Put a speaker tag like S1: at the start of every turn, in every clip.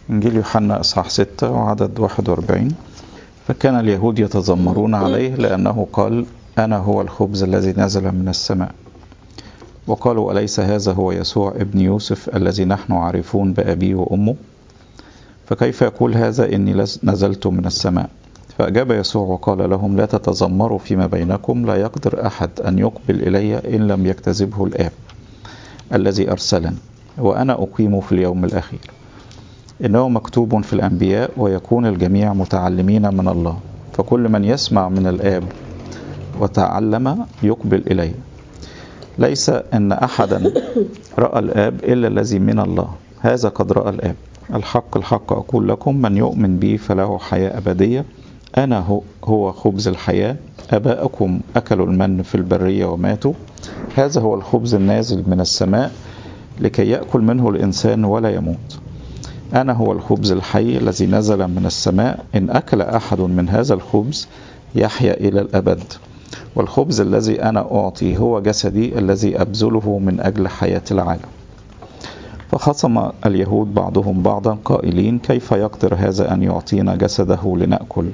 S1: إنجيل يوحنا إصحاح 6 وعدد 41 فكان اليهود يتذمرون عليه لأنه قال أنا هو الخبز الذي نزل من السماء وقالوا أليس هذا هو يسوع ابن يوسف الذي نحن عارفون بأبيه وأمه فكيف يقول هذا إني نزلت من السماء فأجاب يسوع وقال لهم لا تتذمروا فيما بينكم لا يقدر أحد أن يقبل إلي إن لم يكتذبه الآب الذي أرسلني وأنا أقيم في اليوم الأخير إنه مكتوب في الأنبياء ويكون الجميع متعلمين من الله فكل من يسمع من الآب وتعلم يقبل إليه ليس أن أحدا رأى الآب إلا الذي من الله هذا قد رأى الآب الحق الحق أقول لكم من يؤمن بي فله حياة أبدية أنا هو خبز الحياة أباءكم أكلوا المن في البرية وماتوا هذا هو الخبز النازل من السماء لكي يأكل منه الإنسان ولا يموت أنا هو الخبز الحي الذي نزل من السماء إن أكل أحد من هذا الخبز يحيا إلى الأبد والخبز الذي أنا أعطي هو جسدي الذي أبذله من أجل حياة العالم فخصم اليهود بعضهم بعضا قائلين كيف يقدر هذا أن يعطينا جسده لنأكل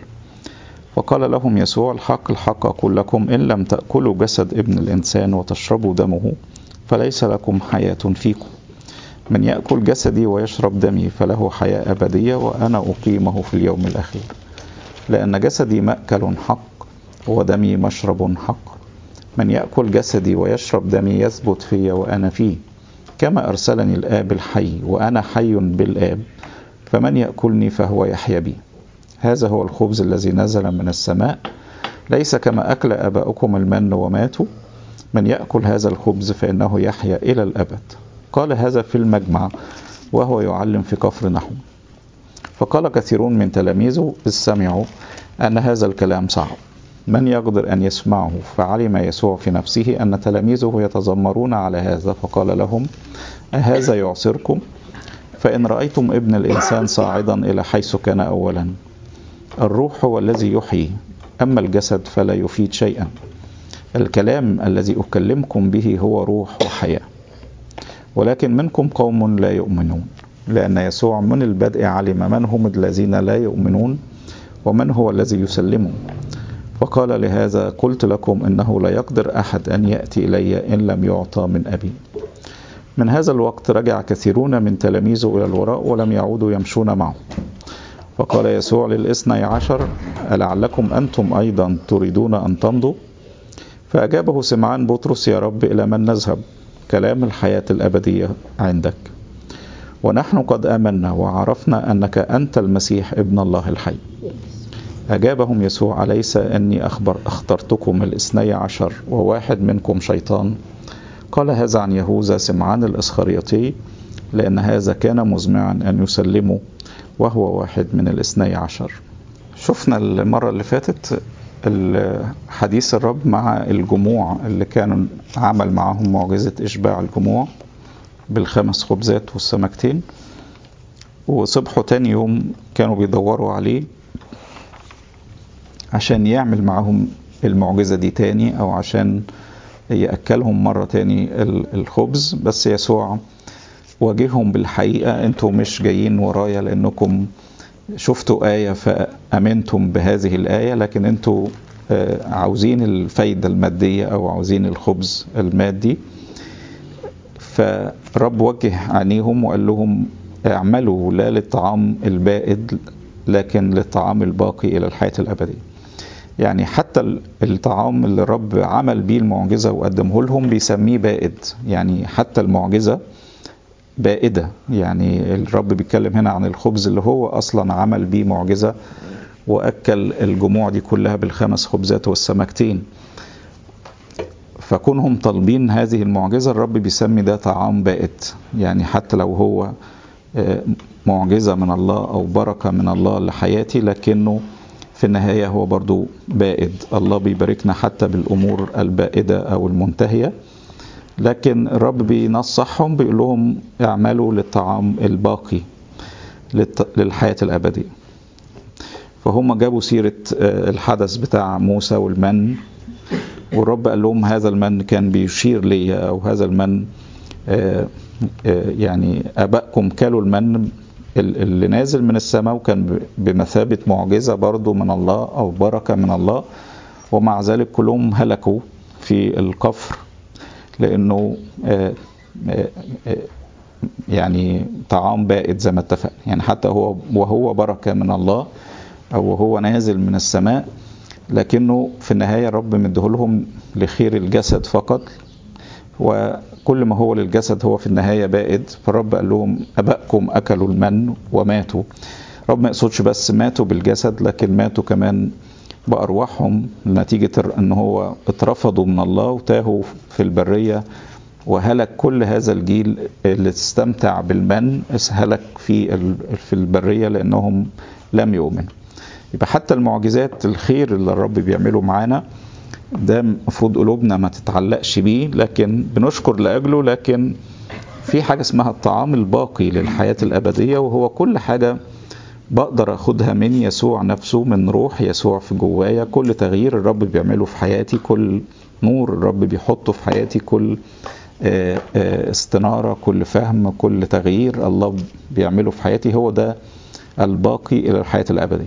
S1: فقال لهم يسوع الحق الحق أقول لكم إن لم تأكلوا جسد ابن الإنسان وتشربوا دمه فليس لكم حياة فيكم من يأكل جسدي ويشرب دمي فله حياة أبدية وأنا أقيمه في اليوم الأخير لأن جسدي مأكل حق ودمي مشرب حق من يأكل جسدي ويشرب دمي يثبت في وأنا فيه كما أرسلني الآب الحي وأنا حي بالآب فمن يأكلني فهو يحيا بي هذا هو الخبز الذي نزل من السماء ليس كما أكل آباؤكم المن وماتوا من يأكل هذا الخبز فإنه يحيا إلى الأبد قال هذا في المجمع وهو يعلم في كفر نحو فقال كثيرون من تلاميذه إذ سمعوا أن هذا الكلام صعب من يقدر أن يسمعه فعلم يسوع في نفسه أن تلاميذه يتذمرون على هذا فقال لهم أهذا يعصركم فإن رأيتم ابن الإنسان صاعدا إلى حيث كان أولا الروح هو الذي يحيي أما الجسد فلا يفيد شيئا الكلام الذي أكلمكم به هو روح وحياة ولكن منكم قوم لا يؤمنون لأن يسوع من البدء علم من هم الذين لا يؤمنون ومن هو الذي يسلمهم فقال لهذا قلت لكم انه لا يقدر احد ان ياتي الي ان لم يعطى من ابي من هذا الوقت رجع كثيرون من تلاميذه الى الوراء ولم يعودوا يمشون معه فقال يسوع للاثني عشر ألعلكم أنتم أيضا تريدون أن تمضوا فأجابه سمعان بطرس يا رب إلى من نذهب كلام الحياة الأبدية عندك ونحن قد آمنا وعرفنا أنك أنت المسيح ابن الله الحي أجابهم يسوع أليس أني أخبر اخترتكم الاثني عشر وواحد منكم شيطان قال هذا عن يهوذا سمعان الإسخريطي لأن هذا كان مزمعا أن يسلمه وهو واحد من الاثني عشر شفنا المرة اللي فاتت حديث الرب مع الجموع اللي كانوا عمل معهم معجزة إشباع الجموع بالخمس خبزات والسمكتين وصبحوا تاني يوم كانوا بيدوروا عليه عشان يعمل معهم المعجزة دي تاني أو عشان يأكلهم مرة تاني الخبز بس يسوع واجههم بالحقيقة انتوا مش جايين ورايا لأنكم شفتوا آية فأمنتم بهذه الآية لكن انتوا عاوزين الفايدة المادية أو عاوزين الخبز المادي فرب وجه عينيهم وقال لهم اعملوا لا للطعام البائد لكن للطعام الباقي إلى الحياة الأبدية يعني حتى الطعام اللي الرب عمل بيه المعجزة وقدمه لهم بيسميه بائد يعني حتى المعجزة بائدة يعني الرب بيتكلم هنا عن الخبز اللي هو أصلا عمل بيه معجزة وأكل الجموع دي كلها بالخمس خبزات والسمكتين فكونهم طالبين هذه المعجزة الرب بيسمي ده طعام بائد يعني حتى لو هو معجزة من الله أو بركة من الله لحياتي لكنه في النهاية هو برضو بائد الله بيباركنا حتى بالأمور البائدة أو المنتهية لكن الرب بينصحهم بيقول لهم اعملوا للطعام الباقي للحياة الأبدية فهم جابوا سيرة الحدث بتاع موسى والمن والرب قال لهم هذا المن كان بيشير لي أو هذا المن يعني أبائكم كلوا المن اللي نازل من السماء وكان بمثابة معجزة برضو من الله أو بركة من الله ومع ذلك كلهم هلكوا في القفر لأنه يعني طعام بائد زي ما اتفقنا يعني حتى هو وهو بركة من الله أو هو نازل من السماء لكنه في النهاية الرب مديهولهم لخير الجسد فقط وكل ما هو للجسد هو في النهاية بائد فالرب قال لهم أبائكم أكلوا المن وماتوا رب ما يقصدش بس ماتوا بالجسد لكن ماتوا كمان بأرواحهم نتيجة أن هو اترفضوا من الله وتاهوا في البرية وهلك كل هذا الجيل اللي استمتع بالمن هلك في في البرية لأنهم لم يؤمنوا يبقى حتى المعجزات الخير اللي الرب بيعمله معانا ده المفروض قلوبنا ما تتعلقش بيه لكن بنشكر لاجله لكن في حاجه اسمها الطعام الباقي للحياه الابديه وهو كل حاجه بقدر اخدها من يسوع نفسه من روح يسوع في جوايا كل تغيير الرب بيعمله في حياتي كل نور الرب بيحطه في حياتي كل استناره كل فهم كل تغيير الله بيعمله في حياتي هو ده الباقي الى الحياه الابديه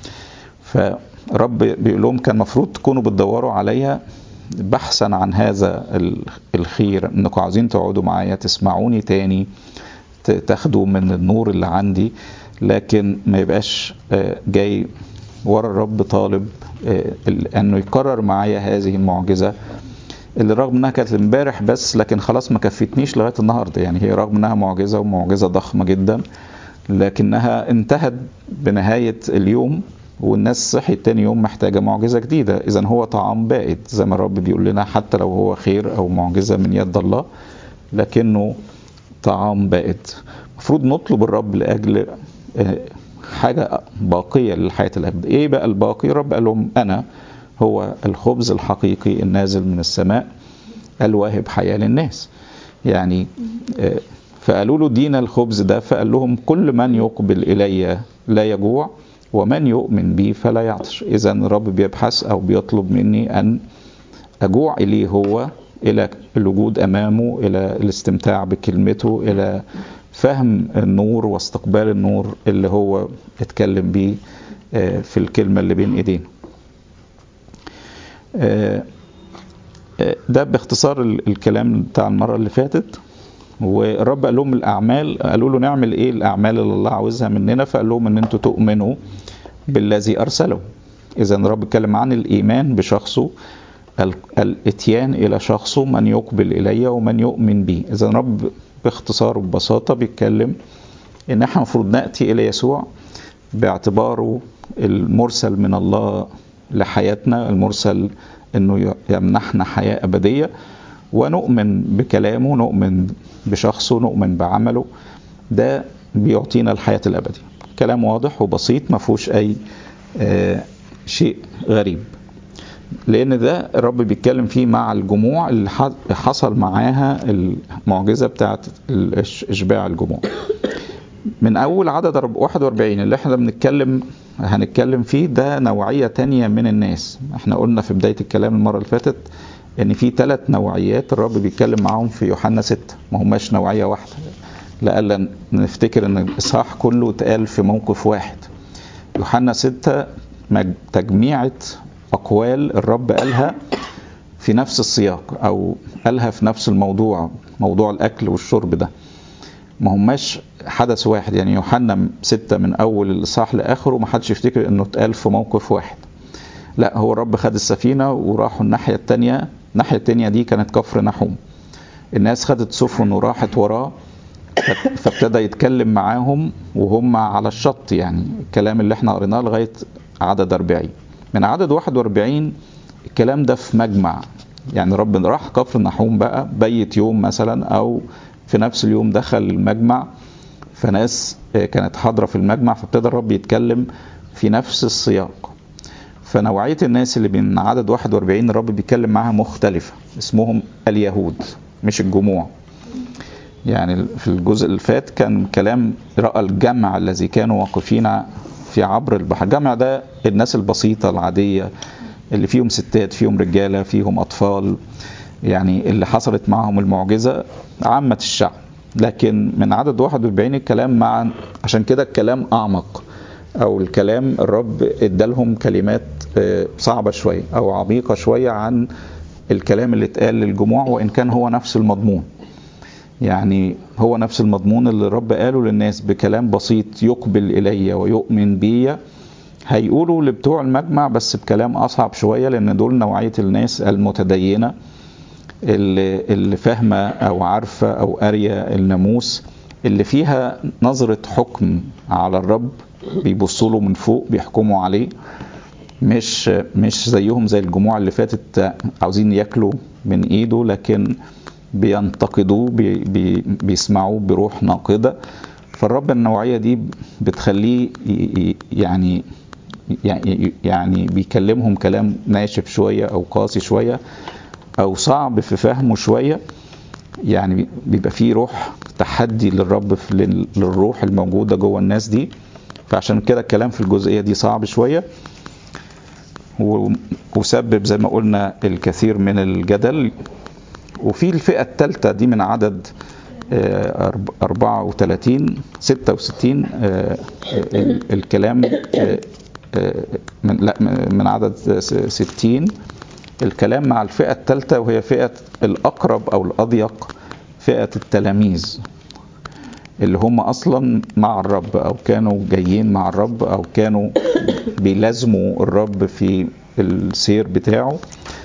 S1: فرب بيقول لهم كان المفروض تكونوا بتدوروا عليا بحثا عن هذا الخير انكم عاوزين تقعدوا معايا تسمعوني تاني تاخدوا من النور اللي عندي لكن ما يبقاش جاي ورا الرب طالب انه يكرر معايا هذه المعجزه اللي رغم انها كانت امبارح بس لكن خلاص ما كفتنيش لغايه النهارده يعني هي رغم انها معجزه ومعجزه ضخمه جدا لكنها انتهت بنهايه اليوم والناس صحيت تاني يوم محتاجة معجزة جديدة إذا هو طعام بائد زي ما الرب بيقول لنا حتى لو هو خير أو معجزة من يد الله لكنه طعام بائد المفروض نطلب الرب لأجل حاجة باقية للحياة الأبدية إيه بقى الباقي الرب قال لهم أنا هو الخبز الحقيقي النازل من السماء الواهب حياة للناس يعني فقالوا له دينا الخبز ده فقال لهم كل من يقبل إلي لا يجوع ومن يؤمن بي فلا يعطش اذا الرب بيبحث او بيطلب مني ان اجوع اليه هو الى الوجود امامه الى الاستمتاع بكلمته الى فهم النور واستقبال النور اللي هو اتكلم بيه في الكلمه اللي بين ايدينا ده باختصار الكلام بتاع المره اللي فاتت والرب قال لهم الاعمال قالوا له نعمل ايه الاعمال اللي الله عاوزها مننا فقال لهم ان انتوا تؤمنوا بالذي ارسله اذا الرب اتكلم عن الايمان بشخصه الاتيان الى شخصه من يقبل الي ومن يؤمن بي اذا الرب باختصار وببساطه بيتكلم ان احنا المفروض ناتي الى يسوع باعتباره المرسل من الله لحياتنا المرسل انه يمنحنا حياه ابديه ونؤمن بكلامه نؤمن بشخصه نؤمن بعمله ده بيعطينا الحياة الأبدية كلام واضح وبسيط ما فيهوش أي آه شيء غريب لأن ده الرب بيتكلم فيه مع الجموع اللي حصل معاها المعجزة بتاعت إشباع الجموع من أول عدد 41 اللي احنا بنتكلم هنتكلم فيه ده نوعية تانية من الناس احنا قلنا في بداية الكلام المرة اللي فاتت ان في ثلاث نوعيات الرب بيتكلم معاهم في يوحنا 6 ما هماش نوعيه واحده لألا نفتكر ان الاصحاح كله اتقال في موقف واحد يوحنا 6 تجميعة اقوال الرب قالها في نفس السياق او قالها في نفس الموضوع موضوع الاكل والشرب ده ما هماش حدث واحد يعني يوحنا 6 من اول الاصحاح لاخره ما حدش يفتكر انه اتقال في موقف واحد لا هو الرب خد السفينة وراحوا الناحية التانية الناحية التانية دي كانت كفر نحوم الناس خدت سفن وراحت وراه فابتدى يتكلم معاهم وهم على الشط يعني الكلام اللي احنا قريناه لغاية عدد 40 من عدد 41 الكلام ده في مجمع يعني رب راح كفر نحوم بقى بيت يوم مثلا او في نفس اليوم دخل المجمع فناس كانت حاضرة في المجمع فابتدى الرب يتكلم في نفس السياق فنوعية الناس اللي من عدد 41 الرب بيتكلم معاها مختلفة اسمهم اليهود مش الجموع يعني في الجزء اللي فات كان كلام رأى الجمع الذي كانوا واقفين في عبر البحر الجمع ده الناس البسيطة العادية اللي فيهم ستات فيهم رجالة فيهم أطفال يعني اللي حصلت معهم المعجزة عامة الشعب لكن من عدد 41 الكلام مع عشان كده الكلام اعمق او الكلام الرب ادالهم كلمات آه، صعبه شويه او عميقه شويه عن الكلام اللي اتقال للجموع وان كان هو نفس المضمون يعني هو نفس المضمون اللي الرب قاله للناس بكلام بسيط يقبل الي ويؤمن بي هيقولوا لبتوع المجمع بس بكلام اصعب شويه لان دول نوعيه الناس المتدينه اللي, اللي فاهمه او عارفه او قاريه الناموس اللي فيها نظره حكم على الرب بيبصوا له من فوق بيحكموا عليه مش مش زيهم زي الجموع اللي فاتت عاوزين ياكلوا من ايده لكن بينتقدوه بي بي بيسمعوه بروح ناقده فالرب النوعيه دي بتخليه ي- ي- يعني يعني يعني بيكلمهم كلام ناشف شويه او قاسي شويه او صعب في فهمه شويه يعني بيبقى فيه روح تحدي للرب في لل- للروح الموجوده جوه الناس دي فعشان كده الكلام في الجزئيه دي صعب شويه و- وسبب زي ما قلنا الكثير من الجدل وفي الفئة الثالثة دي من عدد آه، أرب- 34 66 آه، ال- الكلام آه، آه، من لا من عدد س- 60 الكلام مع الفئة الثالثة وهي فئة الأقرب أو الأضيق فئة التلاميذ اللي هم أصلا مع الرب أو كانوا جايين مع الرب أو كانوا بيلازموا الرب في السير بتاعه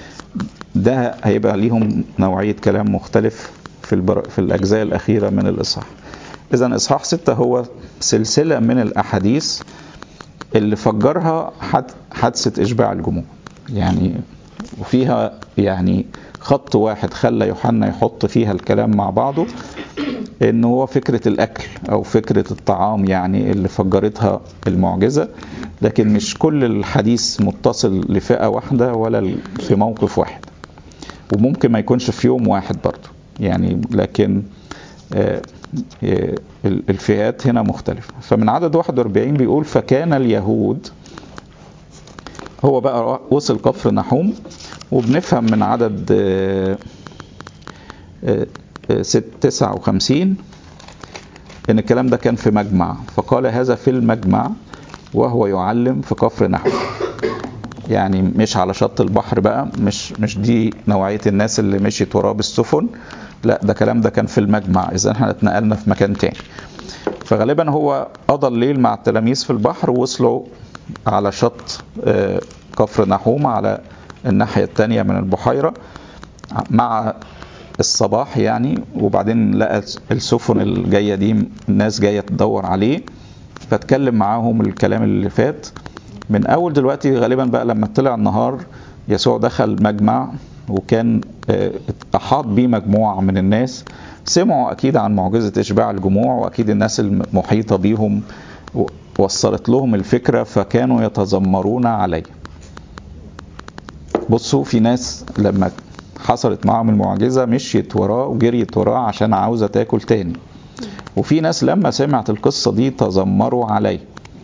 S1: ده هيبقى ليهم نوعية كلام مختلف في, البر... في الأجزاء الأخيرة من الإصحاح إذا إصحاح ستة هو سلسلة من الأحاديث اللي فجرها حد... حادثة إشباع الجموع يعني وفيها يعني خط واحد خلى يوحنا يحط فيها الكلام مع بعضه ان هو فكرة الاكل او فكرة الطعام يعني اللي فجرتها المعجزة لكن مش كل الحديث متصل لفئة واحدة ولا في موقف واحد وممكن ما يكونش في يوم واحد برضه يعني لكن آه، آه، الفئات هنا مختلفة فمن عدد 41 بيقول فكان اليهود هو بقى وصل كفر نحوم وبنفهم من عدد آه، آه، آه، ست- 59 ان الكلام ده كان في مجمع فقال هذا في المجمع وهو يعلم في كفر نحوم يعني مش على شط البحر بقى مش مش دي نوعيه الناس اللي مشيت وراه بالسفن لا ده كلام ده كان في المجمع اذا احنا اتنقلنا في مكان تاني فغالبا هو قضى الليل مع التلاميذ في البحر ووصلوا على شط آه، كفر نحوم على الناحيه التانيه من البحيره مع الصباح يعني وبعدين لقى السفن الجايه دي الناس جايه تدور عليه فاتكلم معاهم الكلام اللي فات من اول دلوقتي غالبا بقى لما طلع النهار يسوع دخل مجمع وكان آه، احاط بيه مجموعه من الناس سمعوا اكيد عن معجزه اشباع الجموع واكيد الناس المحيطه بيهم و- وصلت لهم الفكره فكانوا يتذمرون عليه بصوا في ناس لما حصلت معاهم المعجزه مشيت وراه وجريت وراه عشان عاوزه تاكل تاني وفي ناس لما سمعت القصه دي تذمروا عليه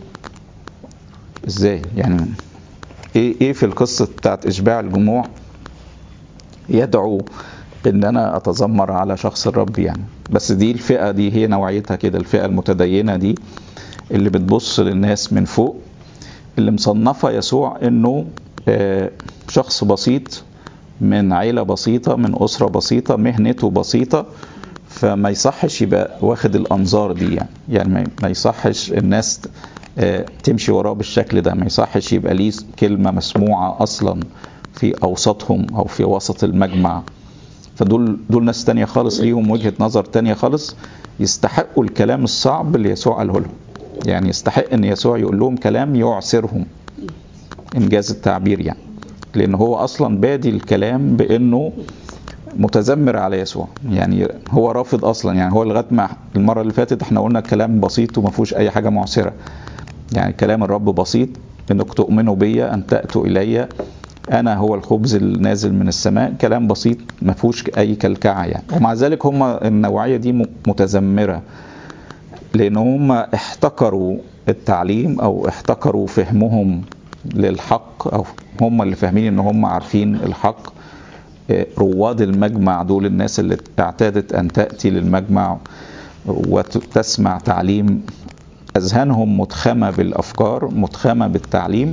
S1: ازاي يعني ايه ايه في القصه بتاعت اشباع الجموع يدعو ان انا اتذمر على شخص الرب يعني بس دي الفئه دي هي نوعيتها كده الفئه المتدينه دي اللي بتبص للناس من فوق اللي مصنفه يسوع انه آه، شخص بسيط من عيله بسيطه من اسره بسيطه مهنته بسيطه فما يصحش يبقى واخد الانظار دي يعني يعني ما- ما يصحش الناس آه، تمشي وراه بالشكل ده ما يصحش يبقى ليه كلمه مسموعه اصلا في اوسطهم او في وسط المجمع فدول دول ناس تانية خالص ليهم وجهة نظر تانية خالص يستحقوا الكلام الصعب اللي يسوع قاله لهم يعني يستحق ان يسوع يقول لهم كلام يعسرهم انجاز التعبير يعني لان هو اصلا بادي الكلام بانه متذمر على يسوع يعني هو رافض اصلا يعني هو لغايه ما المره اللي فاتت احنا قلنا كلام بسيط وما فيهوش اي حاجه معسره يعني كلام الرب بسيط انك تؤمنوا بي ان تاتوا الي انا هو الخبز النازل من السماء كلام بسيط ما فيهوش اي كلكعه يعني ومع ذلك هم النوعيه دي م- متذمره لان هم احتكروا التعليم او احتكروا فهمهم للحق او هم اللي فاهمين ان هم عارفين الحق آه، رواد المجمع دول الناس اللي اعتادت ان تاتي للمجمع وتسمع تعليم أذهانهم متخمة بالأفكار متخمة بالتعليم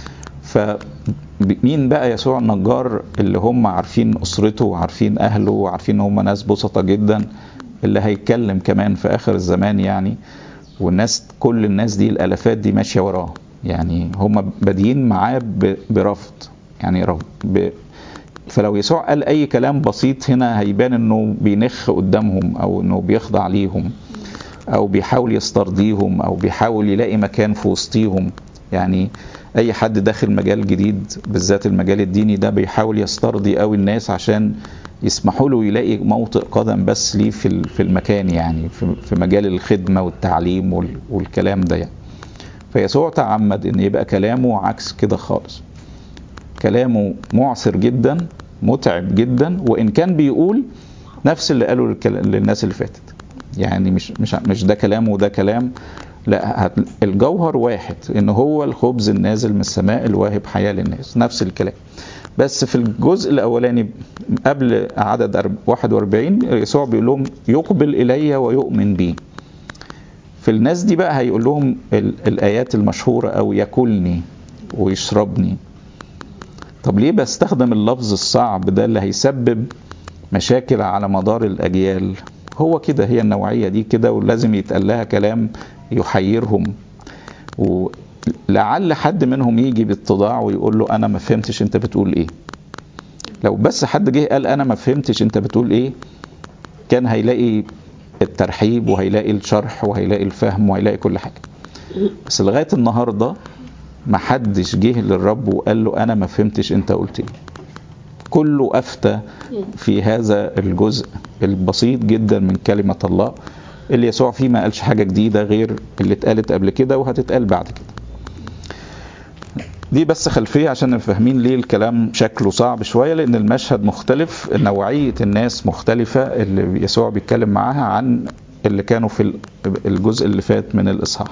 S1: فمين بقى يسوع النجار اللي هم عارفين أسرته وعارفين أهله وعارفين إن هم ناس بسطة جدا اللي هيتكلم كمان في آخر الزمان يعني والناس كل الناس دي الالافات دي ماشيه وراه يعني هم بادئين معاه برفض يعني رفض ب... فلو يسوع قال اي كلام بسيط هنا هيبان انه بينخ قدامهم او انه بيخضع ليهم او بيحاول يسترضيهم او بيحاول يلاقي مكان في وسطيهم يعني اي حد داخل مجال جديد بالذات المجال الديني ده بيحاول يسترضي قوي الناس عشان يسمحوا له يلاقي موطئ قدم بس ليه في في المكان يعني في مجال الخدمه والتعليم والكلام ده يعني. فيسوع تعمد ان يبقى كلامه عكس كده خالص. كلامه معسر جدا متعب جدا وان كان بيقول نفس اللي قاله للناس اللي فاتت. يعني مش مش مش ده كلام وده كلام لا الجوهر واحد ان هو الخبز النازل من السماء الواهب حياه للناس نفس الكلام. بس في الجزء الاولاني قبل عدد 41 يسوع بيقول لهم يقبل الي ويؤمن بي في الناس دي بقى هيقول لهم الايات المشهوره او ياكلني ويشربني طب ليه بستخدم اللفظ الصعب ده اللي هيسبب مشاكل على مدار الاجيال هو كده هي النوعيه دي كده ولازم يتقال لها كلام يحيرهم و لعل حد منهم يجي باتضاع ويقول له انا ما فهمتش انت بتقول ايه لو بس حد جه قال انا ما فهمتش انت بتقول ايه كان هيلاقي الترحيب وهيلاقي الشرح وهيلاقي الفهم وهيلاقي كل حاجه بس لغايه النهارده ما حدش جه للرب وقال له انا ما فهمتش انت قلت ايه كله افتى في هذا الجزء البسيط جدا من كلمه الله اللي يسوع فيه ما قالش حاجه جديده غير اللي اتقالت قبل كده وهتتقال بعد كده دي بس خلفيه عشان فاهمين ليه الكلام شكله صعب شويه لان المشهد مختلف نوعيه الناس مختلفه اللي يسوع بيتكلم معاها عن اللي كانوا في الجزء اللي فات من الاصحاح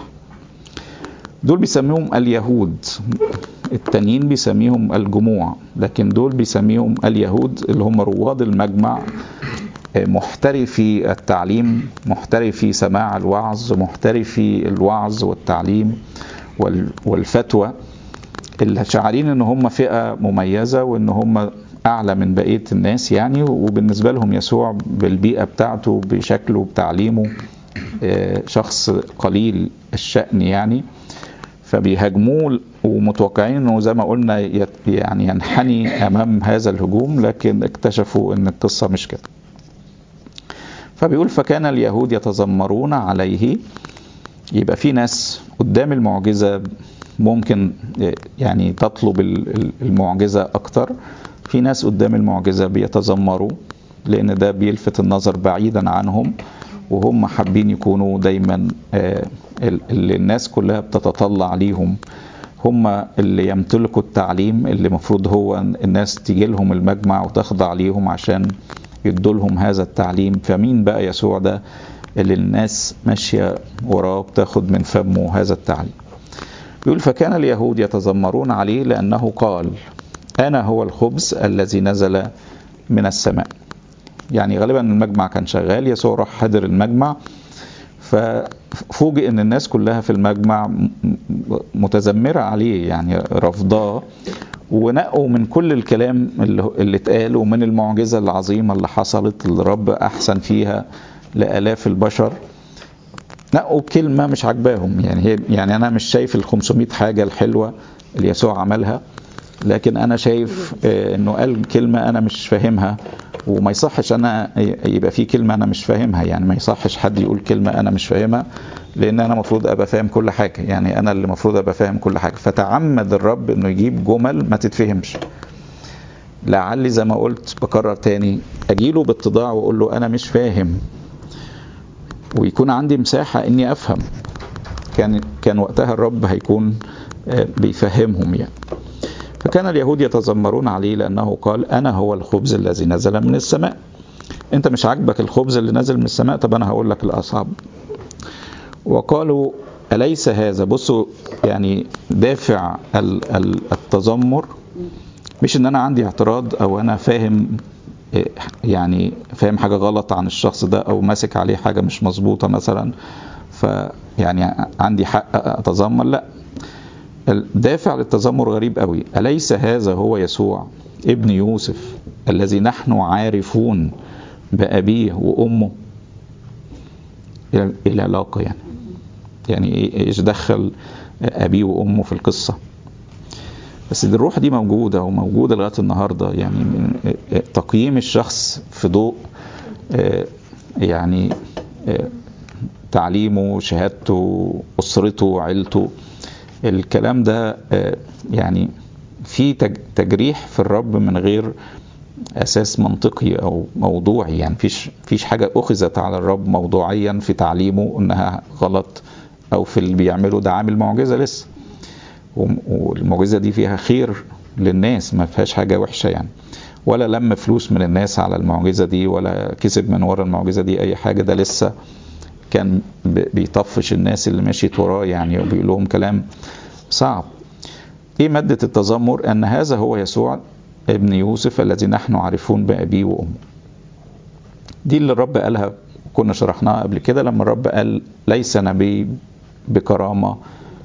S1: دول بيسميهم اليهود التانيين بيسميهم الجموع لكن دول بيسميهم اليهود اللي هم رواد المجمع محترفي التعليم محترفي سماع الوعظ محترفي الوعظ والتعليم والفتوى اللي شعارين ان هم فئه مميزه وان هم اعلى من بقيه الناس يعني وبالنسبه لهم يسوع بالبيئه بتاعته بشكله بتعليمه شخص قليل الشأن يعني فبيهاجموه ومتوقعين انه زي ما قلنا يعني ينحني امام هذا الهجوم لكن اكتشفوا ان القصه مش كده. فبيقول فكان اليهود يتذمرون عليه يبقى في ناس قدام المعجزه ممكن يعني تطلب المعجزه اكتر في ناس قدام المعجزه بيتذمروا لان ده بيلفت النظر بعيدا عنهم وهم حابين يكونوا دايما اللي الناس كلها بتتطلع ليهم هم اللي يمتلكوا التعليم اللي المفروض هو الناس تيجي لهم المجمع وتخضع ليهم عشان يدوا لهم هذا التعليم فمين بقى يسوع ده اللي الناس ماشية وراه بتاخد من فمه هذا التعليم يقول فكان اليهود يتذمرون عليه لأنه قال أنا هو الخبز الذي نزل من السماء يعني غالبا المجمع كان شغال يسوع راح حضر المجمع ففوجئ ان الناس كلها في المجمع متذمره عليه يعني رفضاه ونقوا من كل الكلام اللي اتقال ومن المعجزه العظيمه اللي حصلت الرب احسن فيها لالاف البشر نقوا كلمه مش عاجباهم يعني هي يعني انا مش شايف ال 500 حاجه الحلوه اللي يسوع عملها لكن انا شايف انه قال كلمه انا مش فاهمها وما يصحش انا يبقى في كلمه انا مش فاهمها يعني ما يصحش حد يقول كلمه انا مش فاهمها لان انا المفروض ابقى فاهم كل حاجه يعني انا اللي المفروض ابقى فاهم كل حاجه فتعمد الرب انه يجيب جمل ما تتفهمش لعلي زي ما قلت بكرر تاني اجيله باتضاع واقول له انا مش فاهم ويكون عندي مساحه اني افهم كان كان وقتها الرب هيكون بيفهمهم يعني فكان اليهود يتذمرون عليه لأنه قال أنا هو الخبز الذي نزل من السماء أنت مش عاجبك الخبز اللي نزل من السماء طب أنا هقول لك الأصعب وقالوا أليس هذا بصوا يعني دافع التذمر مش ان انا عندي اعتراض او انا فاهم يعني فاهم حاجة غلط عن الشخص ده أو ماسك عليه حاجة مش مظبوطة مثلا فيعني عندي حق أتذمر لا الدافع للتذمر غريب قوي أليس هذا هو يسوع ابن يوسف الذي نحن عارفون بأبيه وأمه إلى العلاقة يعني يعني ايش دخل أبيه وأمه في القصة بس دي الروح دي موجودة وموجودة لغاية النهاردة يعني تقييم الشخص في ضوء يعني تعليمه شهادته أسرته عيلته الكلام ده يعني في تجريح في الرب من غير اساس منطقي او موضوعي يعني فيش فيش حاجه اخذت على الرب موضوعيا في تعليمه انها غلط او في اللي بيعمله ده عامل معجزه لسه والمعجزه دي فيها خير للناس ما فيهاش حاجه وحشه يعني ولا لم فلوس من الناس على المعجزه دي ولا كسب من ورا المعجزه دي اي حاجه ده لسه كان بيطفش الناس اللي مشيت وراه يعني وبيقول لهم كلام صعب ايه مادة التذمر ان هذا هو يسوع ابن يوسف الذي نحن عارفون بأبيه وأمه دي اللي الرب قالها كنا شرحناها قبل كده لما الرب قال ليس نبي بكرامة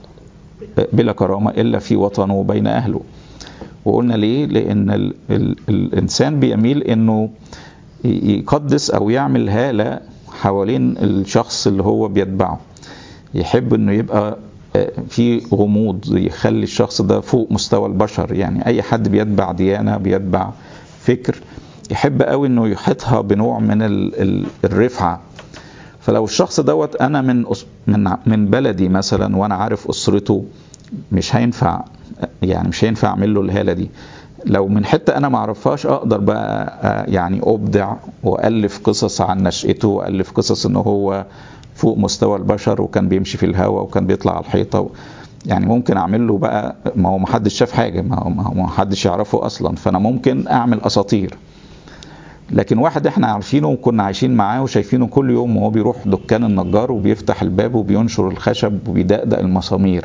S1: بلا كرامة إلا في وطنه وبين أهله وقلنا ليه لأن ال ال الإنسان بيميل أنه يقدس أو يعمل هالة حوالين الشخص اللي هو بيتبعه يحب أنه يبقى في غموض يخلي الشخص ده فوق مستوى البشر يعني اي حد بيتبع ديانه بيتبع فكر يحب قوي انه يحيطها بنوع من الرفعه فلو الشخص دوت انا من من من بلدي مثلا وانا عارف اسرته مش هينفع يعني مش هينفع اعمل له الهاله دي لو من حته انا ما اعرفهاش اقدر بقى يعني ابدع والف قصص عن نشأته والف قصص ان هو فوق مستوى البشر وكان بيمشي في الهواء وكان بيطلع على الحيطه و... يعني ممكن اعمل له بقى ما هو ما حدش شاف حاجه ما هو ما حدش يعرفه اصلا فانا ممكن اعمل اساطير لكن واحد احنا عارفينه وكنا عايشين معاه وشايفينه كل يوم وهو بيروح دكان النجار وبيفتح الباب وبينشر الخشب وبيدقدق المسامير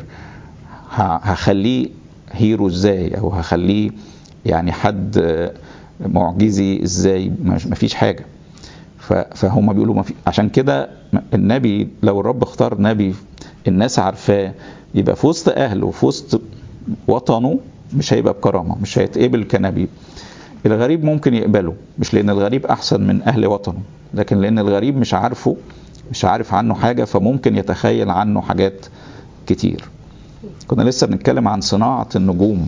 S1: هخليه هيرو ازاي او هخليه يعني حد معجزي ازاي مفيش حاجه فهم بيقولوا ما في عشان كده النبي لو الرب اختار نبي الناس عارفاه يبقى في وسط اهله وفي وسط وطنه مش هيبقى بكرامه مش هيتقبل كنبي الغريب ممكن يقبله مش لان الغريب احسن من اهل وطنه لكن لان الغريب مش عارفه مش عارف عنه حاجه فممكن يتخيل عنه حاجات كتير كنا لسه بنتكلم عن صناعه النجوم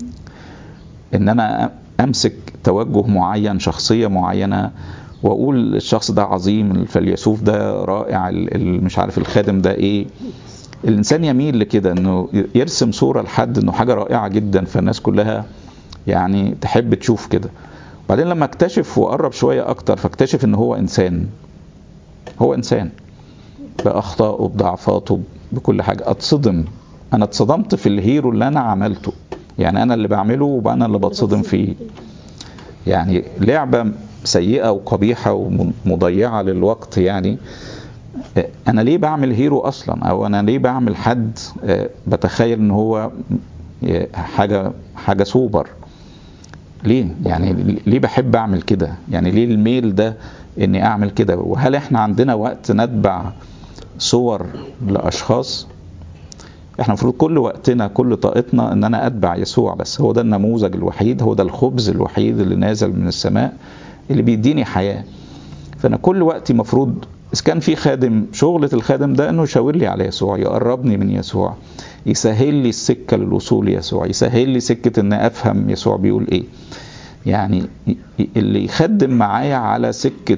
S1: ان انا امسك توجه معين شخصيه معينه واقول الشخص ده عظيم الفيلسوف ده رائع مش عارف الخادم ده ايه الانسان يميل لكده انه يرسم صوره لحد انه حاجه رائعه جدا فالناس كلها يعني تحب تشوف كده بعدين لما اكتشف وقرب شويه اكتر فاكتشف ان هو انسان هو انسان باخطائه بضعفاته بكل حاجه اتصدم انا اتصدمت في الهيرو اللي انا عملته يعني انا اللي بعمله وانا اللي بتصدم فيه يعني لعبه سيئة وقبيحة ومضيعة للوقت يعني أنا ليه بعمل هيرو أصلا أو أنا ليه بعمل حد بتخيل إن هو حاجة حاجة سوبر ليه يعني ليه بحب أعمل كده يعني ليه الميل ده إني أعمل كده وهل إحنا عندنا وقت نتبع صور لأشخاص احنا المفروض كل وقتنا كل طاقتنا ان انا اتبع يسوع بس هو ده النموذج الوحيد هو ده الخبز الوحيد اللي نازل من السماء اللي بيديني حياه فانا كل وقتي مفروض اذا كان في خادم شغله الخادم ده انه يشاور لي على يسوع يقربني من يسوع يسهل لي السكه للوصول ليسوع يسهل لي سكه ان افهم يسوع بيقول ايه يعني اللي يخدم معايا على سكه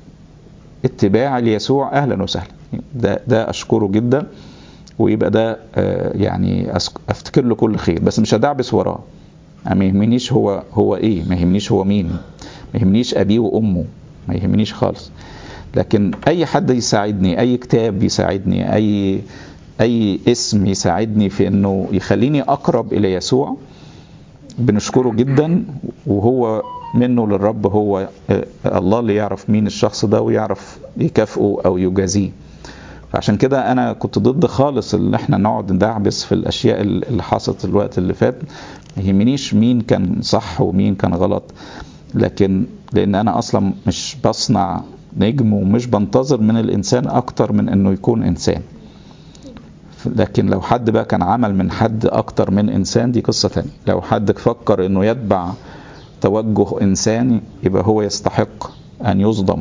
S1: اتباع ليسوع اهلا وسهلا ده ده اشكره جدا ويبقى ده يعني افتكر له كل خير بس مش هدعبس وراه ما يهمنيش هو هو ايه ما يهمنيش هو مين ما يهمنيش ابيه وامه ما يهمنيش خالص لكن اي حد يساعدني اي كتاب يساعدني اي اي اسم يساعدني في انه يخليني اقرب الى يسوع بنشكره جدا وهو منه للرب هو الله اللي يعرف مين الشخص ده ويعرف يكافئه او يجازيه فعشان كده انا كنت ضد خالص ان احنا نقعد ندعبس في الاشياء اللي حصلت الوقت اللي فات ما يهمنيش مين كان صح ومين كان غلط لكن لان انا اصلا مش بصنع نجم ومش بنتظر من الانسان اكتر من انه يكون انسان لكن لو حد بقى كان عمل من حد اكتر من انسان دي قصة تانية لو حد فكر انه يتبع توجه انساني يبقى هو يستحق ان يصدم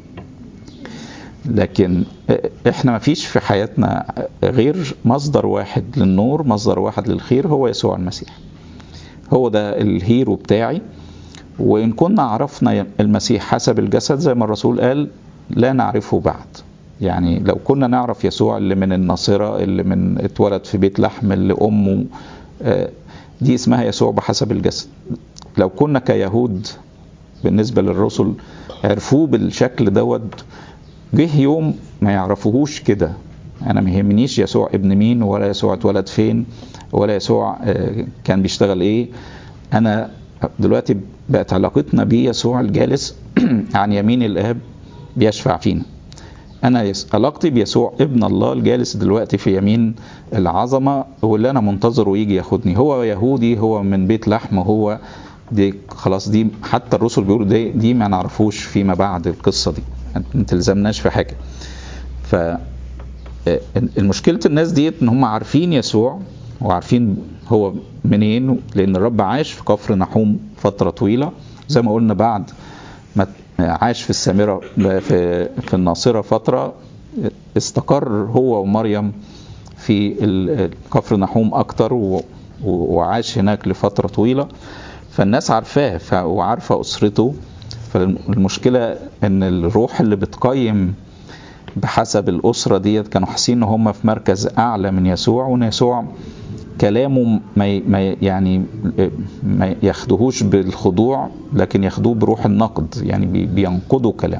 S1: لكن احنا ما فيش في حياتنا غير مصدر واحد للنور مصدر واحد للخير هو يسوع المسيح هو ده الهيرو بتاعي وإن كنا عرفنا المسيح حسب الجسد زي ما الرسول قال لا نعرفه بعد يعني لو كنا نعرف يسوع اللي من الناصرة اللي من اتولد في بيت لحم اللي أمه دي اسمها يسوع بحسب الجسد لو كنا كيهود بالنسبة للرسل عرفوه بالشكل دوت جه يوم ما يعرفوهوش كده انا ما يهمنيش يسوع ابن مين ولا يسوع اتولد فين ولا يسوع كان بيشتغل ايه انا دلوقتي بقت علاقتنا بيه يسوع الجالس عن يمين الاب بيشفع فينا انا يس... علاقتي بيسوع ابن الله الجالس دلوقتي في يمين العظمه واللي انا منتظره يجي ياخدني هو يهودي هو من بيت لحم هو دي خلاص دي حتى الرسل بيقولوا دي دي ما نعرفوش فيما بعد القصه دي ما تلزمناش في حاجه ف المشكله الناس ديت ان هم عارفين يسوع وعارفين هو منين لان الرب عاش في كفر نحوم فتره طويله زي ما قلنا بعد ما عاش في السامره في في الناصره فتره استقر هو ومريم في كفر نحوم اكتر وعاش هناك لفتره طويله فالناس عارفاه وعارفه اسرته فالمشكله ان الروح اللي بتقيم بحسب الاسره ديت كانوا حاسين ان هم في مركز اعلى من يسوع وان يسوع كلامه ما ما يعني ما ياخدوهوش بالخضوع لكن ياخدوه بروح النقد يعني بينقضوا كلام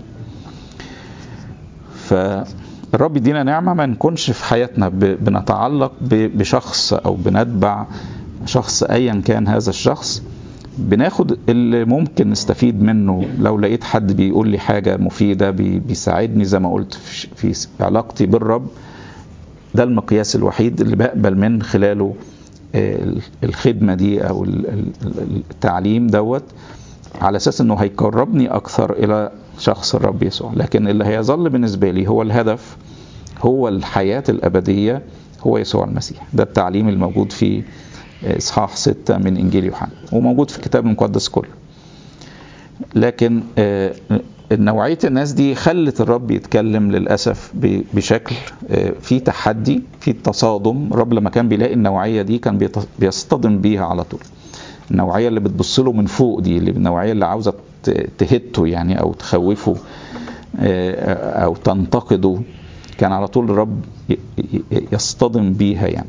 S1: فالرب يدينا نعمه ما نكونش في حياتنا بنتعلق بشخص او بنتبع شخص ايا كان هذا الشخص بناخد اللي ممكن نستفيد منه لو لقيت حد بيقول لي حاجه مفيده بيساعدني زي ما قلت في علاقتي بالرب ده المقياس الوحيد اللي بقبل من خلاله الخدمه دي او التعليم دوت على اساس انه هيقربني اكثر الى شخص الرب يسوع لكن اللي هيظل بالنسبه لي هو الهدف هو الحياه الابديه هو يسوع المسيح ده التعليم الموجود في اصحاح ستة من انجيل يوحنا وموجود في الكتاب المقدس كله لكن نوعيه الناس دي خلت الرب يتكلم للاسف بشكل في تحدي في تصادم الرب لما كان بيلاقي النوعيه دي كان بيصطدم بيها على طول النوعيه اللي بتبص له من فوق دي اللي النوعيه اللي عاوزه تهته يعني او تخوفه او تنتقده كان على طول الرب يصطدم بيها يعني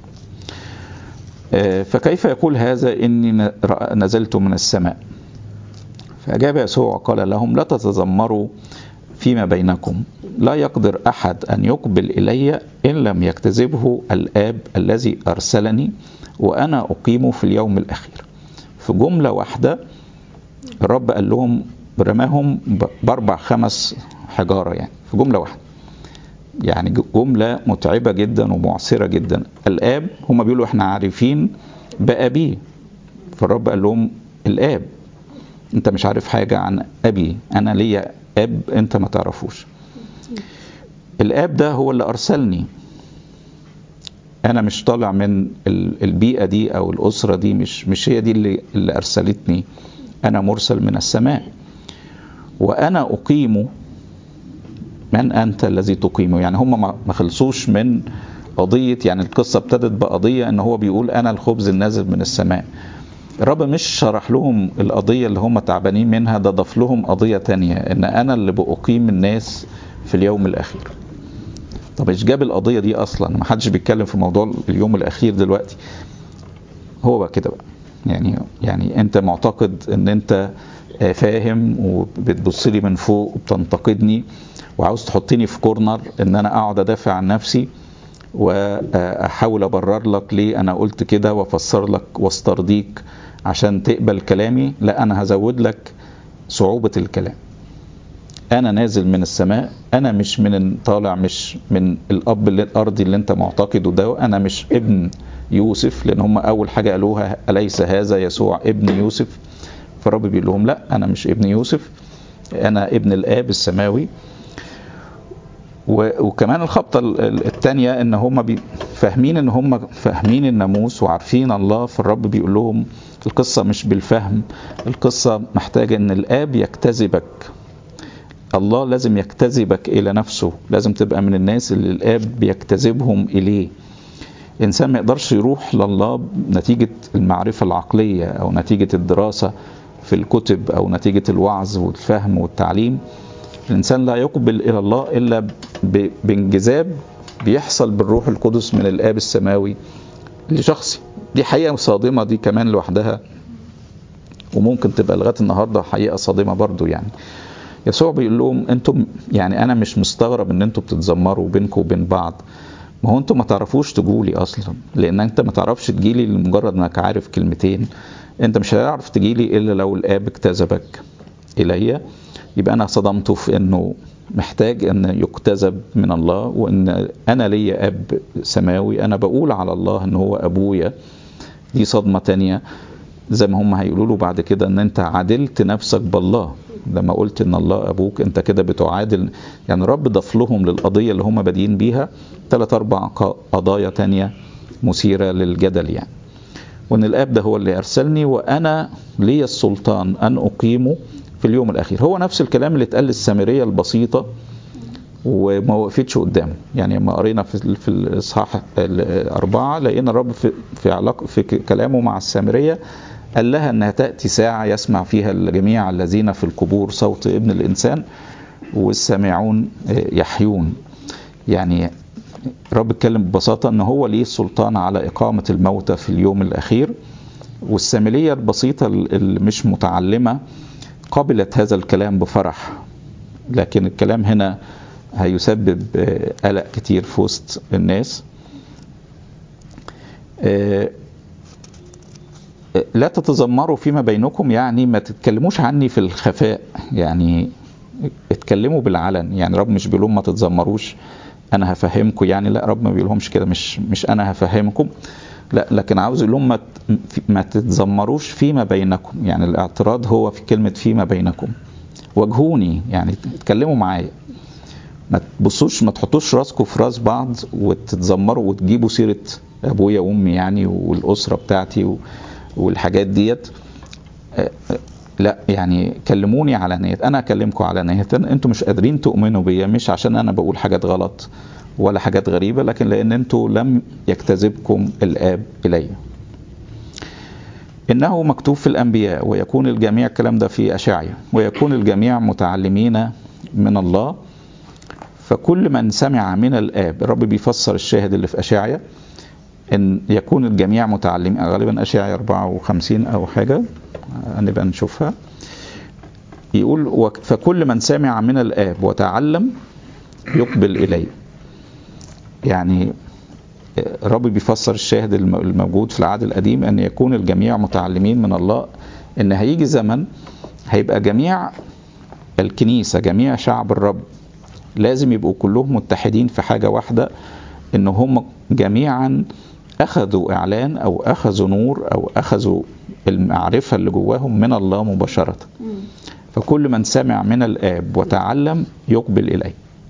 S1: فكيف يقول هذا اني نزلت من السماء فأجاب يسوع قال لهم لا تتذمروا فيما بينكم لا يقدر أحد أن يقبل إلي إن لم يكتذبه الآب الذي أرسلني وأنا أقيمه في اليوم الأخير في جملة واحدة الرب قال لهم رماهم بأربع خمس حجارة يعني في جملة واحدة يعني جملة متعبة جدا ومعسرة جدا الآب هم بيقولوا احنا عارفين بأبيه فالرب قال لهم الآب انت مش عارف حاجة عن أبي أنا ليا أب أنت ما تعرفوش الآب ده هو اللي أرسلني أنا مش طالع من البيئة دي أو الأسرة دي مش مش هي دي اللي, اللي أرسلتني أنا مرسل من السماء وأنا أقيم من أنت الذي تقيمه يعني هم ما خلصوش من قضية يعني القصة ابتدت بقضية أن هو بيقول أنا الخبز النازل من السماء الرب مش شرح لهم القضية اللي هم تعبانين منها ده ضاف لهم قضية تانية ان انا اللي بأقيم الناس في اليوم الاخير طب ايش جاب القضية دي اصلا ما حدش بيتكلم في موضوع اليوم الاخير دلوقتي هو بقى كده بقى يعني يعني انت معتقد ان انت فاهم وبتبص لي من فوق وبتنتقدني وعاوز تحطني في كورنر ان انا اقعد ادافع عن نفسي واحاول ابرر لك ليه انا قلت كده وافسر لك واسترضيك عشان تقبل كلامي لا انا هزود لك صعوبة الكلام انا نازل من السماء انا مش من طالع مش من الاب الارضي اللي انت معتقده ده انا مش ابن يوسف لان هم اول حاجة قالوها اليس هذا يسوع ابن يوسف فالرب بيقول لهم لا انا مش ابن يوسف انا ابن الاب السماوي وكمان الخبطه الثانيه ان هم فاهمين ان هم فاهمين الناموس وعارفين الله فالرب بيقول لهم القصه مش بالفهم القصه محتاجه ان الاب يجتذبك الله لازم يجتذبك الى نفسه لازم تبقى من الناس اللي الاب بيجتذبهم اليه الانسان ما يقدرش يروح لله نتيجه المعرفه العقليه او نتيجه الدراسه في الكتب او نتيجه الوعظ والفهم والتعليم الانسان لا يقبل الى الله الا بانجذاب بيحصل بالروح القدس من الاب السماوي لشخصي دي حقيقه صادمه دي كمان لوحدها وممكن تبقى لغايه النهارده حقيقه صادمه برضو يعني يسوع بيقول لهم انتم يعني انا مش مستغرب ان انتم بتتذمروا بينكم وبين بعض ما هو انتم ما تعرفوش تجولي اصلا لان انت ما تعرفش تجيلي لمجرد انك عارف كلمتين انت مش هتعرف تجيلي الا لو الاب اجتذبك الي يبقى انا صدمته في انه محتاج ان يجتذب من الله وان انا ليا اب سماوي انا بقول على الله ان هو ابويا دي صدمه تانية زي ما هم هيقولوا له بعد كده ان انت عادلت نفسك بالله لما قلت ان الله ابوك انت كده بتعادل يعني الرب ضاف لهم للقضيه اللي هم بادئين بيها ثلاث اربع قضايا تانية مثيره للجدل يعني وان الاب ده هو اللي ارسلني وانا لي السلطان ان اقيمه في اليوم الاخير هو نفس الكلام اللي اتقال للسامريه البسيطه وما وقفتش قدامه يعني لما قرينا في في الاصحاح الاربعه لقينا الرب في في علاقه في كلامه مع السامريه قال لها انها تاتي ساعه يسمع فيها الجميع الذين في القبور صوت ابن الانسان والسامعون يحيون يعني الرب اتكلم ببساطه ان هو ليه السلطان على اقامه الموتى في اليوم الاخير والسامريه البسيطه اللي مش متعلمه قبلت هذا الكلام بفرح لكن الكلام هنا هيسبب قلق كتير في وسط الناس لا تتذمروا فيما بينكم يعني ما تتكلموش عني في الخفاء يعني اتكلموا بالعلن يعني رب مش بيقول ما تتذمروش انا هفهمكم يعني لا رب ما بيقولهمش كده مش مش انا هفهمكم لا لكن عاوز يقول لهم ما ما تتذمروش فيما بينكم يعني الاعتراض هو في كلمه فيما بينكم واجهوني يعني اتكلموا معايا ما تبصوش ما تحطوش راسكم في راس بعض وتتذمروا وتجيبوا سيره ابويا وامي يعني والاسره بتاعتي والحاجات ديت لا يعني كلموني على نية انا اكلمكم على نية انتوا مش قادرين تؤمنوا بيا مش عشان انا بقول حاجات غلط ولا حاجات غريبة لكن لان انتوا لم يجتذبكم الاب الي انه مكتوب في الانبياء ويكون الجميع الكلام ده في اشعيا ويكون الجميع متعلمين من الله فكل من سمع من الاب الرب بيفسر الشاهد اللي في اشعيا ان يكون الجميع متعلمين غالبا اشعيا 54 او حاجه نبقى نشوفها يقول فكل من سمع من الاب وتعلم يقبل اليه يعني الرب بيفسر الشاهد الموجود في العهد القديم ان يكون الجميع متعلمين من الله ان هيجي زمن هيبقى جميع الكنيسه جميع شعب الرب لازم يبقوا كلهم متحدين في حاجه واحده ان هم جميعا اخذوا اعلان او اخذوا نور او اخذوا المعرفه اللي جواهم من الله مباشره فكل من سمع من الاب وتعلم يقبل اليه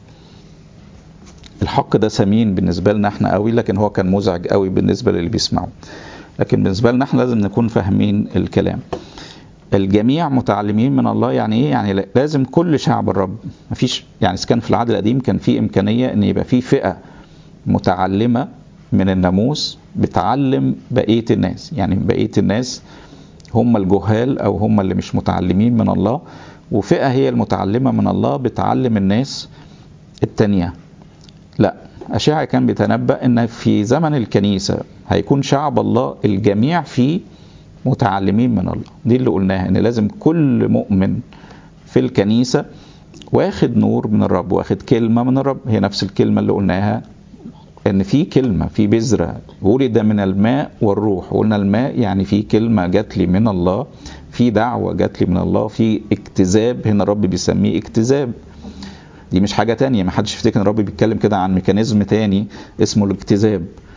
S1: الحق ده ثمين بالنسبه لنا احنا قوي لكن هو كان مزعج قوي بالنسبه للي بيسمعوا لكن بالنسبه لنا احنا لازم نكون فاهمين الكلام الجميع متعلمين من الله يعني ايه يعني لازم كل شعب الرب مفيش يعني كان في العهد القديم كان في امكانيه ان يبقى في فئه متعلمه من الناموس بتعلم بقيه الناس يعني بقيه الناس هم الجهال او هم اللي مش متعلمين من الله وفئه هي المتعلمه من الله بتعلم الناس التانيه لا أشعة كان بيتنبأ أن في زمن الكنيسة هيكون شعب الله الجميع فيه متعلمين من الله دي اللي قلناها أن لازم كل مؤمن في الكنيسة واخد نور من الرب واخد كلمة من الرب هي نفس الكلمة اللي قلناها ان في كلمة في بذرة ولد من الماء والروح قلنا الماء يعني في كلمة جات لي من الله في دعوة جات لي من الله في اكتذاب هنا الرب بيسميه اكتذاب دي مش حاجة تانية ما حدش يفتكر ان الرب بيتكلم كده عن ميكانيزم تاني اسمه الاكتذاب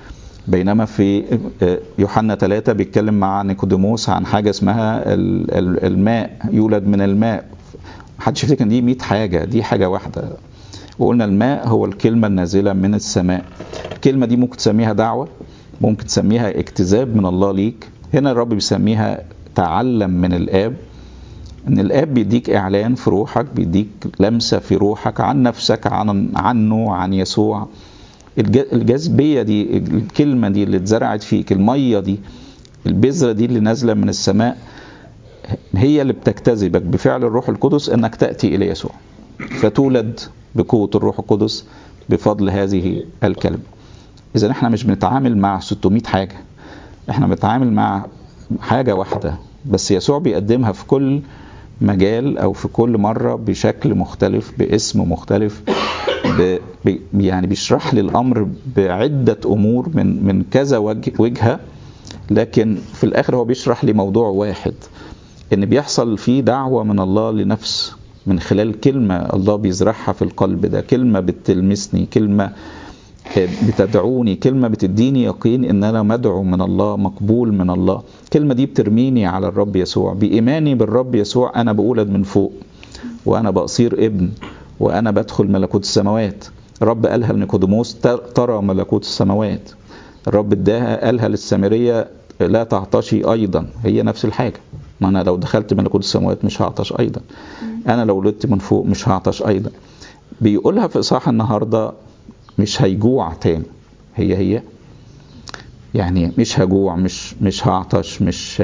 S1: بينما في يوحنا 3 بيتكلم مع نيكوديموس عن حاجه اسمها الماء يولد من الماء محدش يفتكر ان دي 100 حاجه دي حاجه واحده وقلنا الماء هو الكلمه النازله من السماء الكلمه دي ممكن تسميها دعوه ممكن تسميها اكتذاب من الله ليك هنا الرب بيسميها تعلم من الاب ان الاب بيديك اعلان في روحك بيديك لمسه في روحك عن نفسك عن عنه عن يسوع الجاذبيه دي الكلمه دي اللي اتزرعت فيك الميه دي البذره دي اللي نازله من السماء هي اللي بتجتذبك بفعل الروح القدس انك تاتي الى يسوع فتولد بقوه الروح القدس بفضل هذه الكلمه اذا احنا مش بنتعامل مع 600 حاجه احنا بنتعامل مع حاجه واحده بس يسوع بيقدمها في كل مجال او في كل مره بشكل مختلف باسم مختلف ب... يعني بيشرح لي الامر بعده امور من من كذا وجه وجهه لكن في الاخر هو بيشرح لي موضوع واحد ان بيحصل فيه دعوه من الله لنفس من خلال كلمه الله بيزرعها في القلب ده كلمه بتلمسني كلمه بتدعوني كلمة بتديني يقين ان انا مدعو من الله مقبول من الله الكلمة دي بترميني على الرب يسوع بإيماني بالرب يسوع انا بولد من فوق وانا بصير ابن وانا بدخل ملكوت السماوات الرب قالها لنيكوديموس ترى ملكوت السماوات الرب اداها قالها للسامرية لا تعطشي ايضا هي نفس الحاجة ما انا لو دخلت ملكوت السماوات مش هعطش ايضا انا لو ولدت من فوق مش هعطش ايضا بيقولها في اصحاح النهارده مش هيجوع تاني هي هي يعني مش هجوع مش مش هعطش مش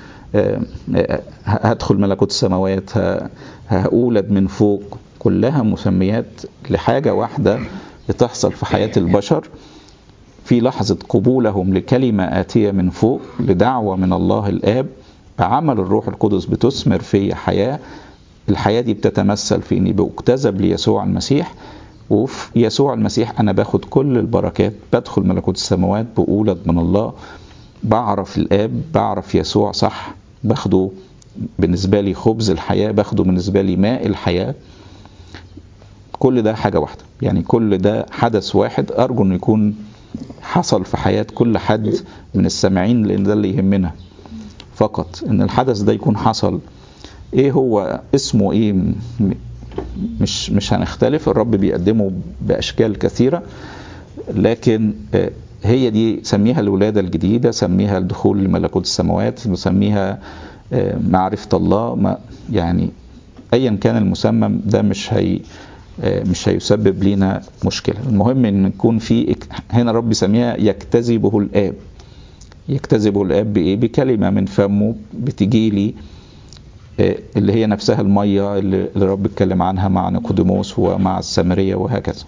S1: هدخل ملكوت السماوات هولد من فوق كلها مسميات لحاجه واحده بتحصل في حياه البشر في لحظه قبولهم لكلمه اتيه من فوق لدعوه من الله الاب بعمل الروح القدس بتثمر في حياه الحياه دي بتتمثل في اني بأكتذب ليسوع المسيح وفي يسوع المسيح انا باخد كل البركات بدخل ملكوت السماوات بأولد من الله بعرف الاب بعرف يسوع صح باخده بالنسبه لي خبز الحياه باخده بالنسبه لي ماء الحياه كل ده حاجه واحده يعني كل ده حدث واحد ارجو انه يكون حصل في حياه كل حد من السامعين لان ده اللي يهمنا فقط ان الحدث ده يكون حصل ايه هو اسمه ايه مش مش هنختلف الرب بيقدمه باشكال كثيره لكن هي دي سميها الولاده الجديده سميها الدخول لملكوت السماوات نسميها معرفه الله ما يعني ايا كان المسمى ده مش هي مش هيسبب لنا مشكله المهم ان يكون في هنا الرب يسميها يجتذبه الاب يجتذبه الاب بايه بكلمه من فمه بتجي لي اللي هي نفسها المية اللي الرب اتكلم عنها مع نيقوديموس ومع السامرية وهكذا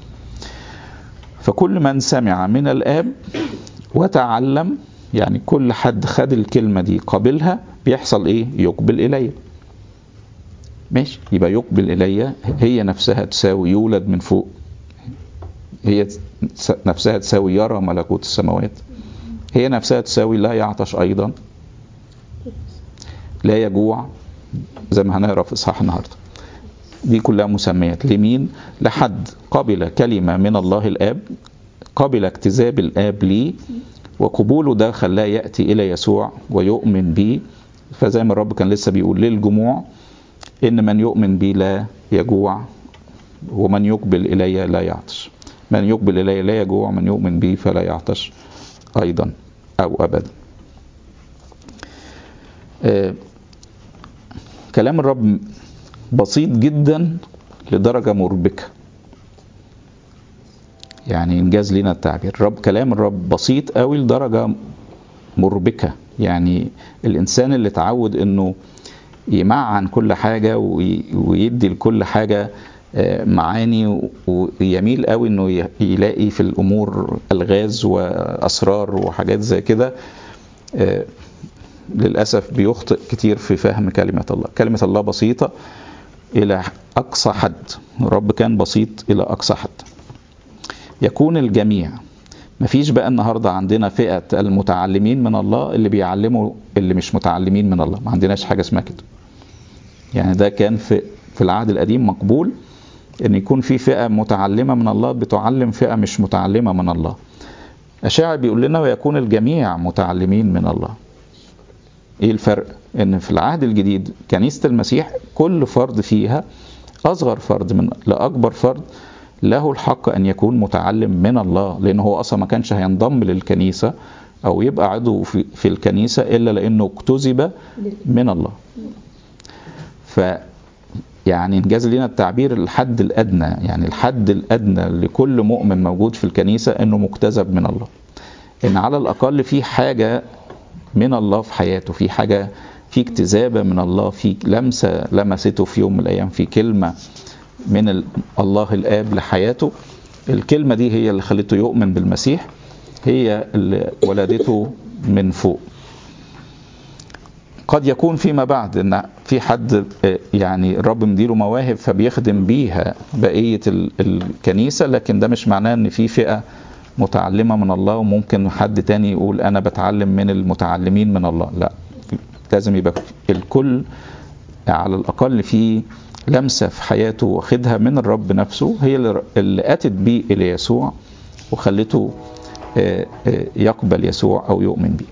S1: فكل من سمع من الآب وتعلم يعني كل حد خد الكلمة دي قابلها بيحصل ايه يقبل إلي ماشي يبقى يقبل إلي هي نفسها تساوي يولد من فوق هي نفسها تساوي يرى ملكوت السماوات هي نفسها تساوي لا يعطش أيضا لا يجوع زي ما هنقرا في اصحاح النهارده دي كلها مسميات لمين لحد قبل كلمه من الله الاب قبل اجتذاب الاب ليه وقبوله ده خلاه ياتي الى يسوع ويؤمن به فزي ما الرب كان لسه بيقول للجموع ان من يؤمن بي لا يجوع ومن يقبل الي لا يعطش من يقبل الي لا يجوع من يؤمن بي فلا يعطش ايضا او ابدا آه كلام الرب بسيط جدا لدرجه مربكه يعني انجاز لنا التعبير الرب كلام الرب بسيط قوي لدرجه مربكه يعني الانسان اللي اتعود انه يمعن كل حاجه ويدي لكل حاجه معاني ويميل قوي انه يلاقي في الامور الغاز واسرار وحاجات زي كده للاسف بيخطئ كتير في فهم كلمه الله كلمه الله بسيطه الى اقصى حد الرب كان بسيط الى اقصى حد يكون الجميع مفيش بقى النهارده عندنا فئه المتعلمين من الله اللي بيعلموا اللي مش متعلمين من الله ما عندناش حاجه اسمها كده يعني ده كان في في العهد القديم مقبول ان يكون في فئه متعلمه من الله بتعلم فئه مش متعلمه من الله أشاعر بيقول لنا ويكون الجميع متعلمين من الله ايه الفرق ان في العهد الجديد كنيسة المسيح كل فرد فيها اصغر فرد من لاكبر فرد له الحق ان يكون متعلم من الله لان هو اصلا ما كانش هينضم للكنيسة او يبقى عضو في, في الكنيسة الا لانه اكتسب من الله ف يعني انجاز لنا التعبير الحد الادنى يعني الحد الادنى لكل مؤمن موجود في الكنيسه انه مكتسب من الله ان على الاقل في حاجه من الله في حياته في حاجه في اكتسابه من الله في لمسه لمسته في يوم من الايام في كلمه من الله الاب لحياته الكلمه دي هي اللي خلته يؤمن بالمسيح هي اللي ولدته من فوق قد يكون فيما بعد ان في حد يعني الرب مديله مواهب فبيخدم بيها بقيه الكنيسه لكن ده مش معناه ان في فئه متعلمه من الله وممكن حد تاني يقول انا بتعلم من المتعلمين من الله لا لازم يبقى الكل على الاقل في لمسه في حياته واخدها من الرب نفسه هي اللي اتت بيه الى يسوع وخلته يقبل يسوع او يؤمن بيه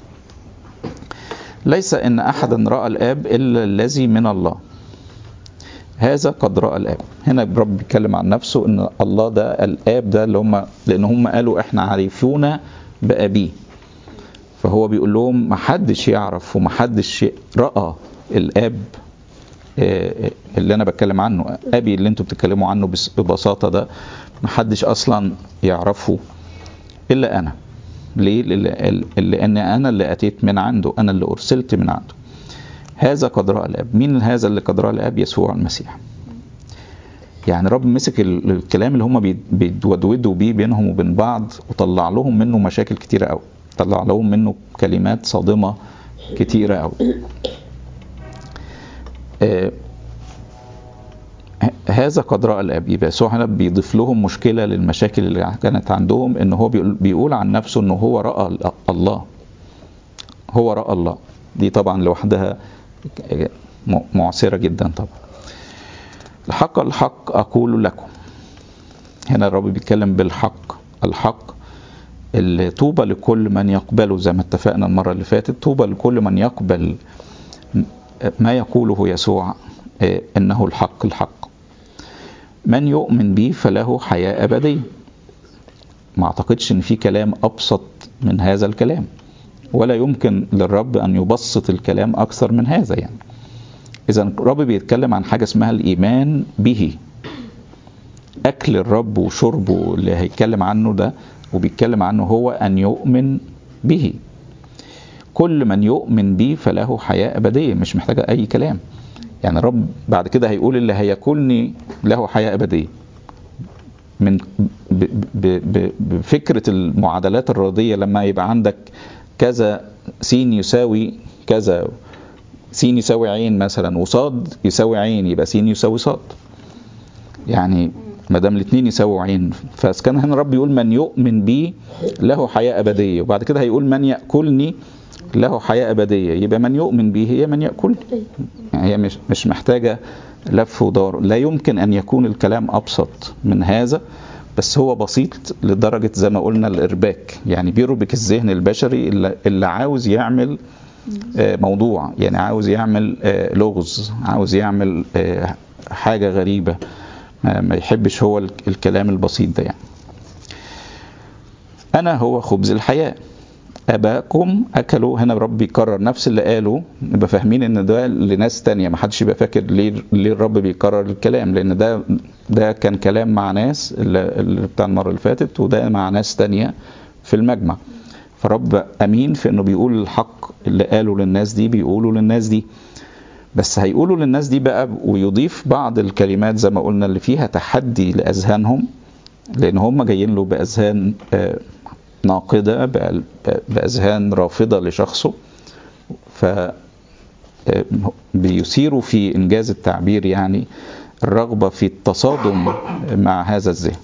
S1: ليس ان احدا راى الاب الا الذي من الله هذا قد راى الاب هنا الرب بيتكلم عن نفسه ان الله ده الاب ده اللي هم لان هم قالوا احنا عارفون بابيه فهو بيقول لهم ما حدش يعرف وما حدش راى الاب اللي انا بتكلم عنه ابي اللي انتوا بتتكلموا عنه ببساطه ده ما حدش اصلا يعرفه الا انا ليه؟ لأن أنا اللي أتيت من عنده أنا اللي أرسلت من عنده هذا قد رأى الآب مين هذا اللي قد رأى الآب يسوع المسيح يعني رب مسك الكلام اللي هم بيتودودوا بيه بينهم وبين بعض وطلع لهم منه مشاكل كتيرة قوي طلع لهم منه كلمات صادمة كتيرة قوي آه هذا قد راى الاب يبقى يسوع هنا بيضيف لهم مشكله للمشاكل اللي كانت عندهم ان هو بيقول, بيقول عن نفسه انه هو راى الله هو راى الله دي طبعا لوحدها معسره جدا طبعا الحق الحق اقول لكم هنا الرب بيتكلم بالحق الحق اللي طوبى لكل من يقبله زي ما اتفقنا المره اللي فاتت طوبى لكل من يقبل ما يقوله يسوع انه الحق الحق من يؤمن به فله حياة أبدية ما أعتقدش أن في كلام أبسط من هذا الكلام ولا يمكن للرب أن يبسط الكلام أكثر من هذا يعني إذا الرب بيتكلم عن حاجة اسمها الإيمان به أكل الرب وشربه اللي هيتكلم عنه ده وبيتكلم عنه هو أن يؤمن به كل من يؤمن به فله حياة أبدية مش محتاجة أي كلام يعني الرب بعد كده هيقول اللي هياكلني له حياة أبدية من بفكرة المعادلات الرياضية لما يبقى عندك كذا سين يساوي كذا سين يساوي عين مثلا وصاد يساوي عين يبقى سين يساوي صاد يعني ما دام الاثنين يساووا عين فكان هنا الرب يقول من يؤمن بي له حياة أبدية وبعد كده هيقول من يأكلني له حياة أبدية يبقى من يؤمن به هي من يأكل يعني هي مش مش محتاجة لف ودار لا يمكن أن يكون الكلام أبسط من هذا بس هو بسيط لدرجة زي ما قلنا الإرباك يعني بيربك الذهن البشري اللي, اللي عاوز يعمل موضوع يعني عاوز يعمل لغز عاوز يعمل حاجة غريبة ما يحبش هو الكلام البسيط ده يعني أنا هو خبز الحياة اباكم اكلوا هنا الرب بيكرر نفس اللي قاله نبقى فاهمين ان ده لناس تانية ما حدش يبقى فاكر ليه ليه الرب بيكرر الكلام لان ده ده كان كلام مع ناس اللي, اللي بتاع المره اللي فاتت وده مع ناس تانية في المجمع فرب امين في انه بيقول الحق اللي قاله للناس دي بيقولوا للناس دي بس هيقولوا للناس دي بقى ويضيف بعض الكلمات زي ما قلنا اللي فيها تحدي لاذهانهم لان هم جايين له باذهان ناقدة بأذهان رافضة لشخصه ف بيثيروا في إنجاز التعبير يعني الرغبة في التصادم مع هذا الذهن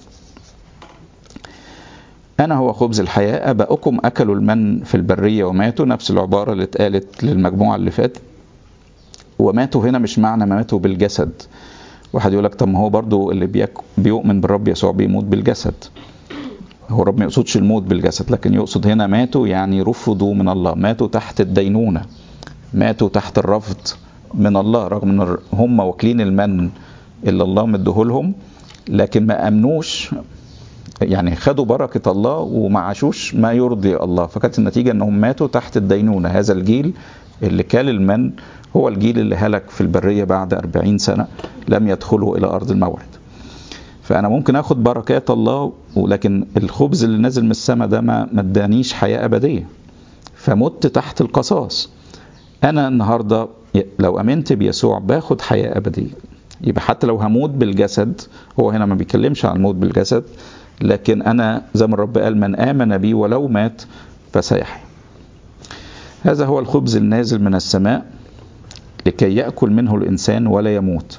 S1: أنا هو خبز الحياة أباؤكم أكلوا المن في البرية وماتوا نفس العبارة اللي اتقالت للمجموعة اللي فاتت وماتوا هنا مش معنى ماتوا بالجسد واحد يقول لك طب ما هو برضو اللي بيؤمن بالرب يسوع بيموت بالجسد هو رب ما يقصدش الموت بالجسد لكن يقصد هنا ماتوا يعني رفضوا من الله ماتوا تحت الدينونة ماتوا تحت الرفض من الله رغم ان هم واكلين المن اللي الله مديهولهم لكن ما امنوش يعني خدوا بركة الله وما عاشوش ما يرضي الله فكانت النتيجة انهم ماتوا تحت الدينونة هذا الجيل اللي كال المن هو الجيل اللي هلك في البرية بعد أربعين سنة لم يدخلوا إلى أرض الموعد فأنا ممكن أخد بركات الله ولكن الخبز اللي نازل من السماء ده ما ادانيش حياة أبدية فمت تحت القصاص أنا النهاردة لو أمنت بيسوع باخد حياة أبدية يبقى حتى لو هموت بالجسد هو هنا ما بيتكلمش عن الموت بالجسد لكن أنا زي ما الرب قال من آمن بي ولو مات فسيحيا هذا هو الخبز النازل من السماء لكي يأكل منه الإنسان ولا يموت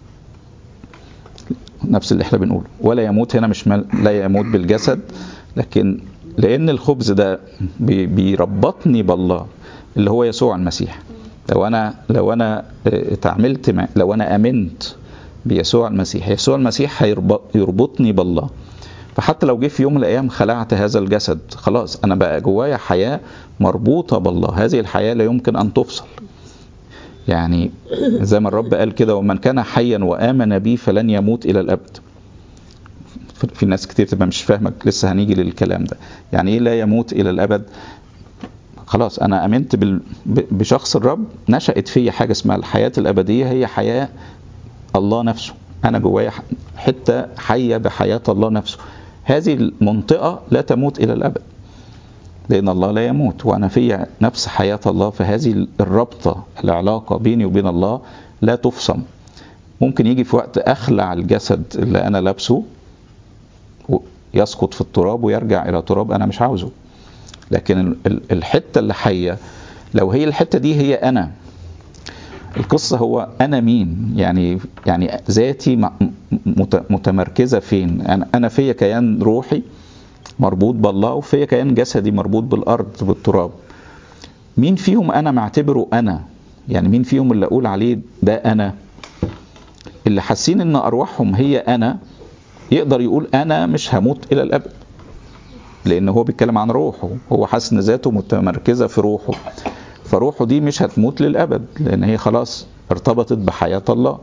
S1: نفس اللي احنا بنقوله ولا يموت هنا مش لا يموت بالجسد لكن لأن الخبز ده بيربطني بالله اللي هو يسوع المسيح لو أنا لو أنا اتعاملت مع لو أنا آمنت بيسوع المسيح يسوع المسيح هيربطني بالله فحتى لو جه في يوم من الايام خلعت هذا الجسد خلاص انا بقى جوايا حياه مربوطه بالله هذه الحياه لا يمكن ان تفصل يعني زي ما الرب قال كده ومن كان حيا وامن بي فلن يموت الى الابد في ناس كتير تبقى مش فاهمك لسه هنيجي للكلام ده يعني ايه لا يموت الى الابد خلاص انا امنت بشخص الرب نشأت فيا حاجه اسمها الحياه الابديه هي حياه الله نفسه انا جوايا حته حيه بحياه الله نفسه هذه المنطقه لا تموت الى الابد لان الله لا يموت وانا في نفس حياه الله فهذه الرابطه العلاقه بيني وبين الله لا تفصم ممكن يجي في وقت اخلع الجسد اللي انا لابسه يسقط في التراب ويرجع الى تراب انا مش عاوزه لكن الحته اللي حيه لو هي الحته دي هي انا القصة هو أنا مين يعني يعني ذاتي متمركزة فين أنا أنا فيا كيان روحي مربوط بالله وفيا كيان جسدي مربوط بالأرض بالتراب مين فيهم أنا معتبره أنا يعني مين فيهم اللي أقول عليه ده أنا اللي حاسين إن أرواحهم هي أنا يقدر يقول أنا مش هموت إلى الأبد لأن هو بيتكلم عن روحه هو حاسس إن ذاته متمركزة في روحه فروحه دي مش هتموت للأبد لأن هي خلاص ارتبطت بحياة الله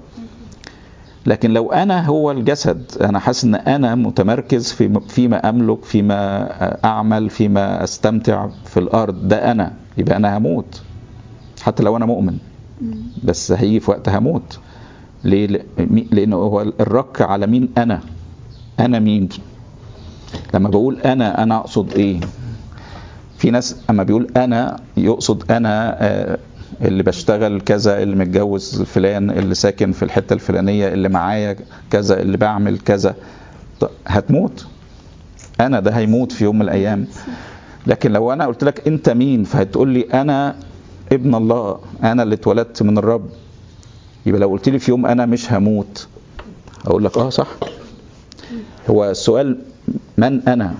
S1: لكن لو أنا هو الجسد أنا حاسس إن أنا متمركز في فيما أملك فيما أعمل فيما أستمتع في الأرض ده أنا يبقى أنا هموت حتى لو أنا مؤمن بس هيجي في وقت هموت ليه؟ لأنه هو الرك على مين أنا أنا مين لما بقول أنا أنا أقصد إيه في ناس اما بيقول انا يقصد انا اللي بشتغل كذا اللي متجوز فلان اللي ساكن في الحته الفلانيه اللي معايا كذا اللي بعمل كذا هتموت انا ده هيموت في يوم من الايام لكن لو انا قلت لك انت مين فهتقول لي انا ابن الله انا اللي اتولدت من الرب يبقى لو قلت لي في يوم انا مش هموت اقول لك اه صح هو السؤال من انا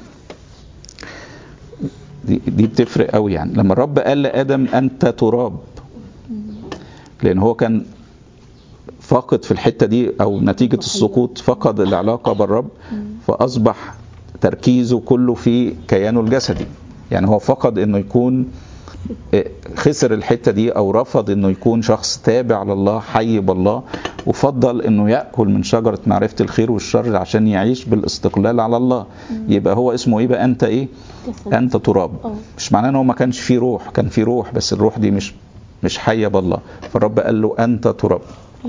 S1: دي, دي بتفرق قوي يعني لما الرب قال لادم انت تراب لان هو كان فاقد في الحته دي او نتيجه السقوط فقد العلاقه بالرب فاصبح تركيزه كله في كيانه الجسدي يعني هو فقد انه يكون خسر الحته دي او رفض انه يكون شخص تابع لله حي بالله وفضل انه ياكل من شجره معرفه الخير والشر عشان يعيش بالاستقلال على الله يبقى هو اسمه ايه بقى انت ايه انت تراب مش معناه ان هو ما كانش فيه روح كان فيه روح بس الروح دي مش مش حيه بالله فالرب قال له انت تراب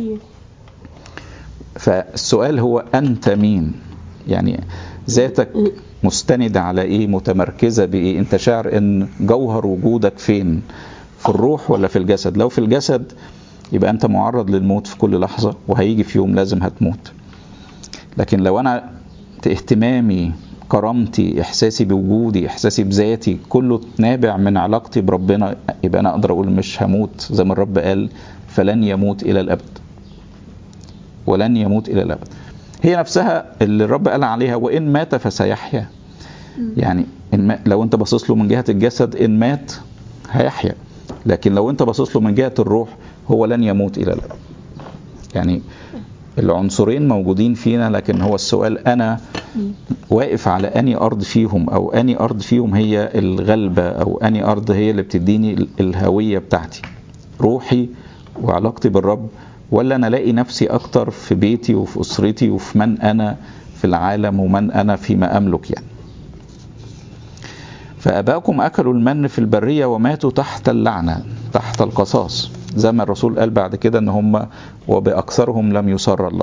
S1: فالسؤال هو انت مين يعني ذاتك مستندة على ايه متمركزة بايه انت شاعر ان جوهر وجودك فين في الروح ولا في الجسد لو في الجسد يبقى انت معرض للموت في كل لحظة وهيجي في يوم لازم هتموت لكن لو انا اهتمامي كرامتي احساسي بوجودي احساسي بذاتي كله نابع من علاقتي بربنا يبقى انا اقدر اقول مش هموت زي ما الرب قال فلن يموت الى الابد ولن يموت الى الابد هي نفسها اللي الرب قال عليها وان مات فسيحيا يعني إن ما لو انت باصص له من جهه الجسد ان مات هيحيا لكن لو انت باصص له من جهه الروح هو لن يموت الى الابد يعني العنصرين موجودين فينا لكن هو السؤال انا واقف على اني ارض فيهم او اني ارض فيهم هي الغلبه او اني ارض هي اللي بتديني الهويه بتاعتي روحي وعلاقتي بالرب ولا انا الاقي نفسي اكتر في بيتي وفي اسرتي وفي من انا في العالم ومن انا فيما املك يعني فاباكم اكلوا المن في البريه وماتوا تحت اللعنه تحت القصاص زي ما الرسول قال بعد كده ان هم وباكثرهم لم يسر الله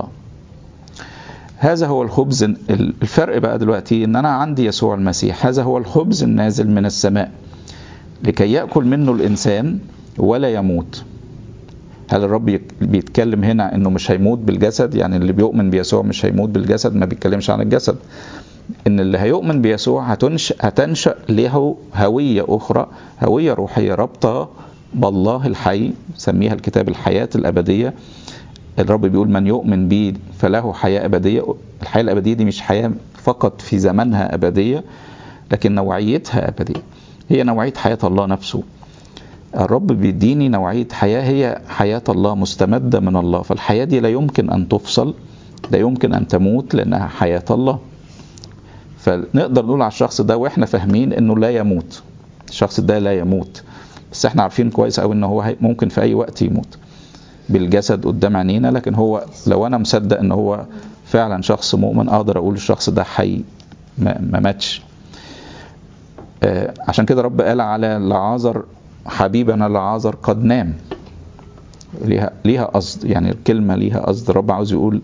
S1: هذا هو الخبز الفرق بقى دلوقتي ان انا عندي يسوع المسيح هذا هو الخبز النازل من السماء لكي ياكل منه الانسان ولا يموت هل الرب بيتكلم هنا انه مش هيموت بالجسد يعني اللي بيؤمن بيسوع مش هيموت بالجسد ما بيتكلمش عن الجسد ان اللي هيؤمن بيسوع هتنشأ هتنشأ له هوية اخرى هوية روحية رابطة بالله الحي سميها الكتاب الحياة الابدية الرب بيقول من يؤمن بي فله حياة أبدية الحياة الأبدية دي مش حياة فقط في زمنها أبدية لكن نوعيتها أبدية هي نوعية حياة الله نفسه الرب بيديني نوعية حياة هي حياة الله مستمدة من الله فالحياة دي لا يمكن أن تفصل لا يمكن أن تموت لأنها حياة الله فنقدر نقول على الشخص ده واحنا فاهمين انه لا يموت الشخص ده لا يموت بس احنا عارفين كويس قوي ان هو ممكن في اي وقت يموت بالجسد قدام عينينا لكن هو لو انا مصدق ان هو فعلا شخص مؤمن اقدر اقول الشخص ده حي ما ماتش آه عشان كده رب قال على لعازر حبيبنا لعازر قد نام ليها ليها قصد يعني الكلمه ليها قصد الرب عاوز يقول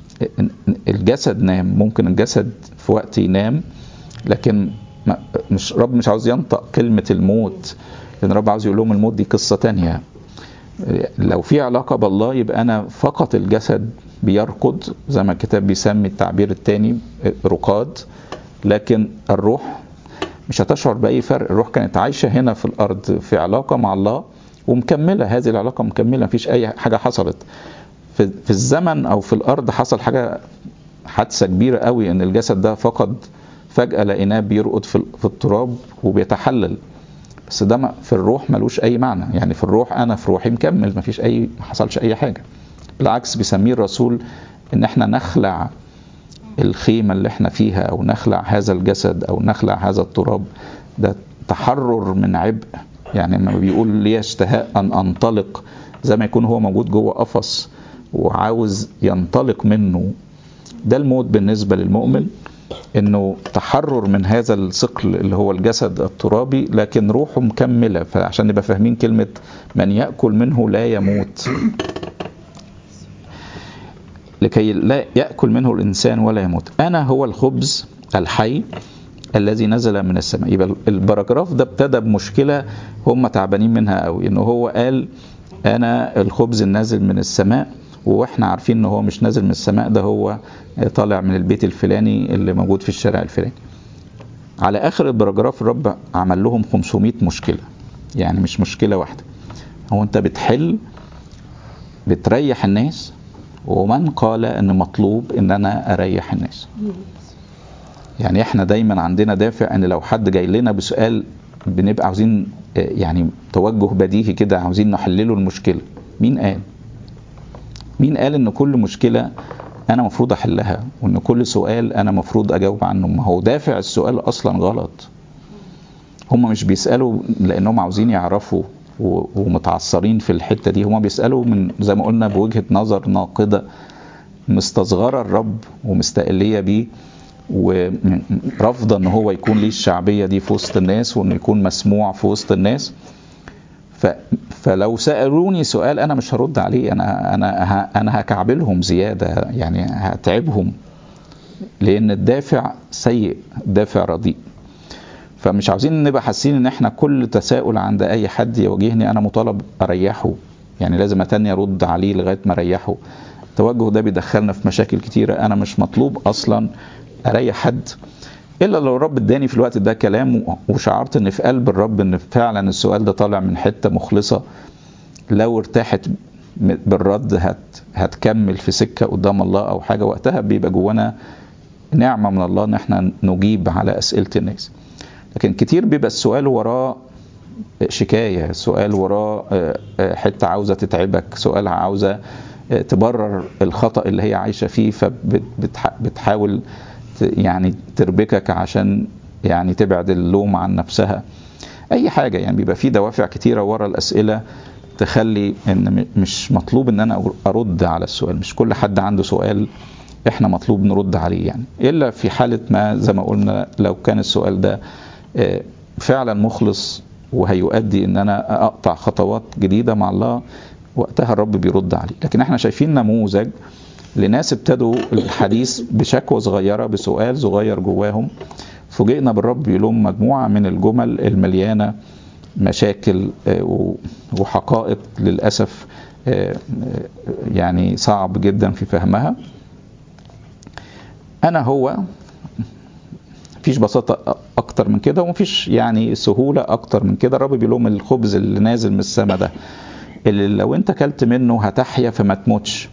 S1: الجسد نام ممكن الجسد في وقت ينام لكن مش رب مش عاوز ينطق كلمه الموت لان رب عاوز يقول لهم الموت دي قصه تانية لو في علاقه بالله يبقى انا فقط الجسد بيرقد زي ما الكتاب بيسمي التعبير الثاني رقاد لكن الروح مش هتشعر باي فرق الروح كانت عايشه هنا في الارض في علاقه مع الله ومكمله هذه العلاقه مكمله مفيش اي حاجه حصلت في, في الزمن او في الارض حصل حاجه حادثه كبيره قوي ان الجسد ده فقد فجاه لقيناه بيرقد في, في التراب وبيتحلل بس ده في الروح ملوش اي معنى يعني في الروح انا في روحي مكمل مفيش اي ما حصلش اي حاجه بالعكس بيسميه الرسول ان احنا نخلع الخيمه اللي احنا فيها او نخلع هذا الجسد او نخلع هذا التراب ده تحرر من عبء يعني لما بيقول لي اشتهاء ان انطلق زي ما يكون هو موجود جوه قفص وعاوز ينطلق منه ده الموت بالنسبه للمؤمن انه تحرر من هذا الثقل اللي هو الجسد الترابي لكن روحه مكمله فعشان نبقى فاهمين كلمه من ياكل منه لا يموت لكي لا ياكل منه الانسان ولا يموت انا هو الخبز الحي الذي نزل من السماء يبقى الباراجراف ده ابتدى بمشكله هم تعبانين منها قوي انه هو قال انا الخبز النازل من السماء واحنا عارفين ان هو مش نازل من السماء ده هو طالع من البيت الفلاني اللي موجود في الشارع الفلاني على اخر الباراجراف الرب عمل لهم 500 مشكله يعني مش مشكله واحده هو انت بتحل بتريح الناس ومن قال ان مطلوب ان انا اريح الناس يعني احنا دايما عندنا دافع ان لو حد جاي لنا بسؤال بنبقى عاوزين يعني توجه بديهي كده عاوزين نحلله المشكله مين قال مين قال ان كل مشكله انا مفروض احلها وان كل سؤال انا مفروض اجاوب عنه ما هو دافع السؤال اصلا غلط هم مش بيسالوا لانهم عاوزين يعرفوا ومتعثرين في الحته دي هم بيسالوا من زي ما قلنا بوجهه نظر ناقده مستصغره الرب ومستقليه بيه ورافضه ان هو يكون ليه الشعبيه دي في وسط الناس وانه يكون مسموع في وسط الناس ف فلو سالوني سؤال انا مش هرد عليه انا انا انا هكعبلهم زياده يعني هتعبهم لان الدافع سيء دافع رديء فمش عاوزين نبقى حاسين ان احنا كل تساؤل عند اي حد يواجهني انا مطالب اريحه يعني لازم اتاني ارد عليه لغايه ما اريحه التوجه ده بيدخلنا في مشاكل كتيره انا مش مطلوب اصلا اريح حد الا لو الرب اداني في الوقت ده كلام وشعرت ان في قلب الرب ان فعلا السؤال ده طالع من حته مخلصه لو ارتاحت بالرد هت هتكمل في سكه قدام الله او حاجه وقتها بيبقى جوانا نعمه من الله ان احنا نجيب على اسئله الناس لكن كتير بيبقى السؤال وراه شكايه سؤال وراه حته عاوزه تتعبك سؤال عاوزه تبرر الخطا اللي هي عايشه فيه فبتحاول يعني تربكك عشان يعني تبعد اللوم عن نفسها اي حاجه يعني بيبقى في دوافع كتيره ورا الاسئله تخلي ان مش مطلوب ان انا ارد على السؤال مش كل حد عنده سؤال احنا مطلوب نرد عليه يعني الا في حاله ما زي ما قلنا لو كان السؤال ده فعلا مخلص وهيؤدي ان انا اقطع خطوات جديده مع الله وقتها الرب بيرد عليه لكن احنا شايفين نموذج لناس ابتدوا الحديث بشكوى صغيره بسؤال صغير جواهم فوجئنا بالرب بيلوم مجموعه من الجمل المليانه مشاكل وحقائق للاسف يعني صعب جدا في فهمها انا هو مفيش بساطة أكتر من كده ومفيش يعني سهولة أكتر من كده الرب بيقول لهم الخبز اللي نازل من السما ده اللي لو أنت كلت منه هتحيا فما تموتش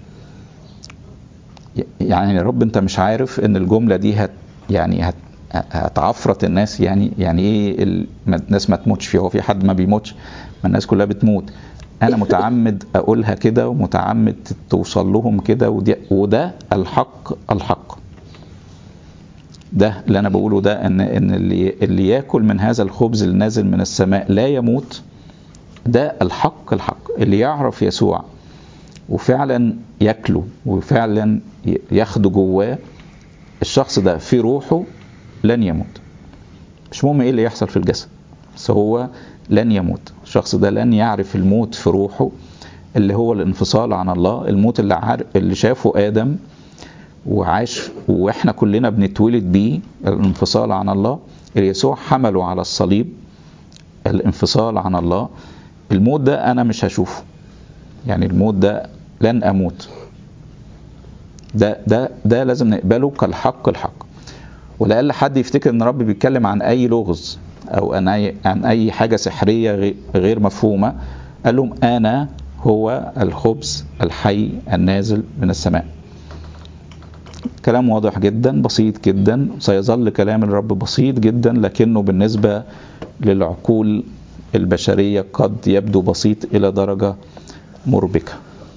S1: يعني يا رب أنت مش عارف إن الجملة دي هت يعني هت هتعفرت الناس يعني يعني ايه الناس ما تموتش فيه هو في حد ما بيموتش ما الناس كلها بتموت انا متعمد اقولها كده ومتعمد توصل لهم كده وده الحق الحق ده اللي انا بقوله ده ان ان اللي اللي ياكل من هذا الخبز اللي نازل من السماء لا يموت ده الحق الحق اللي يعرف يسوع وفعلا ياكله وفعلا ياخده جواه الشخص ده في روحه لن يموت مش مهم ايه اللي يحصل في الجسد بس هو لن يموت الشخص ده لن يعرف الموت في روحه اللي هو الانفصال عن الله الموت اللي عارف اللي شافه ادم وعاش واحنا كلنا بنتولد بيه الانفصال عن الله اللي يسوع حمله على الصليب الانفصال عن الله الموت ده انا مش هشوفه يعني الموت ده لن اموت ده ده ده لازم نقبله كالحق الحق ولأقل حد يفتكر ان رب بيتكلم عن اي لغز او عن اي عن اي حاجه سحريه غير مفهومه قال لهم انا هو الخبز الحي النازل من السماء كلام واضح جدا بسيط جدا سيظل كلام الرب بسيط جدا لكنه بالنسبه للعقول البشريه قد يبدو بسيط الى درجه مربكه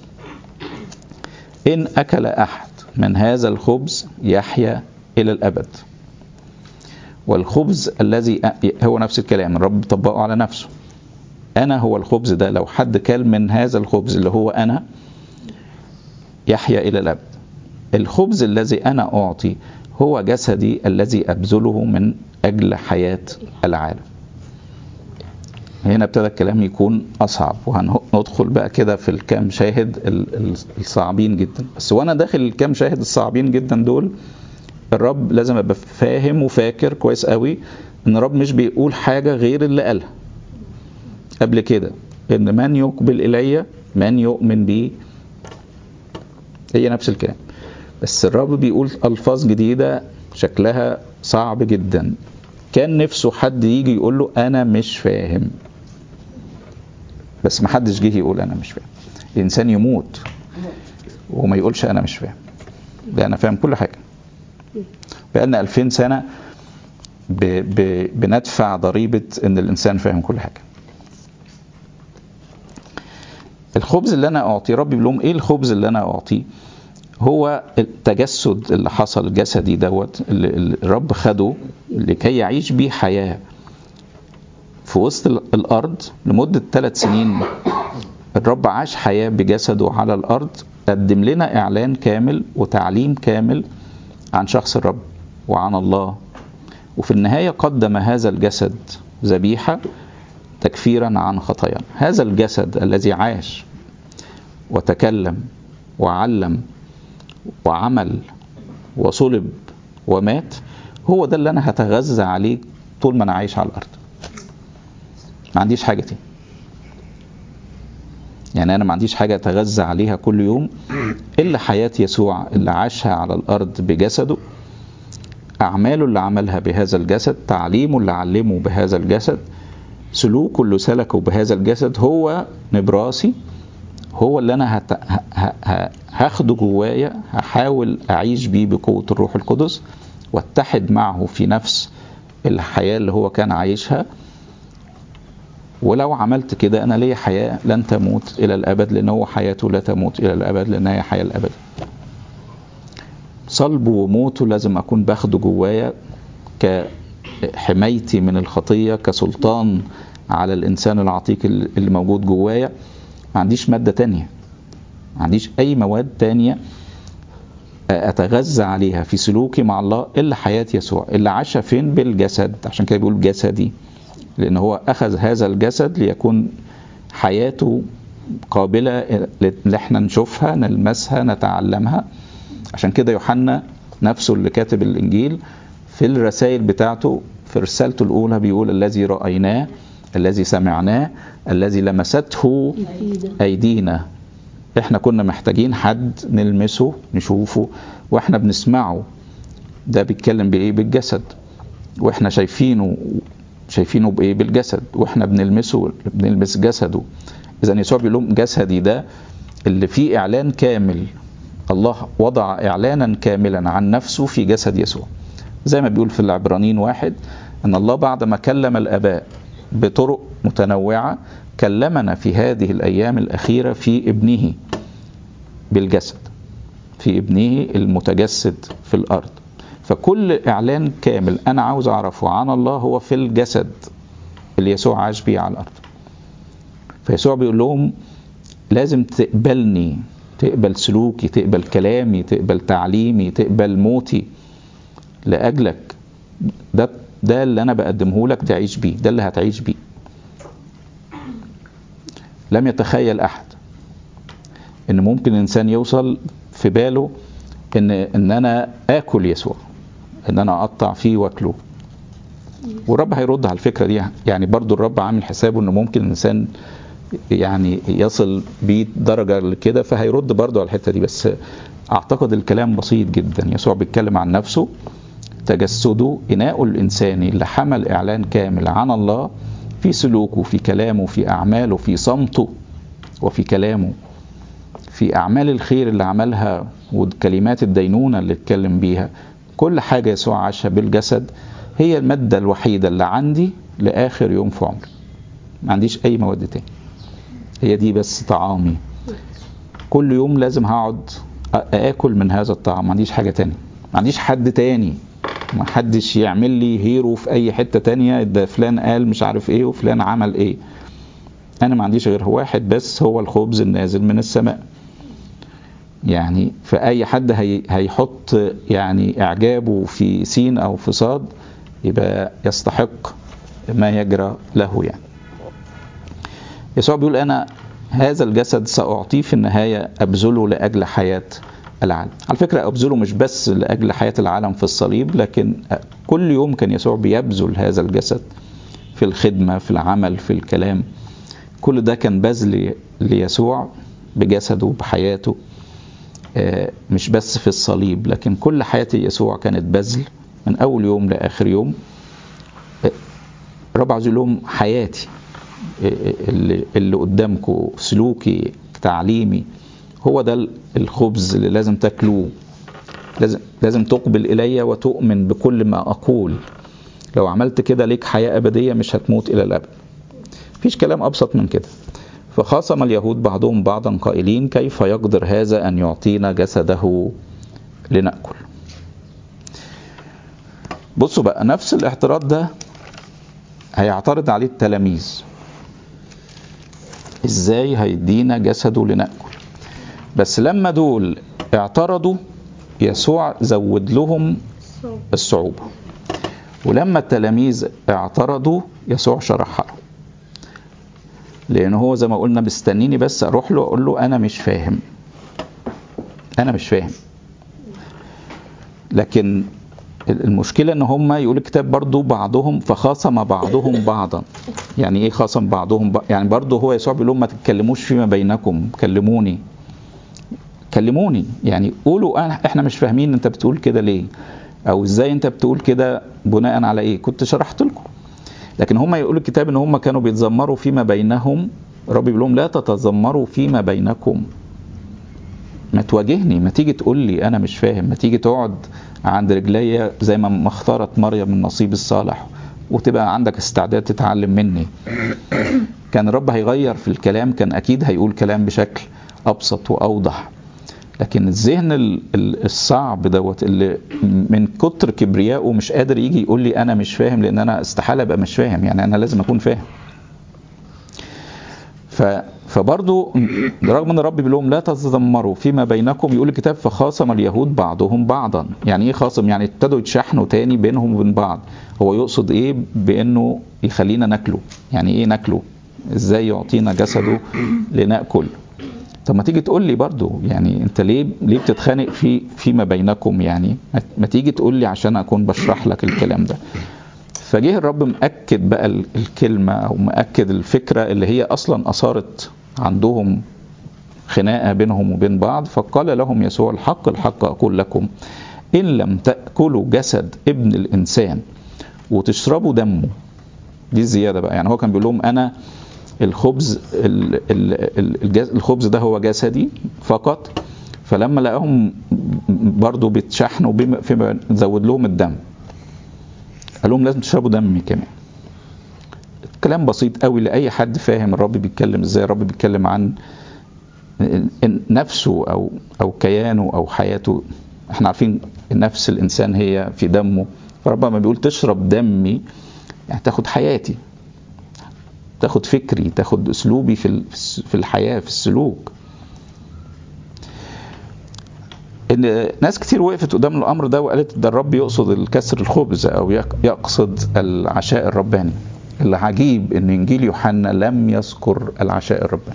S1: ان اكل احد من هذا الخبز يحيا الى الابد والخبز الذي هو نفس الكلام الرب طبقه على نفسه انا هو الخبز ده لو حد كل من هذا الخبز اللي هو انا يحيا الى الابد الخبز الذي انا اعطي هو جسدي الذي ابذله من اجل حياه العالم هنا ابتدى الكلام يكون اصعب وهندخل بقى كده في الكام شاهد الصعبين جدا بس وانا داخل الكام شاهد الصعبين جدا دول الرب لازم ابقى فاهم وفاكر كويس قوي ان الرب مش بيقول حاجه غير اللي قالها قبل كده ان من يقبل الي من يؤمن بي هي نفس الكلام بس الرب بيقول الفاظ جديده شكلها صعب جدا كان نفسه حد يجي يقول له انا مش فاهم بس ما حدش جه يقول انا مش فاهم الانسان يموت وما يقولش انا مش فاهم ده انا فاهم كل حاجه بقالنا 2000 سنه ب ب بندفع ضريبه ان الانسان فاهم كل حاجه الخبز اللي انا اعطيه ربي بيقول لهم ايه الخبز اللي انا اعطيه هو التجسد اللي حصل جسدي دوت اللي الرب خده لكي يعيش بيه حياه في وسط الارض لمده ثلاث سنين الرب عاش حياه بجسده على الارض قدم لنا اعلان كامل وتعليم كامل عن شخص الرب وعن الله وفي النهايه قدم هذا الجسد ذبيحه تكفيرا عن خطايانا هذا الجسد الذي عاش وتكلم وعلم وعمل وصلب ومات هو ده اللي انا هتغذى عليه طول ما انا عايش على الارض ما عنديش حاجه تاني يعني انا ما عنديش حاجه اتغذى عليها كل يوم الا حياه يسوع اللي عاشها على الارض بجسده اعماله اللي عملها بهذا الجسد تعليمه اللي علمه بهذا الجسد سلوكه اللي سلكه بهذا الجسد هو نبراسي هو اللي انا هت... ه... ه... هاخده جوايا هحاول اعيش بيه بقوه الروح القدس واتحد معه في نفس الحياه اللي هو كان عايشها ولو عملت كده انا ليا حياه لن تموت الى الابد لان هو حياته لا تموت الى الابد لان هي حياه الابد صلبه وموته لازم اكون باخده جوايا كحمايتي من الخطيه كسلطان على الانسان العتيق اللي موجود جوايا ما عنديش ماده تانية ما عنديش اي مواد تانية اتغذى عليها في سلوكي مع الله الا حياه يسوع اللي عاش فين بالجسد عشان كده بيقول جسدي لان هو اخذ هذا الجسد ليكون حياته قابله اللي احنا نشوفها نلمسها نتعلمها عشان كده يوحنا نفسه اللي كاتب الانجيل في الرسائل بتاعته في رسالته الاولى بيقول الذي رايناه الذي سمعناه الذي لمسته ايدينا احنا كنا محتاجين حد نلمسه نشوفه واحنا بنسمعه ده بيتكلم بايه بالجسد واحنا شايفينه شايفينه بايه بالجسد واحنا بنلمسه بنلمس جسده اذا يسوع بيقول لهم جسدي ده اللي فيه اعلان كامل الله وضع اعلانا كاملا عن نفسه في جسد يسوع زي ما بيقول في العبرانيين واحد ان الله بعد ما كلم الاباء بطرق متنوعه كلمنا في هذه الايام الاخيره في ابنه بالجسد في ابنه المتجسد في الارض فكل اعلان كامل انا عاوز اعرفه عن الله هو في الجسد اللي يسوع عاش بيه على الارض فيسوع بيقول لهم لازم تقبلني تقبل سلوكي تقبل كلامي تقبل تعليمي تقبل موتي لاجلك ده ده اللي انا بقدمه لك تعيش بيه ده اللي هتعيش بيه لم يتخيل احد ان ممكن الانسان يوصل في باله ان ان انا اكل يسوع ان انا اقطع فيه واكله والرب هيرد على الفكره دي يعني برضو الرب عامل حسابه ان ممكن الانسان يعني يصل بيه درجه لكده فهيرد برضو على الحته دي بس اعتقد الكلام بسيط جدا يسوع بيتكلم عن نفسه تجسده إناء الإنساني اللي حمل إعلان كامل عن الله في سلوكه في كلامه في أعماله في صمته وفي كلامه في أعمال الخير اللي عملها وكلمات الدينونة اللي اتكلم بيها كل حاجة يسوع عاشها بالجسد هي المادة الوحيدة اللي عندي لآخر يوم في عمري ما عنديش أي مواد تاني هي دي بس طعامي كل يوم لازم هقعد آكل من هذا الطعام ما عنديش حاجة تاني ما عنديش حد تاني ما حدش يعمل لي هيرو في اي حته تانية ده فلان قال مش عارف ايه وفلان عمل ايه انا ما عنديش غير واحد بس هو الخبز النازل من السماء يعني فاي حد هي هيحط يعني اعجابه في سين او في صاد يبقى يستحق ما يجرى له يعني يسوع بيقول انا هذا الجسد ساعطيه في النهايه ابذله لاجل حياه العالم على فكرة أبذله مش بس لأجل حياة العالم في الصليب لكن كل يوم كان يسوع بيبذل هذا الجسد في الخدمة في العمل في الكلام كل ده كان بذل ليسوع بجسده بحياته مش بس في الصليب لكن كل حياة يسوع كانت بذل من أول يوم لآخر يوم رب عاوز لهم حياتي اللي, اللي قدامكم سلوكي تعليمي هو ده الخبز اللي لازم تاكلوه لازم لازم تقبل الي وتؤمن بكل ما اقول لو عملت كده ليك حياه ابديه مش هتموت الى الابد مفيش كلام ابسط من كده فخاصم اليهود بعضهم بعضا قائلين كيف يقدر هذا ان يعطينا جسده لناكل بصوا بقى نفس الاعتراض ده هيعترض عليه التلاميذ ازاي هيدينا جسده لناكل بس لما دول اعترضوا يسوع زود لهم الصعوبة ولما التلاميذ اعترضوا يسوع شرحها له لأن هو زي ما قلنا مستنيني بس أروح له أقول له أنا مش فاهم أنا مش فاهم لكن المشكلة ان هم يقول الكتاب برضو بعضهم فخاصم بعضهم بعضا يعني ايه خاصم بعضهم ب... يعني برضو هو يسوع بيقول لهم ما تتكلموش فيما بينكم كلموني كلموني يعني قولوا أنا احنا مش فاهمين انت بتقول كده ليه او ازاي انت بتقول كده بناء على ايه كنت شرحت لكم لكن هم يقولوا الكتاب ان هم كانوا بيتذمروا فيما بينهم ربي بيقول لهم لا تتذمروا فيما بينكم ما تواجهني ما تيجي تقول لي انا مش فاهم ما تيجي تقعد عند رجليا زي ما اختارت مريم النصيب الصالح وتبقى عندك استعداد تتعلم مني كان الرب هيغير في الكلام كان اكيد هيقول كلام بشكل ابسط واوضح لكن الذهن ال- ال- الصعب دوت اللي من كتر كبريائه مش قادر يجي يقول لي انا مش فاهم لان انا استحاله ابقى مش فاهم يعني انا لازم اكون فاهم ف فبرضه رغم ان الرب بيقول لهم لا تتذمروا فيما بينكم يقول الكتاب فخاصم اليهود بعضهم بعضا يعني ايه خاصم يعني ابتدوا يتشحنوا تاني بينهم وبين بعض هو يقصد ايه بانه يخلينا ناكله يعني ايه ناكله ازاي يعطينا جسده لناكل طب ما تيجي تقول لي برضو يعني انت ليه ليه بتتخانق في فيما بينكم يعني ما- ما تيجي تقول لي عشان اكون بشرح لك الكلام ده فجه الرب مأكد بقى ال- الكلمة أو مأكد الفكرة اللي هي أصلا أثارت عندهم خناقة بينهم وبين بعض فقال لهم يسوع الحق الحق أقول لكم إن لم تأكلوا جسد ابن الإنسان وتشربوا دمه دي الزيادة بقى يعني هو كان بيقول لهم أنا الخبز ال- ال- ال- الجز- الخبز ده هو جسدي فقط فلما لقاهم برضو بيتشحنوا بما فيما زود لهم الدم قال لهم لازم تشربوا دمي كمان كلام بسيط قوي لاي حد فاهم الرب بيتكلم ازاي الرب بيتكلم عن نفسه او او كيانه او حياته احنا عارفين نفس الانسان هي في دمه فرب ما بيقول تشرب دمي يعني تاخد حياتي تاخد فكري تاخد اسلوبي في ال- في الحياه في السلوك ان ناس كتير وقفت قدام الامر ده وقالت ده الرب يقصد الكسر الخبز او يق- يقصد العشاء الرباني العجيب ان انجيل يوحنا لم يذكر العشاء الرباني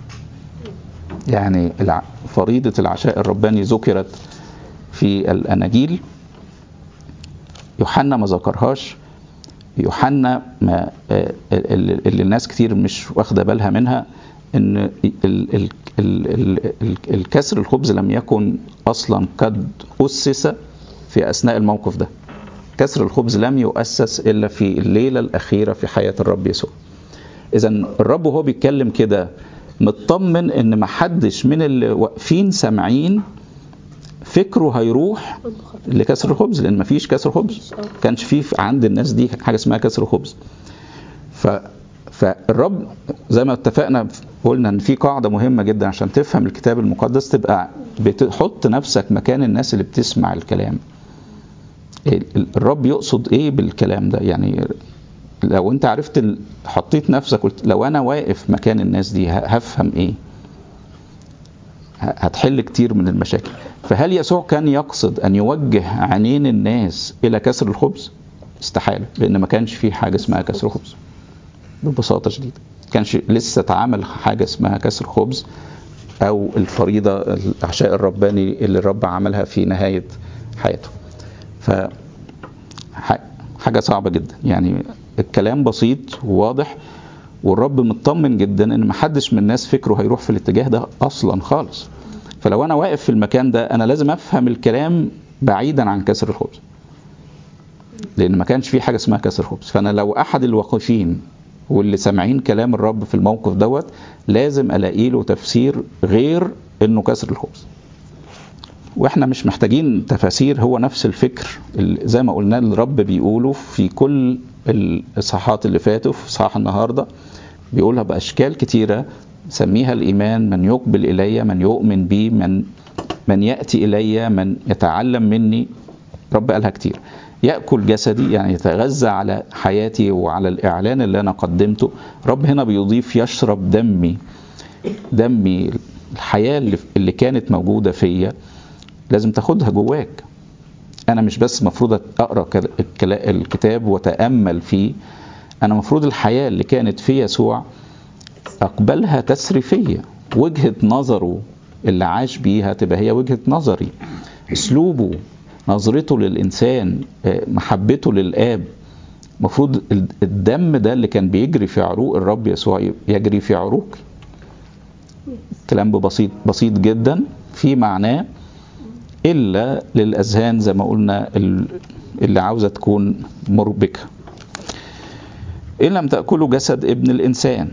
S1: يعني الع- فريضة العشاء الرباني ذكرت في الأناجيل يوحنا ما ذكرهاش يوحنا ما آه، اللي اللي الناس كتير مش واخده بالها منها ان ال- ال- ال- ال- ال- الكسر الخبز لم يكن اصلا قد اسس في اثناء الموقف ده كسر الخبز لم يؤسس الا في الليله الاخيره في حياه الرب يسوع اذا الرب وهو بيتكلم كده مطمن ان ما حدش من اللي واقفين سامعين فكره هيروح لكسر الخبز لان مفيش كسر خبز كانش فيه عند الناس دي حاجه اسمها كسر خبز ف فالرب زي ما اتفقنا قلنا ان في قاعده مهمه جدا عشان تفهم الكتاب المقدس تبقى بتحط نفسك مكان الناس اللي بتسمع الكلام ال- ال- الرب يقصد ايه بالكلام ده يعني لو انت عرفت ال- حطيت نفسك قلت لو انا واقف مكان الناس دي ه- هفهم ايه ه- هتحل كتير من المشاكل فهل يسوع كان يقصد ان يوجه عينين الناس الى كسر الخبز استحاله لان ما كانش في حاجه اسمها كسر خبز ببساطه شديده كانش لسه اتعمل حاجه اسمها كسر خبز او الفريضه العشاء الرباني اللي الرب عملها في نهايه حياته ف ح- حاجه صعبه جدا يعني الكلام بسيط وواضح والرب مطمن جدا ان محدش من الناس فكره هيروح في الاتجاه ده اصلا خالص فلو انا واقف في المكان ده انا لازم افهم الكلام بعيدا عن كسر الخبز لان ما كانش في حاجه اسمها كسر خبز فانا لو احد الواقفين واللي سامعين كلام الرب في الموقف دوت لازم الاقي له تفسير غير انه كسر الخبز واحنا مش محتاجين تفاسير هو نفس الفكر اللي زي ما قلنا الرب بيقوله في كل الاصحاحات اللي فاتوا في اصحاح النهارده بيقولها باشكال كتيره سميها الايمان من يقبل الي من يؤمن بي من من ياتي الي من يتعلم مني رب قالها كتير ياكل جسدي يعني يتغذى على حياتي وعلى الاعلان اللي انا قدمته رب هنا بيضيف يشرب دمي دمي الحياه اللي, اللي كانت موجوده فيا لازم تاخدها جواك انا مش بس مفروض اقرا كل- الكلا- الكتاب واتامل فيه انا مفروض الحياه اللي كانت في يسوع اقبلها تسري فيا وجهه نظره اللي عاش بيها تبقى هي وجهه نظري اسلوبه نظرته للانسان آه، محبته للاب المفروض الدم ده اللي كان بيجري في عروق الرب يسوع يجري في عروق كلام بسيط بسيط جدا في معناه الا للاذهان زي ما قلنا ال- اللي عاوزه تكون مربكه ان لم تاكلوا جسد ابن الانسان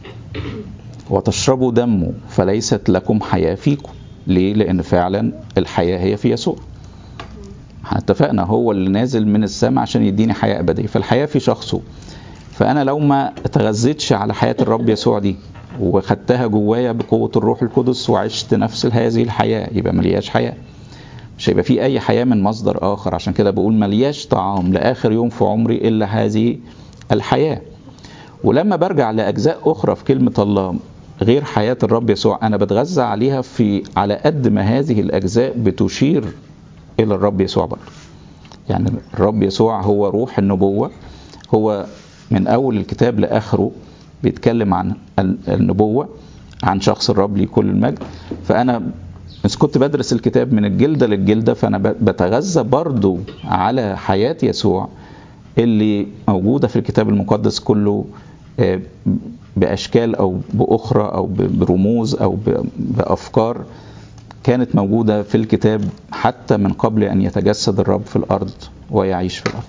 S1: وتشربوا دمه فليست لكم حياه فيكم ليه لان فعلا الحياه هي في يسوع احنا اتفقنا هو اللي نازل من السماء عشان يديني حياه ابديه فالحياه في شخصه فانا لو ما اتغذيتش على حياه الرب يسوع دي وخدتها جوايا بقوة الروح القدس وعشت نفس هذه الحياة يبقى ملياش حياة مش هيبقى في أي حياة من مصدر آخر عشان كده بقول ملياش طعام لآخر يوم في عمري إلا هذه الحياة ولما برجع لأجزاء أخرى في كلمة الله غير حياة الرب يسوع أنا بتغذى عليها في على قد ما هذه الأجزاء بتشير إلى الرب يسوع برضه يعني الرب يسوع هو روح النبوة هو من أول الكتاب لآخره بيتكلم عن النبوة عن شخص الرب ليه كل المجد فأنا بس كنت بدرس الكتاب من الجلدة للجلدة فأنا بتغذى برضو على حياة يسوع اللي موجودة في الكتاب المقدس كله بأشكال أو بأخرى أو برموز أو بأفكار كانت موجودة في الكتاب حتى من قبل أن يتجسد الرب في الأرض ويعيش في الأرض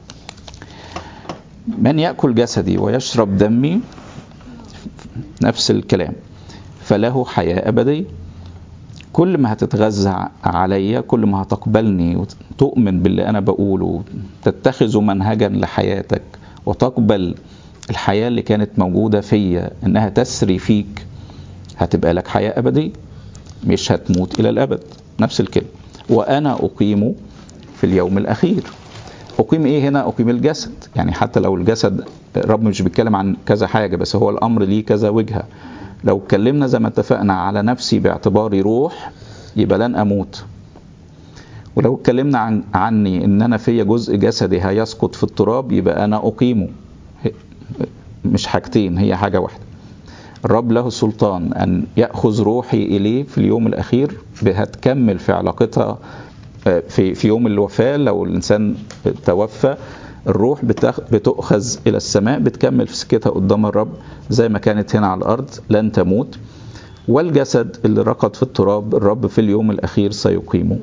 S1: من يأكل جسدي ويشرب دمي نفس الكلام فله حياة أبدية كل ما هتتغذى عليا كل ما هتقبلني وتؤمن باللي أنا بقوله تتخذ منهجا لحياتك وتقبل الحياة اللي كانت موجودة فيا إنها تسري فيك هتبقى لك حياة أبدية مش هتموت إلى الأبد نفس الكلمة وأنا أقيم في اليوم الأخير أقيم إيه هنا أقيم الجسد يعني حتى لو الجسد الرب مش بيتكلم عن كذا حاجة بس هو الأمر ليه كذا وجهة لو اتكلمنا زي ما اتفقنا على نفسي باعتباري روح يبقى لن أموت ولو اتكلمنا عن عني ان انا فيا جزء جسدي هيسقط في التراب يبقى انا اقيمه مش حاجتين هي حاجه واحده الرب له السلطان ان ياخذ روحي اليه في اليوم الاخير هتكمل في علاقتها في في يوم الوفاه لو الانسان توفى الروح بتؤخذ الى السماء بتكمل في سكتها قدام الرب زي ما كانت هنا على الارض لن تموت والجسد اللي رقد في التراب الرب في اليوم الاخير سيقيمه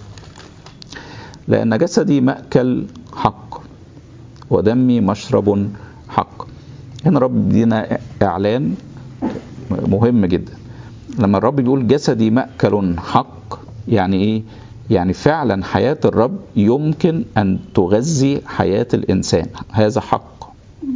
S1: لأن جسدي مأكل حق ودمي مشرب حق هنا رب بيدينا إعلان مهم جدا لما الرب بيقول جسدي مأكل حق يعني إيه؟ يعني فعلا حياة الرب يمكن أن تغذي حياة الإنسان هذا حق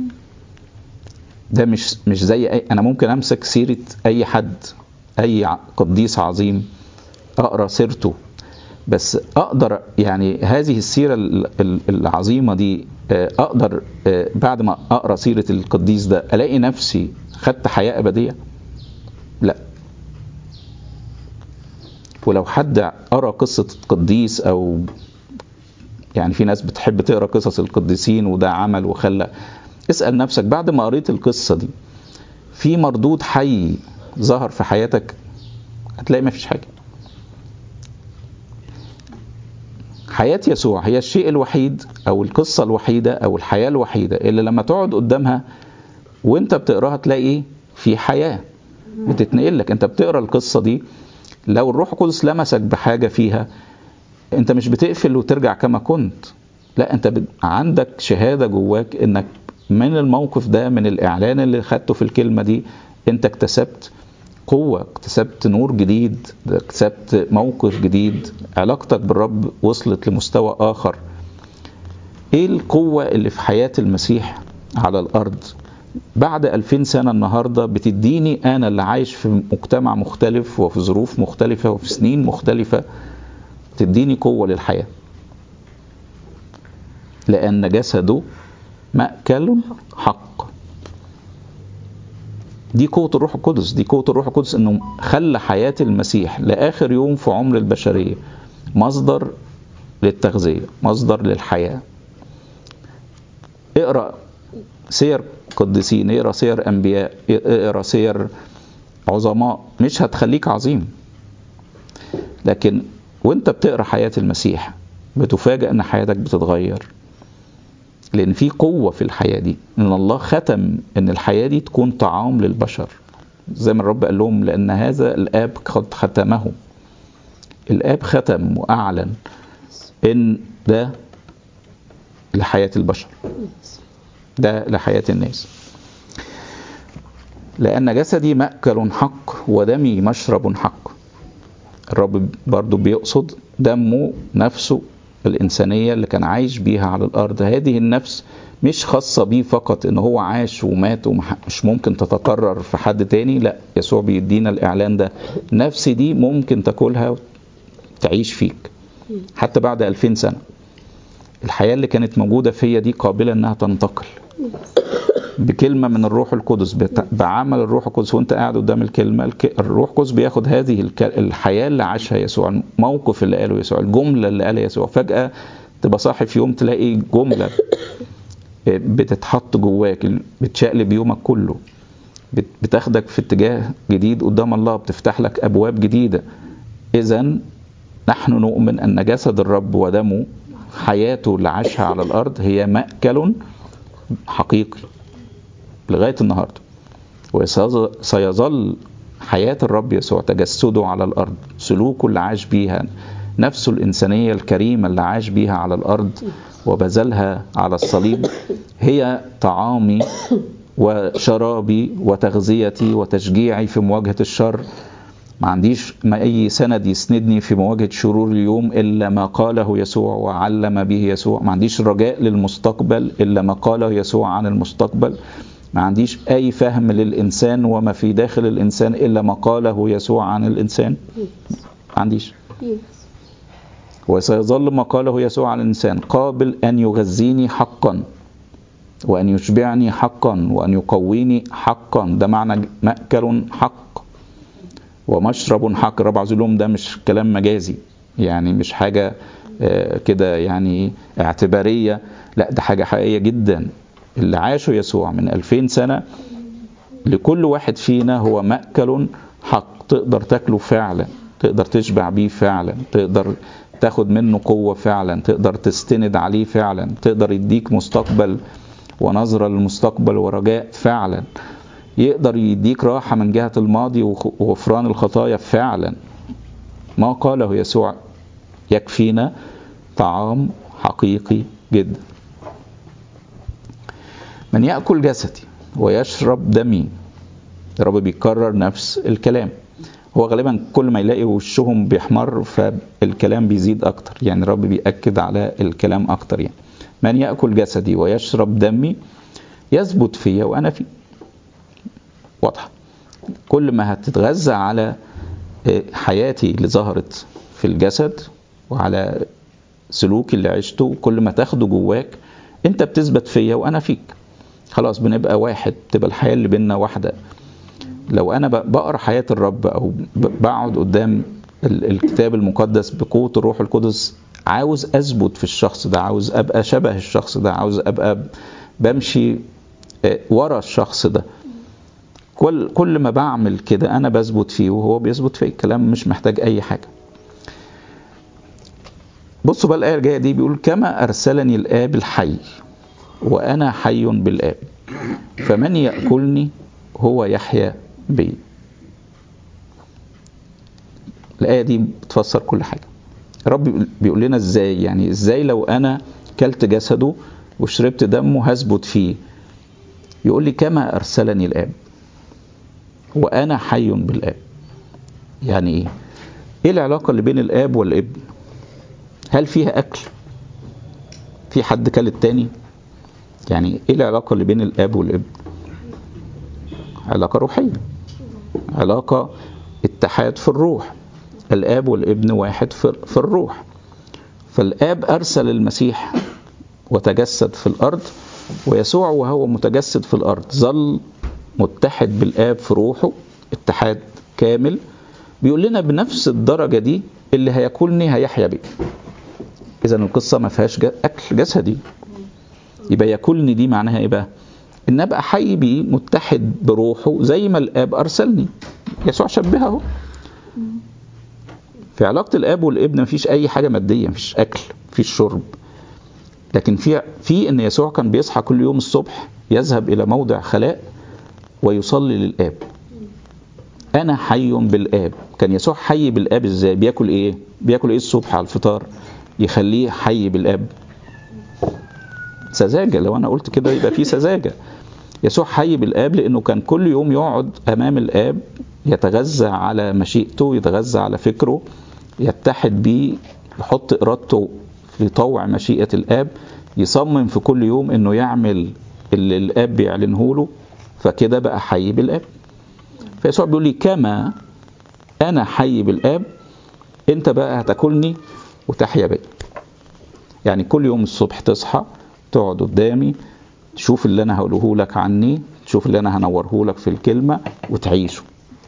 S1: ده مش مش زي أي أنا ممكن أمسك سيرة أي حد أي قديس عظيم أقرأ سيرته بس اقدر يعني هذه السيره العظيمه دي اقدر بعد ما اقرا سيره القديس ده الاقي نفسي خدت حياه ابديه لا ولو حد قرا قصه القديس او يعني في ناس بتحب تقرا قصص القديسين وده عمل وخلى اسال نفسك بعد ما قريت القصه دي في مردود حي ظهر في حياتك هتلاقي ما فيش حاجه حياة يسوع هي الشيء الوحيد أو القصة الوحيدة أو الحياة الوحيدة اللي لما تقعد قدامها وانت بتقراها تلاقي في حياة بتتنقل لك انت بتقرا القصة دي لو الروح القدس لمسك بحاجة فيها انت مش بتقفل وترجع كما كنت لا انت ب... عندك شهادة جواك انك من الموقف ده من الإعلان اللي خدته في الكلمة دي انت اكتسبت قوة اكتسبت نور جديد اكتسبت موقف جديد علاقتك بالرب وصلت لمستوى آخر ايه القوة اللي في حياة المسيح على الأرض بعد ألفين سنة النهاردة بتديني أنا اللي عايش في مجتمع مختلف وفي ظروف مختلفة وفي سنين مختلفة تديني قوة للحياة لأن جسده مأكل حق دي قوة الروح القدس دي قوة الروح القدس انه خلى حياة المسيح لآخر يوم في عمر البشرية مصدر للتغذية مصدر للحياة اقرأ سير قديسين اقرأ سير أنبياء اقرأ سير عظماء مش هتخليك عظيم لكن وانت بتقرأ حياة المسيح بتفاجأ ان حياتك بتتغير لان في قوه في الحياه دي ان الله ختم ان الحياه دي تكون طعام للبشر زي ما الرب قال لهم لان هذا الاب قد ختمه الاب ختم واعلن ان ده لحياه البشر ده لحياه الناس لان جسدي ماكل حق ودمي مشرب حق الرب برضو بيقصد دمه نفسه الإنسانية اللي كان عايش بيها على الأرض هذه النفس مش خاصة بيه فقط إن هو عاش ومات ومش ممكن تتكرر في حد تاني لا يسوع بيدينا الإعلان ده النفس دي ممكن تاكلها تعيش فيك حتى بعد 2000 سنة الحياة اللي كانت موجودة فيا دي قابلة إنها تنتقل بكلمة من الروح القدس بعمل الروح القدس وانت قاعد قدام الكلمة الروح القدس بياخد هذه الحياة اللي عاشها يسوع الموقف اللي قاله يسوع الجملة اللي قالها يسوع فجأة تبقى صاحي في يوم تلاقي جملة بتتحط جواك بتشقلب يومك كله بتاخدك في اتجاه جديد قدام الله بتفتح لك أبواب جديدة إذا نحن نؤمن أن جسد الرب ودمه حياته اللي عاشها على الأرض هي مأكل حقيقي لغاية النهاردة وسيظل حياة الرب يسوع تجسده على الأرض سلوكه اللي عاش بيها نفسه الإنسانية الكريمة اللي عاش بيها على الأرض وبذلها على الصليب هي طعامي وشرابي وتغذيتي وتشجيعي في مواجهة الشر ما عنديش ما أي سند يسندني في مواجهة شرور اليوم إلا ما قاله يسوع وعلم به يسوع ما عنديش رجاء للمستقبل إلا ما قاله يسوع عن المستقبل ما عنديش أي فهم للإنسان وما في داخل الإنسان إلا ما قاله يسوع عن الإنسان ما عنديش وسيظل ما قاله يسوع عن الإنسان قابل أن يغذيني حقا وأن يشبعني حقا وأن يقويني حقا ده معنى مأكل حق ومشرب حق ربع لهم ده مش كلام مجازي يعني مش حاجة كده يعني اعتبارية لا ده حاجة حقيقية جدا اللي عاشه يسوع من 2000 سنة لكل واحد فينا هو مأكل حق تقدر تاكله فعلا تقدر تشبع بيه فعلا تقدر تاخد منه قوة فعلا تقدر تستند عليه فعلا تقدر يديك مستقبل ونظرة للمستقبل ورجاء فعلا يقدر يديك راحة من جهة الماضي وغفران الخطايا فعلا ما قاله يسوع يكفينا طعام حقيقي جدا من يأكل جسدي ويشرب دمي الرب بيكرر نفس الكلام هو غالبا كل ما يلاقي وشهم بيحمر فالكلام بيزيد اكتر يعني الرب بيأكد على الكلام اكتر يعني من يأكل جسدي ويشرب دمي يثبت فيا وانا فيه واضحه كل ما هتتغذى على حياتي اللي ظهرت في الجسد وعلى سلوكي اللي عشته كل ما تاخده جواك انت بتثبت فيا وانا فيك خلاص بنبقى واحد تبقى الحياه اللي بينا واحده لو انا بقرا حياه الرب او بقعد قدام الكتاب المقدس بقوه الروح القدس عاوز اثبت في الشخص ده عاوز ابقى شبه الشخص ده عاوز ابقى بمشي ورا الشخص ده كل كل ما بعمل كده انا بثبت فيه وهو بيثبت فيه الكلام مش محتاج اي حاجه بصوا بقى الايه الجايه دي بيقول كما ارسلني الاب الحي وانا حي بالاب فمن ياكلني هو يحيا بي الآية دي بتفسر كل حاجة الرب بيقول لنا ازاي يعني ازاي لو انا كلت جسده وشربت دمه هثبت فيه يقول لي كما ارسلني الاب وانا حي بالاب يعني ايه ايه العلاقة اللي بين الاب والابن هل فيها اكل في حد كل التاني يعني ايه العلاقة اللي بين الاب والابن علاقة روحية علاقة اتحاد في الروح الاب والابن واحد في الروح فالاب ارسل المسيح وتجسد في الارض ويسوع وهو متجسد في الارض ظل متحد بالاب في روحه اتحاد كامل بيقول لنا بنفس الدرجه دي اللي هياكلني هيحيا بي اذا القصه ما فيهاش اكل جسدي يبقى ياكلني دي معناها ايه بقى ان ابقى حي بيه متحد بروحه زي ما الاب ارسلني يسوع شبهه في علاقه الاب والابن مفيش اي حاجه ماديه مفيش اكل مفيش شرب لكن في في ان يسوع كان بيصحى كل يوم الصبح يذهب الى موضع خلاء ويصلي للاب انا حي بالاب كان يسوع حي بالاب ازاي بياكل ايه بياكل ايه الصبح على الفطار يخليه حي بالاب سذاجه لو انا قلت كده يبقى في سذاجه يسوع حي بالاب لانه كان كل يوم يقعد امام الاب يتغذى على مشيئته يتغذى على فكره يتحد بيه يحط ارادته يطوع مشيئة الآب يصمم في كل يوم انه يعمل اللي الآب بيعلنه له فكده بقى حي بالآب فيسوع بيقول لي كما أنا حي بالآب أنت بقى هتاكلني وتحيا بي يعني كل يوم الصبح تصحى تقعد قدامي تشوف اللي أنا هقوله لك عني تشوف اللي أنا هنوره لك في الكلمة وتعيشه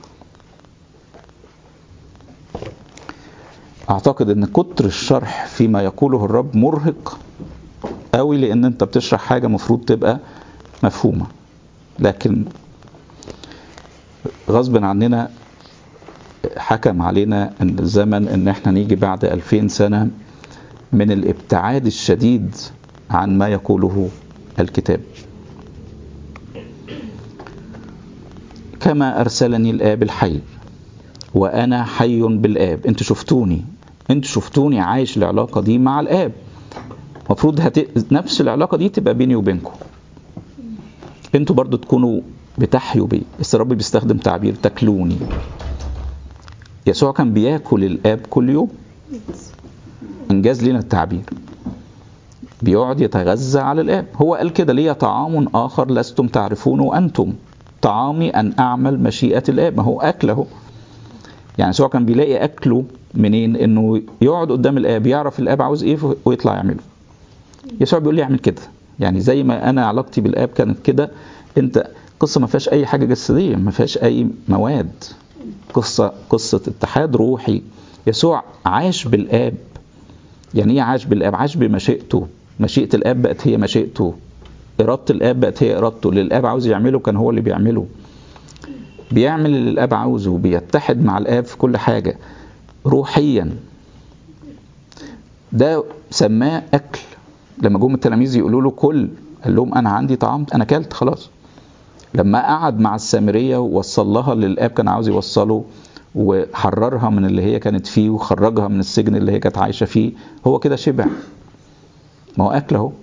S1: أعتقد أن كتر الشرح فيما يقوله الرب مرهق قوي لأن أنت بتشرح حاجة مفروض تبقى مفهومة لكن غصب عننا حكم علينا ان الزمن ان احنا نيجي بعد ألفين سنة من الابتعاد الشديد عن ما يقوله الكتاب كما أرسلني الآب الحي وأنا حي بالآب انتوا شفتوني انتوا شفتوني عايش العلاقة دي مع الآب المفروض هت... نفس العلاقة دي تبقى بيني وبينكم انتوا برضو تكونوا بتحيوا بي بس الرب بيستخدم تعبير تاكلوني يسوع كان بياكل الاب كل يوم انجاز لنا التعبير بيقعد يتغذى على الاب هو قال كده لي طعام اخر لستم تعرفونه انتم طعامي ان اعمل مشيئه الاب ما هو اكله يعني يسوع كان بيلاقي اكله منين انه يقعد قدام الاب يعرف الاب عاوز ايه ويطلع يعمله يسوع بيقول لي اعمل كده يعني زي ما انا علاقتي بالاب كانت كده انت قصه ما فيهاش اي حاجه جسديه ما فيهاش اي مواد قصه قصه اتحاد روحي يسوع عاش بالاب يعني ايه عاش بالاب عاش بمشيئته مشيئه الاب بقت هي مشيئته اراده الاب بقت هي ارادته اللي الاب عاوز يعمله كان هو اللي بيعمله بيعمل اللي الاب عاوزه بيتحد مع الاب في كل حاجه روحيا ده سماه اكل لما جم التلاميذ يقولوا له كل قال لهم انا عندي طعام انا اكلت خلاص لما قعد مع السامريه ووصل لها اللي الاب كان عاوز يوصله وحررها من اللي هي كانت فيه وخرجها من السجن اللي هي كانت عايشه فيه هو كده شبع ما هو اكل اهو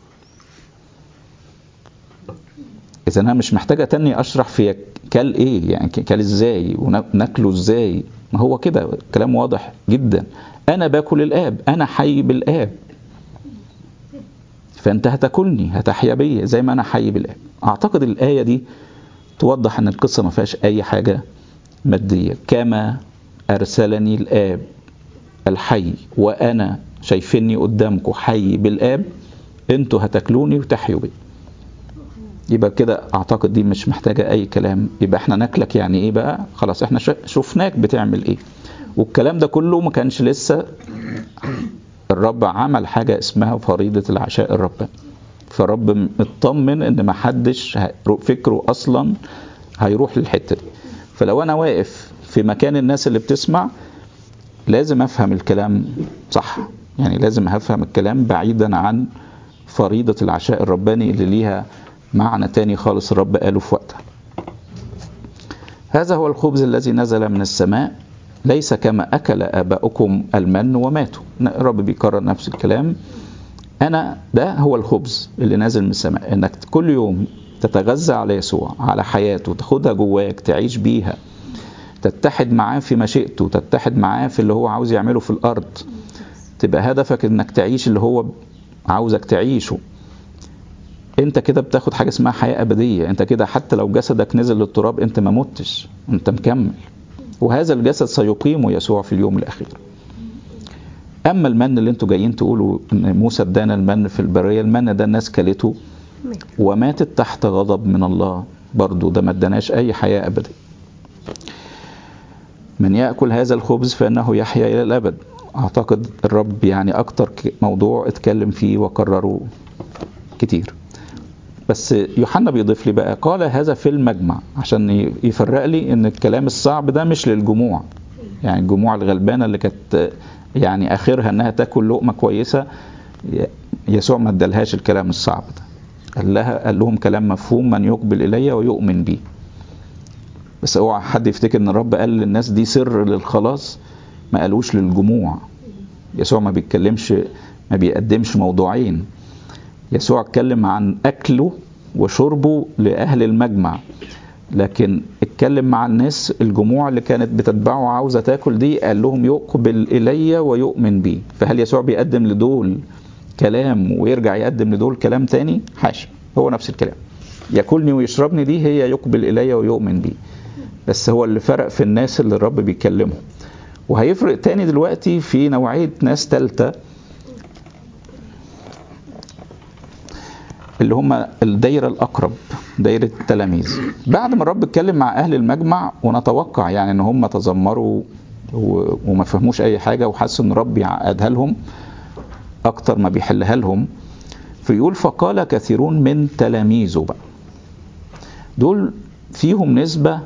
S1: اذا انا مش محتاجه تاني اشرح في كل ايه يعني كل ازاي وناكله ازاي ما هو كده كلام واضح جدا انا باكل الاب انا حي بالاب فانت هتاكلني هتحيا بيا زي ما انا حي بالاب اعتقد الايه دي توضح ان القصه ما فيهاش اي حاجه ماديه كما ارسلني الاب الحي وانا شايفيني قدامكم حي بالاب انتوا هتاكلوني وتحيوا بي يبقى كده اعتقد دي مش محتاجه اي كلام يبقى احنا ناكلك يعني ايه بقى خلاص احنا شفناك بتعمل ايه والكلام ده كله ما كانش لسه الرب عمل حاجة اسمها فريضة العشاء الرباني فالرب مطمن ان ما حدش فكره اصلا هيروح للحتة دي فلو انا واقف في مكان الناس اللي بتسمع لازم افهم الكلام صح يعني لازم افهم الكلام بعيدا عن فريضة العشاء الرباني اللي ليها معنى تاني خالص الرب قاله في وقتها هذا هو الخبز الذي نزل من السماء ليس كما أكل آباؤكم المن وماتوا الرب بيكرر نفس الكلام أنا ده هو الخبز اللي نازل من السماء إنك كل يوم تتغذى على يسوع على حياته تاخدها جواك تعيش بيها تتحد معاه في مشيئته تتحد معاه في اللي هو عاوز يعمله في الأرض تبقى هدفك إنك تعيش اللي هو عاوزك تعيشه انت كده بتاخد حاجه اسمها حياه ابديه انت كده حتى لو جسدك نزل للتراب انت ما متش انت مكمل وهذا الجسد سيقيمه يسوع في اليوم الاخير اما المن اللي انتوا جايين تقولوا ان موسى ادانا المن في البريه المن ده الناس كلته وماتت تحت غضب من الله برضو ده ما اداناش اي حياه ابديه من ياكل هذا الخبز فانه يحيا الى الابد اعتقد الرب يعني اكتر موضوع اتكلم فيه وكرره كتير بس يوحنا بيضيف لي بقى قال هذا في المجمع عشان يفرق لي ان الكلام الصعب ده مش للجموع يعني الجموع الغلبانه اللي كانت يعني اخرها انها تاكل لقمه كويسه يسوع ما ادالهاش الكلام الصعب ده قال لها قال لهم كلام مفهوم من يقبل الي ويؤمن بي بس اوعى حد يفتكر ان الرب قال للناس دي سر للخلاص ما قالوش للجموع يسوع ما بيتكلمش ما بيقدمش موضوعين يسوع اتكلم عن أكله وشربه لأهل المجمع لكن اتكلم مع الناس الجموع اللي كانت بتتبعه عاوزه تاكل دي قال لهم يقبل الي ويؤمن بي فهل يسوع بيقدم لدول كلام ويرجع يقدم لدول كلام تاني حاشا هو نفس الكلام ياكلني ويشربني دي هي يقبل الي ويؤمن بي بس هو اللي فرق في الناس اللي الرب بيكلمهم وهيفرق تاني دلوقتي في نوعيه ناس تالته اللي هم الدايرة الأقرب دايرة التلاميذ بعد ما الرب اتكلم مع أهل المجمع ونتوقع يعني إن هم تذمروا و- وما فهموش أي حاجة وحسوا إن الرب يعقدها لهم أكتر ما بيحلها لهم فيقول فقال كثيرون من تلاميذه بقى دول فيهم نسبة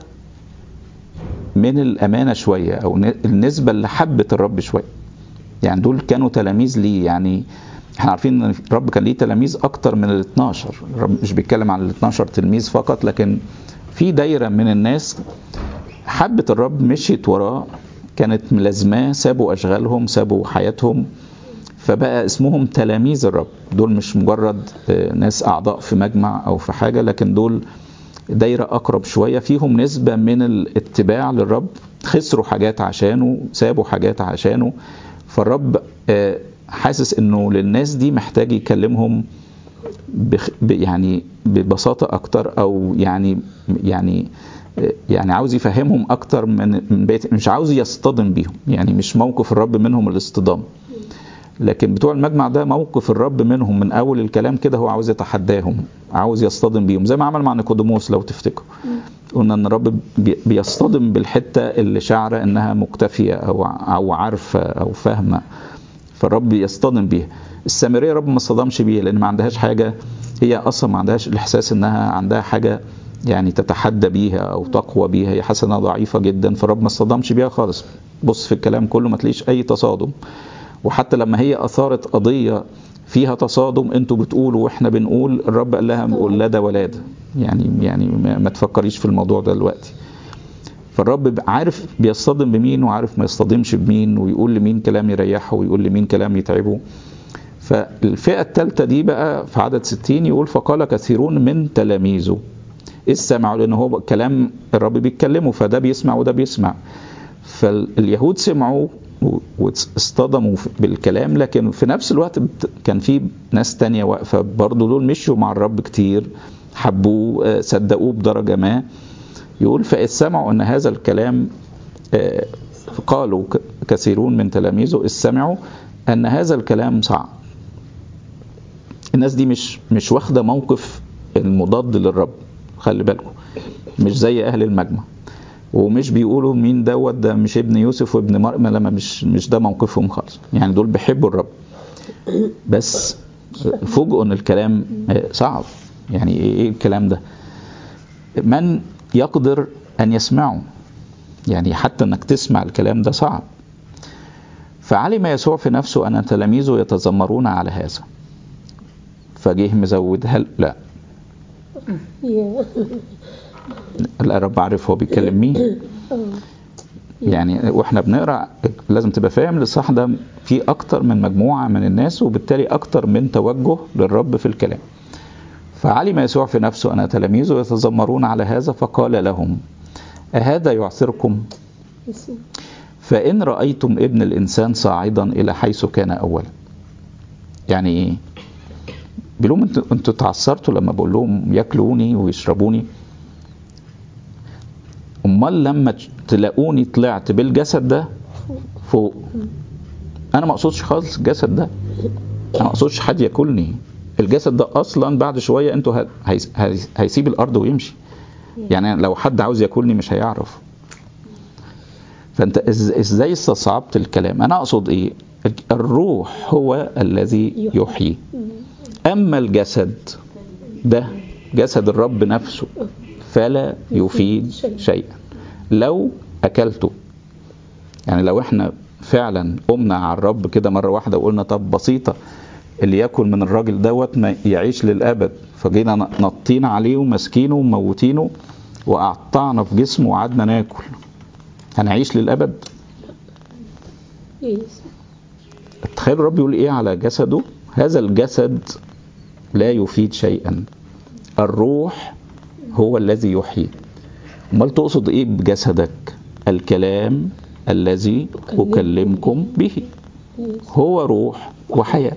S1: من الأمانة شوية أو ن- النسبة اللي حبت الرب شوية يعني دول كانوا تلاميذ ليه يعني احنا عارفين ان الرب كان ليه تلاميذ اكتر من ال 12 الرب مش بيتكلم عن ال 12 تلميذ فقط لكن في دايره من الناس حبت الرب مشيت وراه كانت ملازماه سابوا اشغالهم سابوا حياتهم فبقى اسمهم تلاميذ الرب دول مش مجرد آه، ناس اعضاء في مجمع او في حاجه لكن دول دايره اقرب شويه فيهم نسبه من الاتباع للرب خسروا حاجات عشانه سابوا حاجات عشانه فالرب آه، حاسس انه للناس دي محتاج يكلمهم بخ ب- يعني ببساطه اكتر او يعني يعني آه، يعني عاوز يفهمهم اكتر من من بيت مش عاوز يصطدم بيهم يعني مش موقف الرب منهم الاصطدام لكن بتوع المجمع ده موقف الرب منهم من اول الكلام كده هو عاوز يتحداهم عاوز يصطدم بيهم زي ما عمل مع نيقوديموس لو تفتكروا قلنا ان الرب بي- بيصطدم بالحته اللي شعره انها مكتفيه او او عارفه او فاهمه فالرب يصطدم بيها السامريه رب ما اصطدمش بيها لان ما عندهاش حاجه هي اصلا ما عندهاش الاحساس انها عندها حاجه يعني تتحدى بيها او تقوى بيها هي حاسه انها ضعيفه جدا فالرب ما اصطدمش بيها خالص بص في الكلام كله ما تلاقيش اي تصادم وحتى لما هي اثارت قضيه فيها تصادم انتوا بتقولوا واحنا بنقول الرب قال لها ولاده ولاده يعني يعني ما ما تفكريش في الموضوع ده دلوقتي فالرب ب- عارف بيصطدم بمين وعارف ما يصطدمش بمين ويقول لمين كلام يريحه ويقول لمين كلام يتعبه فالفئة الثالثة دي بقى في عدد 60 يقول فقال كثيرون من تلاميذه إذ سمعوا لأن هو كلام الرب بيتكلمه فده بيسمع وده بيسمع فاليهود سمعوا و- واصطدموا بالكلام لكن في نفس الوقت بت- كان في ناس تانية واقفة برضه دول مشوا مع الرب كتير حبوه آه، صدقوه بدرجة ما يقول فإذ سمعوا أن هذا الكلام آه، قالوا ك- كثيرون من تلاميذه إذ سمعوا أن هذا الكلام صعب الناس دي مش مش واخدة موقف المضاد للرب خلي بالكم مش زي أهل المجمع ومش بيقولوا مين دوت ده مش ابن يوسف وابن مريم لما مش مش ده موقفهم خالص يعني دول بيحبوا الرب بس فوجئوا ان الكلام صعب يعني ايه إيه الكلام ده من يقدر ان يسمعه يعني حتى انك تسمع الكلام ده صعب فعلم يسوع في نفسه ان تلاميذه يتذمرون على هذا فجه مزودها له- لا
S2: يا
S1: لا الرب عارف هو بيتكلم مين يعني واحنا بنقرا لازم تبقى فاهم الاصحاح ده في اكتر من مجموعه من الناس وبالتالي اكتر من توجه للرب في الكلام فعلم يسوع في نفسه ان تلاميذه يتذمرون على هذا فقال لهم أهذا يعثركم
S2: يسوع.
S1: فإن رأيتم ابن الإنسان صاعدا إلى حيث كان أولا يعني إيه بيقول لهم انتوا انتوا اتعثرتوا لما بقول لهم ياكلوني ويشربوني امال لما تلاقوني طلعت بالجسد ده فوق انا ما اقصدش خالص الجسد ده انا ما اقصدش حد ياكلني الجسد ده اصلا بعد شويه انتوا ه- هيس- هيس- هيسيب الارض ويمشي يعني لو حد عاوز ياكلني مش هيعرف فانت إز- ازاي استصعبت الكلام انا اقصد ايه الروح هو الذي يحيي اما الجسد ده جسد الرب نفسه فلا يفيد شيئا لو اكلته يعني لو احنا فعلا قمنا على الرب كده مره واحده وقلنا طب بسيطه اللي ياكل من الراجل دوت ما يعيش للابد فجينا نطينا عليه وماسكينه وموتينه وقطعنا في جسمه وقعدنا ناكل هنعيش للابد
S2: يسوع.
S1: تخيل الرب يقول ايه على جسده هذا الجسد لا يفيد شيئا الروح هو الذي يحيي امال تقصد ايه بجسدك الكلام الذي اكلمكم به هو روح وحياه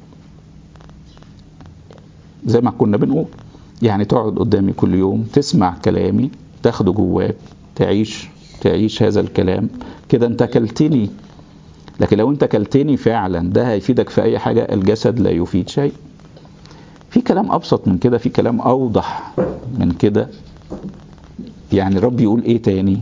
S1: زي ما كنا بنقول يعني تقعد قدامي كل يوم تسمع كلامي تاخده جواك تعيش تعيش هذا الكلام كده انت كلتني لكن لو انت كلتني فعلا ده هيفيدك في اي حاجه الجسد لا يفيد شيء في كلام ابسط من كده في كلام اوضح من كده يعني رب يقول ايه تاني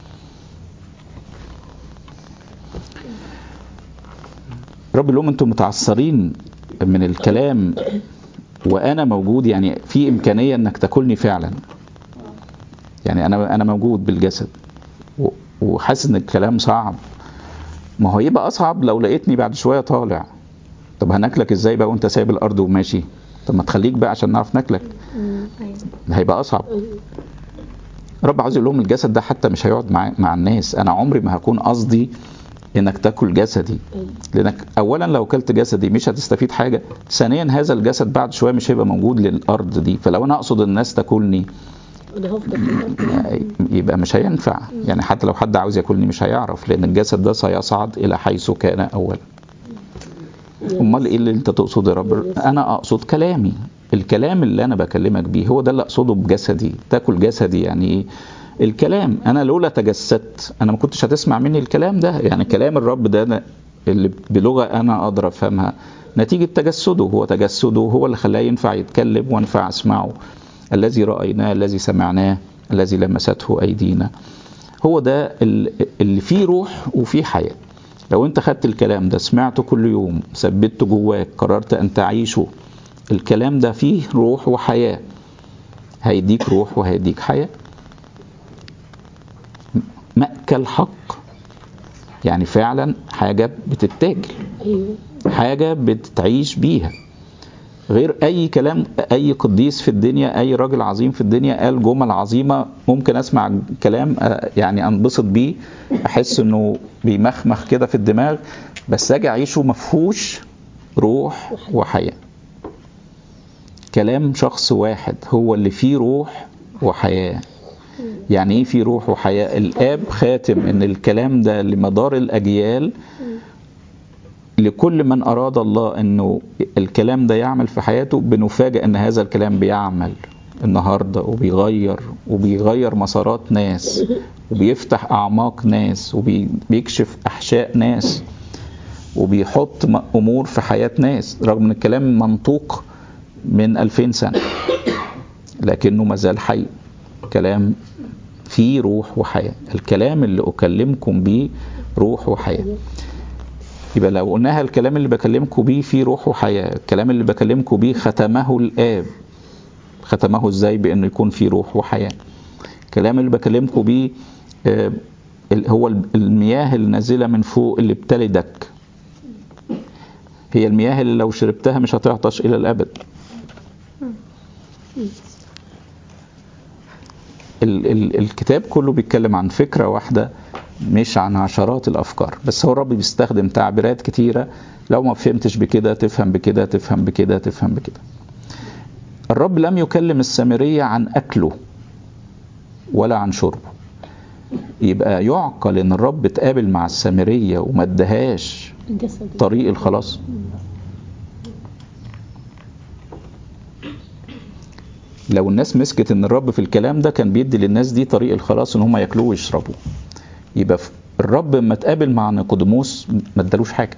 S1: رب يقول لهم انتم متعثرين من الكلام وانا موجود يعني في امكانيه انك تاكلني فعلا يعني انا انا موجود بالجسد و- وحاسس ان الكلام صعب ما هو يبقى اصعب لو لقيتني بعد شويه طالع طب هناكلك ازاي بقى وانت سايب الارض وماشي طب ما تخليك بقى عشان نعرف ناكلك
S2: أمم، أيوة.
S1: ده هيبقى اصعب
S2: أيوة.
S1: رب عاوز يقول لهم الجسد ده حتى مش هيقعد مع مع الناس انا عمري ما هكون قصدي انك تاكل جسدي
S2: أيوة.
S1: لانك اولا لو اكلت جسدي مش هتستفيد حاجه ثانيا هذا الجسد بعد شويه مش هيبقى موجود للارض دي فلو انا اقصد الناس تاكلني
S2: أنا هفضل في الأرض.
S1: يبقى مش هينفع يعني حتى لو حد عاوز ياكلني مش هيعرف لان الجسد ده سيصعد الى حيث كان اولا امال ايه اللي انت تقصده يا رب انا اقصد كلامي الكلام اللي انا بكلمك بيه هو ده اللي اقصده بجسدي تاكل جسدي يعني ايه الكلام انا لولا تجسدت انا ما كنتش هتسمع مني الكلام ده يعني كلام الرب ده أنا اللي بلغه انا اقدر افهمها نتيجه تجسده هو تجسده هو اللي خلاه ينفع يتكلم وينفع اسمعه الذي رايناه الذي سمعناه الذي لمسته ايدينا هو ده ال- اللي فيه روح وفيه حياه لو انت خدت الكلام ده سمعته كل يوم ثبته جواك قررت ان تعيشه الكلام ده فيه روح وحياه هيديك روح وهيديك حياه مأكل حق يعني فعلا حاجة بتتاكل
S2: أيوة.
S1: حاجة بتعيش بيها غير أي كلام أي قديس في الدنيا أي راجل عظيم في الدنيا قال جمل عظيمة ممكن أسمع كلام آه، يعني أنبسط بيه أحس إنه بيمخمخ كده في الدماغ بس أجي أعيشه مفهوش روح وحياة كلام شخص واحد هو اللي فيه روح وحياة يعني ايه في روح وحياة الاب خاتم ان الكلام ده لمدار الاجيال لكل من اراد الله انه الكلام ده يعمل في حياته بنفاجئ ان هذا الكلام بيعمل النهارده وبيغير وبيغير مسارات ناس وبيفتح اعماق ناس وبيكشف احشاء ناس وبيحط م- امور في حياه ناس رغم ان الكلام منطوق من 2000 سنه لكنه مازال حي كلام فيه روح وحياة الكلام اللي أكلمكم بيه روح وحياة يبقى لو قلناها الكلام اللي بكلمكم بيه فيه روح وحياة الكلام اللي بكلمكم بيه ختمه الآب ختمه ازاي بأنه يكون فيه روح وحياة الكلام اللي بكلمكم بيه آه، ال- هو ال- المياه النازلة من فوق اللي بتلدك هي المياه اللي لو شربتها مش هتعطش إلى الأبد ال ال الكتاب كله بيتكلم عن فكرة واحدة مش عن عشرات الأفكار بس هو الرب بيستخدم تعبيرات كتيرة لو ما فهمتش بكده تفهم بكده تفهم بكده تفهم بكده الرب لم يكلم السامرية عن أكله ولا عن شربه يبقى يعقل ان الرب اتقابل مع السامرية وما ادهاش
S2: الجسد
S1: طريق الخلاص لو الناس مسكت ان الرب في الكلام ده كان بيدي للناس دي طريق الخلاص ان هم ياكلوه ويشربوا يبقى ف- الرب لما اتقابل مع نيقوديموس ما ادالوش حاجه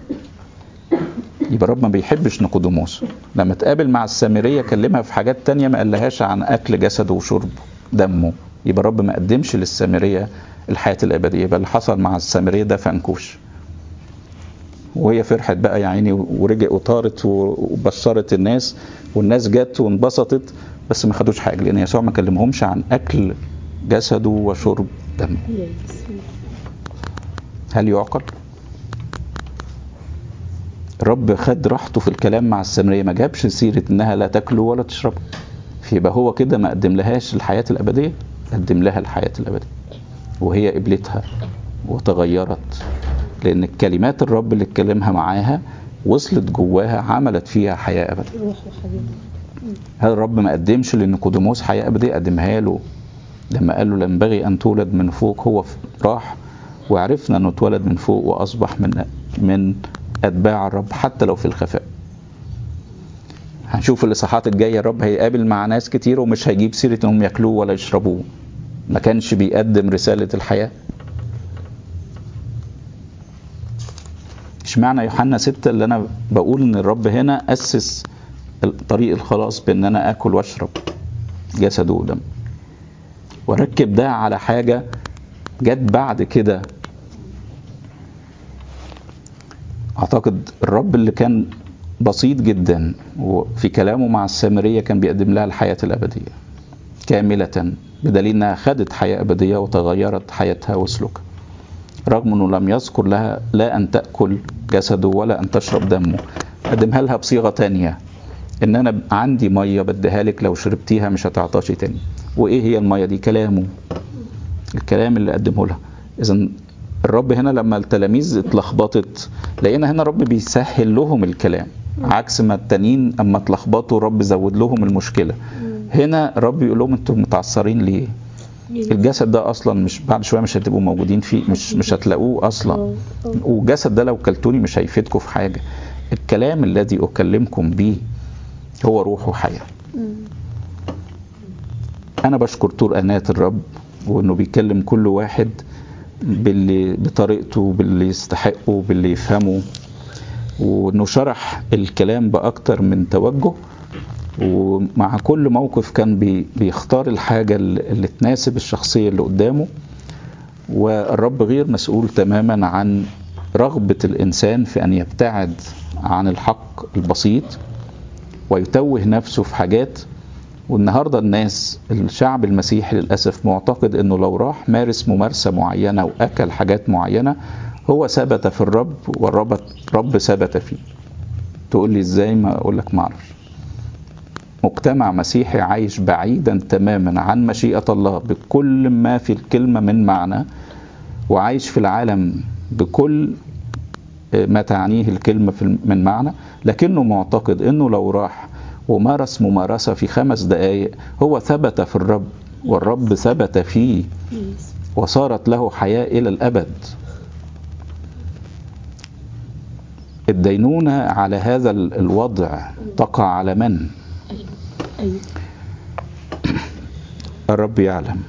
S1: يبقى الرب ما بيحبش نيقوديموس لما اتقابل مع السامريه كلمها في حاجات تانية ما قالهاش عن اكل جسده وشرب دمه يبقى الرب ما قدمش للسامريه الحياه الابديه يبقى اللي حصل مع السامريه ده فنكوش وهي فرحت بقى يا عيني ورجع وطارت وبشرت الناس والناس جت وانبسطت بس ما خدوش حاجه لان يسوع ما كلمهمش عن اكل جسده وشرب دمه
S2: يس.
S1: هل يعقل؟ الرب خد راحته في الكلام مع السامريه ما جابش سيره انها لا تاكله ولا تشربه فيبقى هو كده ما قدم لهاش الحياه الابديه قدم لها الحياه الابديه وهي قبلتها وتغيرت لان كلمات الرب اللي اتكلمها معاها وصلت جواها عملت فيها حياه ابديه
S2: روح وحياة
S1: هل الرب ما قدمش لنيقوديموس حياه ابديه قدمها له لما قال له ينبغي أن تولد من فوق هو راح وعرفنا أنه اتولد من فوق وأصبح من من أتباع الرب حتى لو في الخفاء هنشوف الإصحاحات الجاية الرب هيقابل مع ناس كتير ومش هيجيب سيرة إنهم ياكلوه ولا يشربوه ما كانش بيقدم رسالة الحياة اشمعنى يوحنا ستة اللي أنا بقول إن الرب هنا أسس طريق الخلاص بإن أنا آكل وأشرب جسده ودم وركب ده على حاجة جت بعد كده أعتقد الرب اللي كان بسيط جدا وفي كلامه مع السامرية كان بيقدم لها الحياة الأبدية كاملة بدليل أنها خدت حياة أبدية وتغيرت حياتها وسلوكها رغم أنه لم يذكر لها لا أن تأكل جسده ولا أن تشرب دمه قدمها لها بصيغة تانية إن أنا عندي مية بديها لك لو شربتيها مش هتعطشي تاني وإيه هي المية دي كلامه الكلام اللي قدمه لها إذا الرب هنا لما التلاميذ اتلخبطت لقينا هنا الرب بيسهل لهم الكلام عكس ما التانيين اما اتلخبطوا الرب زود لهم المشكله هنا الرب يقول لهم انتم متعثرين ليه الجسد ده اصلا مش بعد شويه مش هتبقوا موجودين فيه مش مش هتلاقوه اصلا والجسد ده لو كلتوني مش هيفيدكم في حاجه الكلام الذي اكلمكم به هو روح وحياه انا بشكر طول انات الرب وانه بيكلم كل واحد باللي بطريقته باللي يستحقه باللي يفهمه وانه شرح الكلام باكتر من توجه ومع كل موقف كان بي بيختار الحاجه اللي تناسب الشخصيه اللي قدامه والرب غير مسؤول تماما عن رغبه الانسان في ان يبتعد عن الحق البسيط ويتوه نفسه في حاجات والنهارده الناس الشعب المسيحي للاسف معتقد انه لو راح مارس ممارسه معينه واكل حاجات معينه هو ثبت في الرب والرب رب ثبت فيه تقول لي ازاي ما اقول لك ما اعرفش مجتمع مسيحي عايش بعيدا تماما عن مشيئه الله بكل ما في الكلمه من معنى وعايش في العالم بكل ما تعنيه الكلمه من معنى لكنه معتقد انه لو راح ومارس ممارسة في خمس دقايق هو ثبت في الرب والرب ثبت فيه وصارت له حياة إلى الأبد الدينونة على هذا الوضع تقع على من؟ الرب يعلم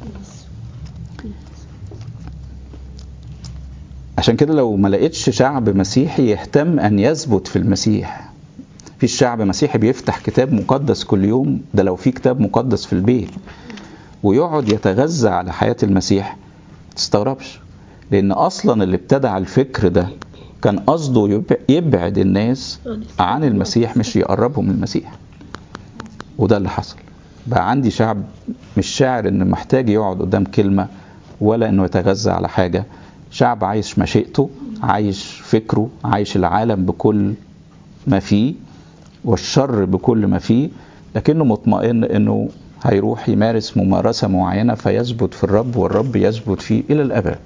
S1: عشان كده لو ما لقيتش شعب مسيحي يهتم أن يثبت في المسيح في شعب مسيحي بيفتح كتاب مقدس كل يوم ده لو في كتاب مقدس في البيت ويقعد يتغذى على حياة المسيح تستغربش لأن أصلا اللي ابتدع الفكر ده كان قصده يبعد الناس عن المسيح مش يقربهم من المسيح وده اللي حصل بقى عندي شعب مش شاعر ان محتاج يقعد قدام كلمة ولا انه يتغذى على حاجة شعب عايش مشيئته عايش فكره عايش العالم بكل ما فيه والشر بكل ما فيه لكنه مطمئن انه هيروح يمارس ممارسة معينة فيثبت في الرب والرب يثبت فيه إلى الأبد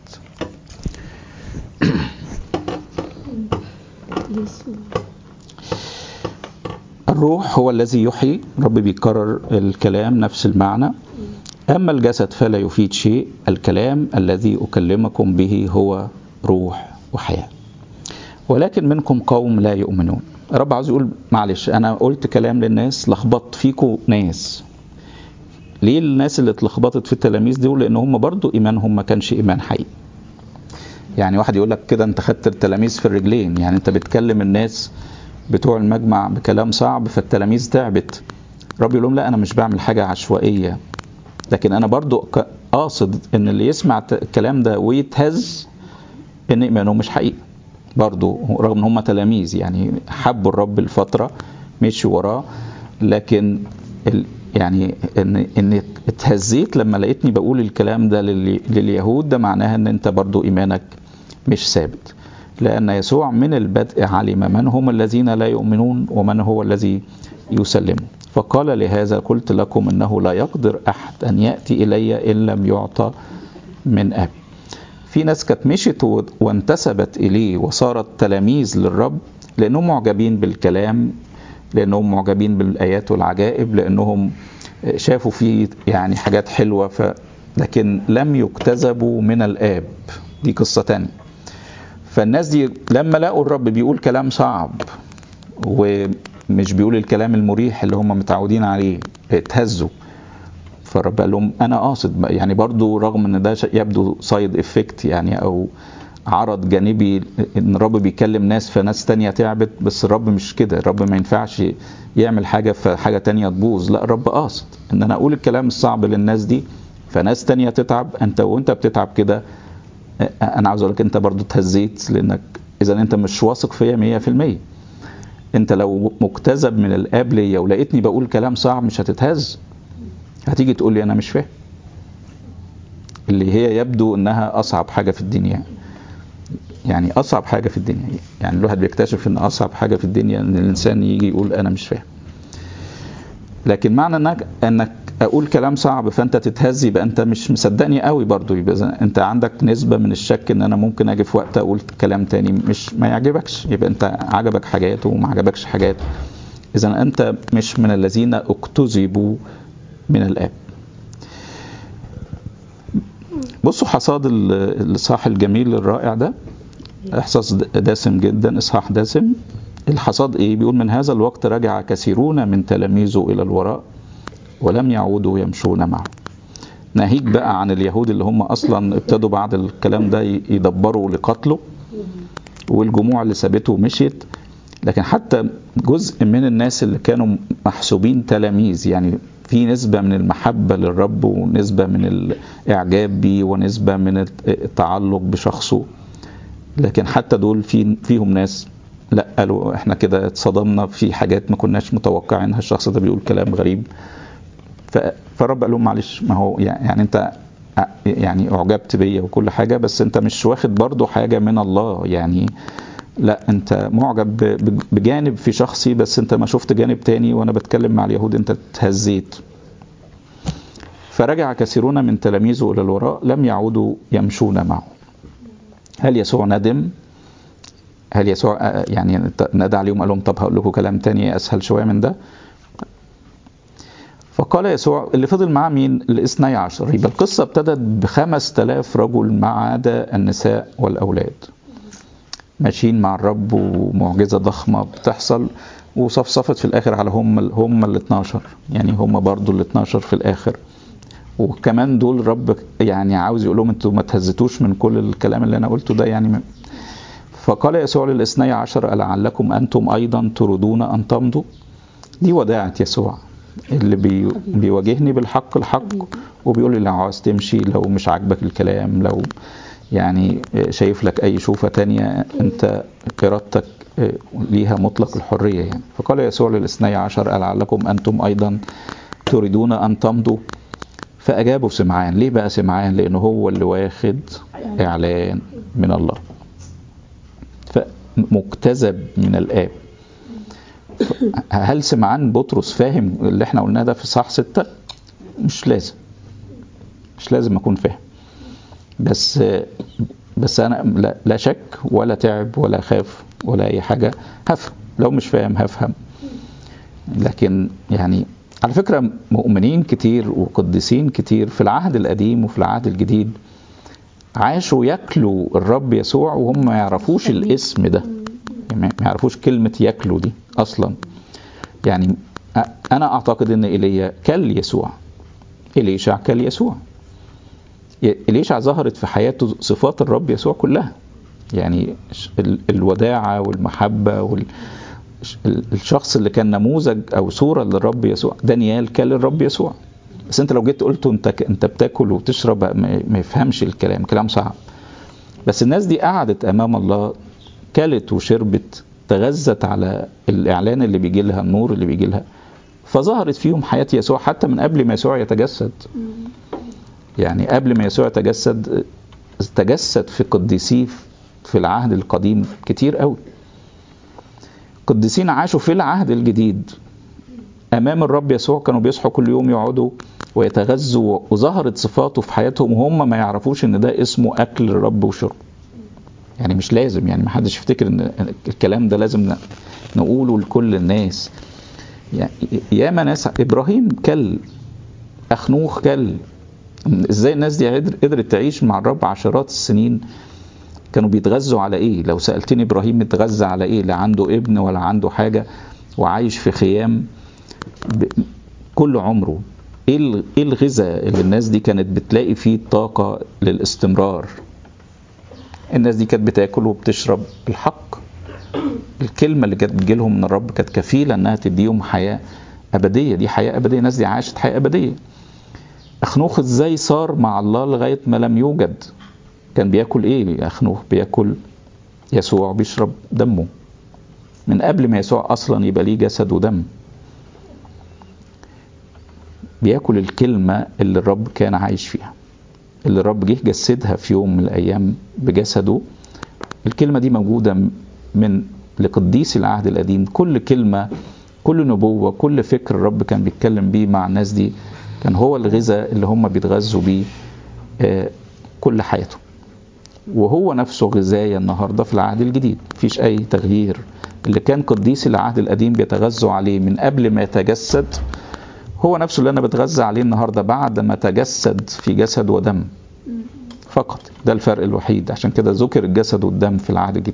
S1: الروح هو الذي يحيي الرب بيكرر الكلام نفس المعنى أما الجسد فلا يفيد شيء الكلام الذي أكلمكم به هو روح وحياة ولكن منكم قوم لا يؤمنون الرب عاوز يقول معلش انا قلت كلام للناس لخبطت فيكم ناس ليه الناس اللي اتلخبطت في التلاميذ دول لان هم برضو ايمانهم ما كانش ايمان حقيقي يعني واحد يقول لك كده انت خدت التلاميذ في الرجلين يعني انت بتكلم الناس بتوع المجمع بكلام صعب فالتلاميذ تعبت الرب يقول لهم لا انا مش بعمل حاجه عشوائيه لكن انا برضو قاصد ان اللي يسمع الكلام ده ويتهز ان ايمانه مش حقيقي برضو رغم ان هم تلاميذ يعني حبوا الرب الفتره مشوا وراه لكن ال يعني ان ان اتهزيت لما لقيتني بقول الكلام ده لليهود ده معناها ان انت برضو ايمانك مش ثابت لان يسوع من البدء علم من هم الذين لا يؤمنون ومن هو الذي يسلم فقال لهذا قلت لكم انه لا يقدر احد ان ياتي الي ان لم يعطى من ابي في ناس كانت مشت وانتسبت إليه وصارت تلاميذ للرب لأنهم معجبين بالكلام لأنهم معجبين بالآيات والعجائب لأنهم شافوا فيه يعني حاجات حلوة لكن لم يجتذبوا من الآب دي قصة تانية فالناس دي لما لقوا الرب بيقول كلام صعب ومش بيقول الكلام المريح اللي هم متعودين عليه اتهزوا فالرب قال لهم انا قاصد يعني برضو رغم ان ده يبدو سايد افكت يعني او عرض جانبي ان الرب بيكلم ناس فناس تانية تعبت بس الرب مش كده الرب ما ينفعش يعمل حاجة فحاجة تانية تبوظ لا الرب قاصد ان انا اقول الكلام الصعب للناس دي فناس تانية تتعب انت وانت بتتعب كده انا عاوز اقول لك انت برضو اتهزيت لانك اذا انت مش واثق فيا 100% انت لو مجتذب من الاب ليا ولقيتني بقول كلام صعب مش هتتهز هتيجي تقول لي انا مش فاهم اللي هي يبدو انها اصعب حاجه في الدنيا يعني اصعب حاجه في الدنيا يعني الواحد بيكتشف ان اصعب حاجه في الدنيا ان الانسان يجي يقول انا مش فاهم لكن معنى انك انك اقول كلام صعب فانت تتهز يبقى انت مش مصدقني قوي برضو يبقى انت عندك نسبه من الشك ان انا ممكن اجي في وقت اقول كلام تاني مش ما يعجبكش يبقى انت عجبك حاجات وما عجبكش حاجات اذا انت مش من الذين اكتذبوا من الاب بصوا حصاد الاصحاح الجميل الرائع ده احساس دسم جدا اصحاح دسم الحصاد ايه بيقول من هذا الوقت رجع كثيرون من تلاميذه الى الوراء ولم يعودوا يمشون معه ناهيك بقى عن اليهود اللي هم اصلا ابتدوا بعد الكلام ده يدبروا لقتله والجموع اللي سابته مشيت لكن حتى جزء من الناس اللي كانوا محسوبين تلاميذ يعني في نسبة من المحبة للرب ونسبة من الإعجاب بيه ونسبة من التعلق بشخصه لكن حتى دول في فيهم ناس لا قالوا احنا كده اتصدمنا في حاجات ما كناش متوقعينها الشخص ده بيقول كلام غريب فالرب قال لهم معلش ما هو يعني انت يعني اعجبت بيا وكل حاجه بس انت مش واخد برضو حاجه من الله يعني لا انت معجب بجانب في شخصي بس انت ما شفت جانب تاني وانا بتكلم مع اليهود انت اتهزيت فرجع كثيرون من تلاميذه الى الوراء لم يعودوا يمشون معه هل يسوع ندم هل يسوع يعني نادى عليهم قال لهم طب هقول لكم كلام تاني اسهل شويه من ده فقال يسوع اللي فضل معاه مين الاثني عشر يبقى القصة ابتدت بخمس تلاف رجل ما عدا النساء والأولاد ماشيين مع الرب ومعجزة ضخمة بتحصل وصفصفت في الآخر على هم هم ال 12 يعني هم برضو ال 12 في الآخر وكمان دول الرب يعني عاوز يقول لهم انتوا ما تهزتوش من كل الكلام اللي انا قلته ده يعني فقال يسوع للاثني عشر ألعلكم أنتم أيضا تريدون أن تمضوا دي وداعة يسوع اللي بي بيواجهني بالحق الحق وبيقول لي لو عاوز تمشي لو مش عاجبك الكلام لو يعني شايف لك اي شوفه تانية انت ارادتك ليها مطلق الحريه يعني فقال يسوع للاثني عشر لعلكم انتم ايضا تريدون ان تمضوا فاجابوا سمعان ليه بقى سمعان لانه هو اللي واخد اعلان من الله فمجتذب من الاب هل سمعان بطرس فاهم اللي احنا قلناه ده في صح ستة مش لازم مش لازم اكون فاهم بس بس انا لا, لا شك ولا تعب ولا خاف ولا اي حاجه هفهم لو مش فاهم هفهم لكن يعني على فكره مؤمنين كتير وقديسين كتير في العهد القديم وفي العهد الجديد عاشوا ياكلوا الرب يسوع وهم ما يعرفوش الاسم ده ما يعرفوش كلمة ياكلوا دي أصلا يعني أنا أعتقد أن إيليا كل يسوع إليشع كل يسوع إليشع ظهرت في حياته صفات الرب يسوع كلها يعني الوداعة والمحبة وال الشخص اللي كان نموذج او صوره للرب يسوع دانيال كان الرب يسوع بس انت لو جيت قلت انت انت بتاكل وتشرب ما يفهمش الكلام كلام صعب بس الناس دي قعدت امام الله كلت وشربت تغذت على الاعلان اللي بيجي لها النور اللي بيجي لها فظهرت فيهم حياه يسوع حتى من قبل ما يسوع يتجسد يعني قبل ما يسوع يتجسد تجسد في قديسيه في العهد القديم كتير قوي قديسين عاشوا في العهد الجديد امام الرب يسوع كانوا بيصحوا كل يوم يقعدوا ويتغذوا وظهرت صفاته في حياتهم وهم ما يعرفوش ان ده اسمه اكل الرب وشرب يعني مش لازم يعني ما حدش يفتكر ان الكلام ده لازم نقوله لكل الناس يعني ياما ناس ابراهيم كل اخنوخ كل ازاي الناس دي قدر- قدرت تعيش مع الرب عشرات السنين كانوا بيتغذوا على ايه لو سألتني ابراهيم متغذى على ايه لا عنده ابن ولا عنده حاجة وعايش في خيام ب... كل عمره ايه ال- ايه الغذاء اللي الناس دي كانت بتلاقي فيه طاقة للاستمرار الناس دي كانت بتاكل وبتشرب الحق الكلمة اللي كانت بتجيلهم من الرب كانت كفيلة انها تديهم حياة أبدية دي حياة أبدية الناس دي عاشت حياة أبدية أخنوخ ازاي صار مع الله لغاية ما لم يوجد كان بياكل ايه أخنوخ بياكل يسوع بيشرب دمه من قبل ما يسوع أصلا يبقى ليه جسد ودم بياكل الكلمة اللي الرب كان عايش فيها اللي الرب جه جسدها في يوم من الأيام بجسده الكلمة دي موجودة من لقديس العهد القديم كل كلمة كل نبوة كل فكر الرب كان بيتكلم بيه مع الناس دي كان هو الغذاء اللي هم بيتغذوا بيه آه، كل حياته وهو نفسه غذايا النهارده في العهد الجديد مفيش اي تغيير اللي كان قديس العهد القديم بيتغذوا عليه من قبل ما يتجسد هو نفسه اللي انا بتغذى عليه النهارده بعد ما تجسد في جسد ودم فقط ده الفرق الوحيد عشان كده ذكر الجسد والدم في العهد الجديد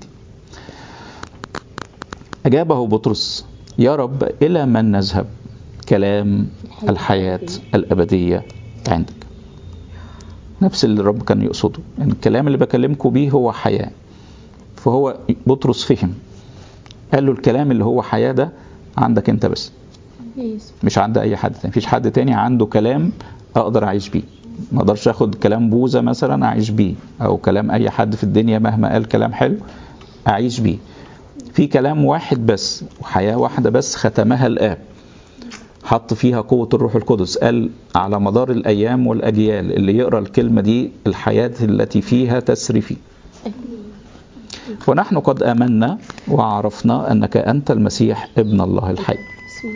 S1: أجابه بطرس يا رب إلى من نذهب كلام الحياة الأبدية عندك نفس اللي الرب كان يقصده يعني الكلام اللي بكلمكم بيه هو حياة فهو بطرس فهم قال له الكلام اللي هو حياة ده عندك انت بس
S2: يسوع
S1: مش عند اي حد تاني مفيش حد تاني عنده كلام اقدر اعيش بيه ما اقدرش اخد كلام بوذا مثلا اعيش بيه او كلام اي حد في الدنيا مهما قال كلام حلو اعيش بيه في كلام واحد بس وحياة واحدة بس ختمها الآب حط فيها قوة الروح القدس قال على مدار الأيام والأجيال اللي يقرأ الكلمة دي الحياة التي فيها تسري فيه ونحن قد آمنا وعرفنا أنك أنت المسيح ابن الله الحي
S2: اسمه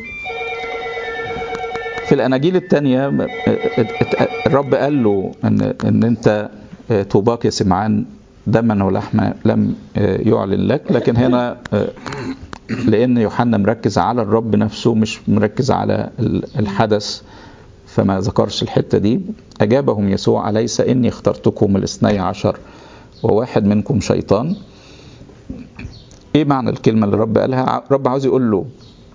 S1: في الاناجيل الثانيه الرب قال له ان ان انت طوباك يا سمعان دما ولحما لم يعلن لك لكن هنا لان يوحنا مركز على الرب نفسه مش مركز على الحدث فما ذكرش الحته دي اجابهم يسوع اليس اني اخترتكم الاثني عشر وواحد منكم شيطان ايه معنى الكلمه اللي الرب قالها الرب عاوز يقول له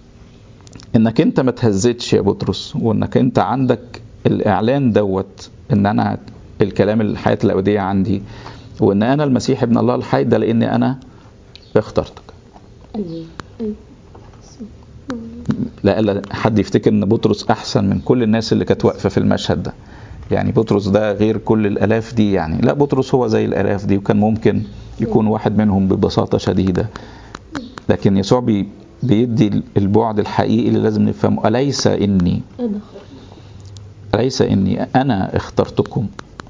S1: انك انت ما تهزتش يا بطرس وانك انت عندك الاعلان دوت ان انا الكلام الحياه الابديه عندي وان انا المسيح ابن الله الحي ده لاني انا اخترتك
S2: ايوه ايوه اسمه
S1: لا لا حد يفتكر ان بطرس احسن من كل الناس اللي كانت واقفه في المشهد ده يعني بطرس ده غير كل الالاف دي يعني لا بطرس هو زي الالاف دي وكان ممكن يكون واحد منهم ببساطه شديده لكن يسوع بي بيدي البعد الحقيقي اللي لازم نفهمه أليس إني
S2: انا
S1: أليس إني أنا اخترتكم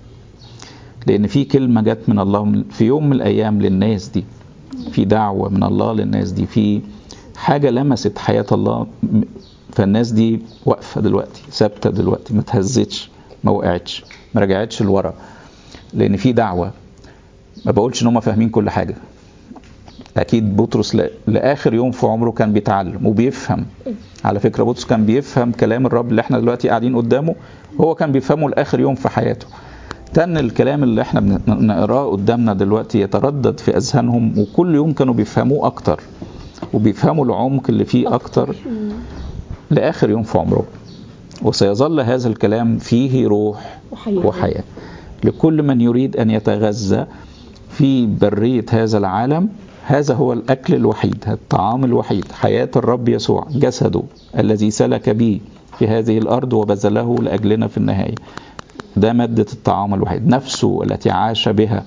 S1: لأن في كلمة جت من الله في يوم من الأيام للناس دي في دعوة من الله للناس دي في حاجة لمست حياة الله فالناس دي واقفة دلوقتي ثابتة دلوقتي ما تهزتش ما وقعتش ما رجعتش لورا لأن في دعوة ما بقولش إن هم فاهمين كل حاجة اكيد بطرس ل- لاخر يوم في عمره كان بيتعلم وبيفهم على فكره بطرس كان بيفهم كلام الرب اللي احنا دلوقتي قاعدين قدامه هو كان بيفهمه لاخر يوم في حياته تن الكلام اللي احنا بن- بنقراه قدامنا دلوقتي يتردد في اذهانهم وكل يوم كانوا بيفهموه اكتر وبيفهموا العمق اللي فيه اكتر لاخر يوم في عمره وسيظل هذا الكلام فيه روح
S2: وحياة
S1: وحياة لكل من يريد أن يتغذى في برية هذا العالم هذا هو الأكل الوحيد الطعام الوحيد حياة الرب يسوع جسده الذي سلك به في هذه الأرض وبذله لأجلنا في النهاية ده مادة الطعام الوحيد نفسه التي عاش بها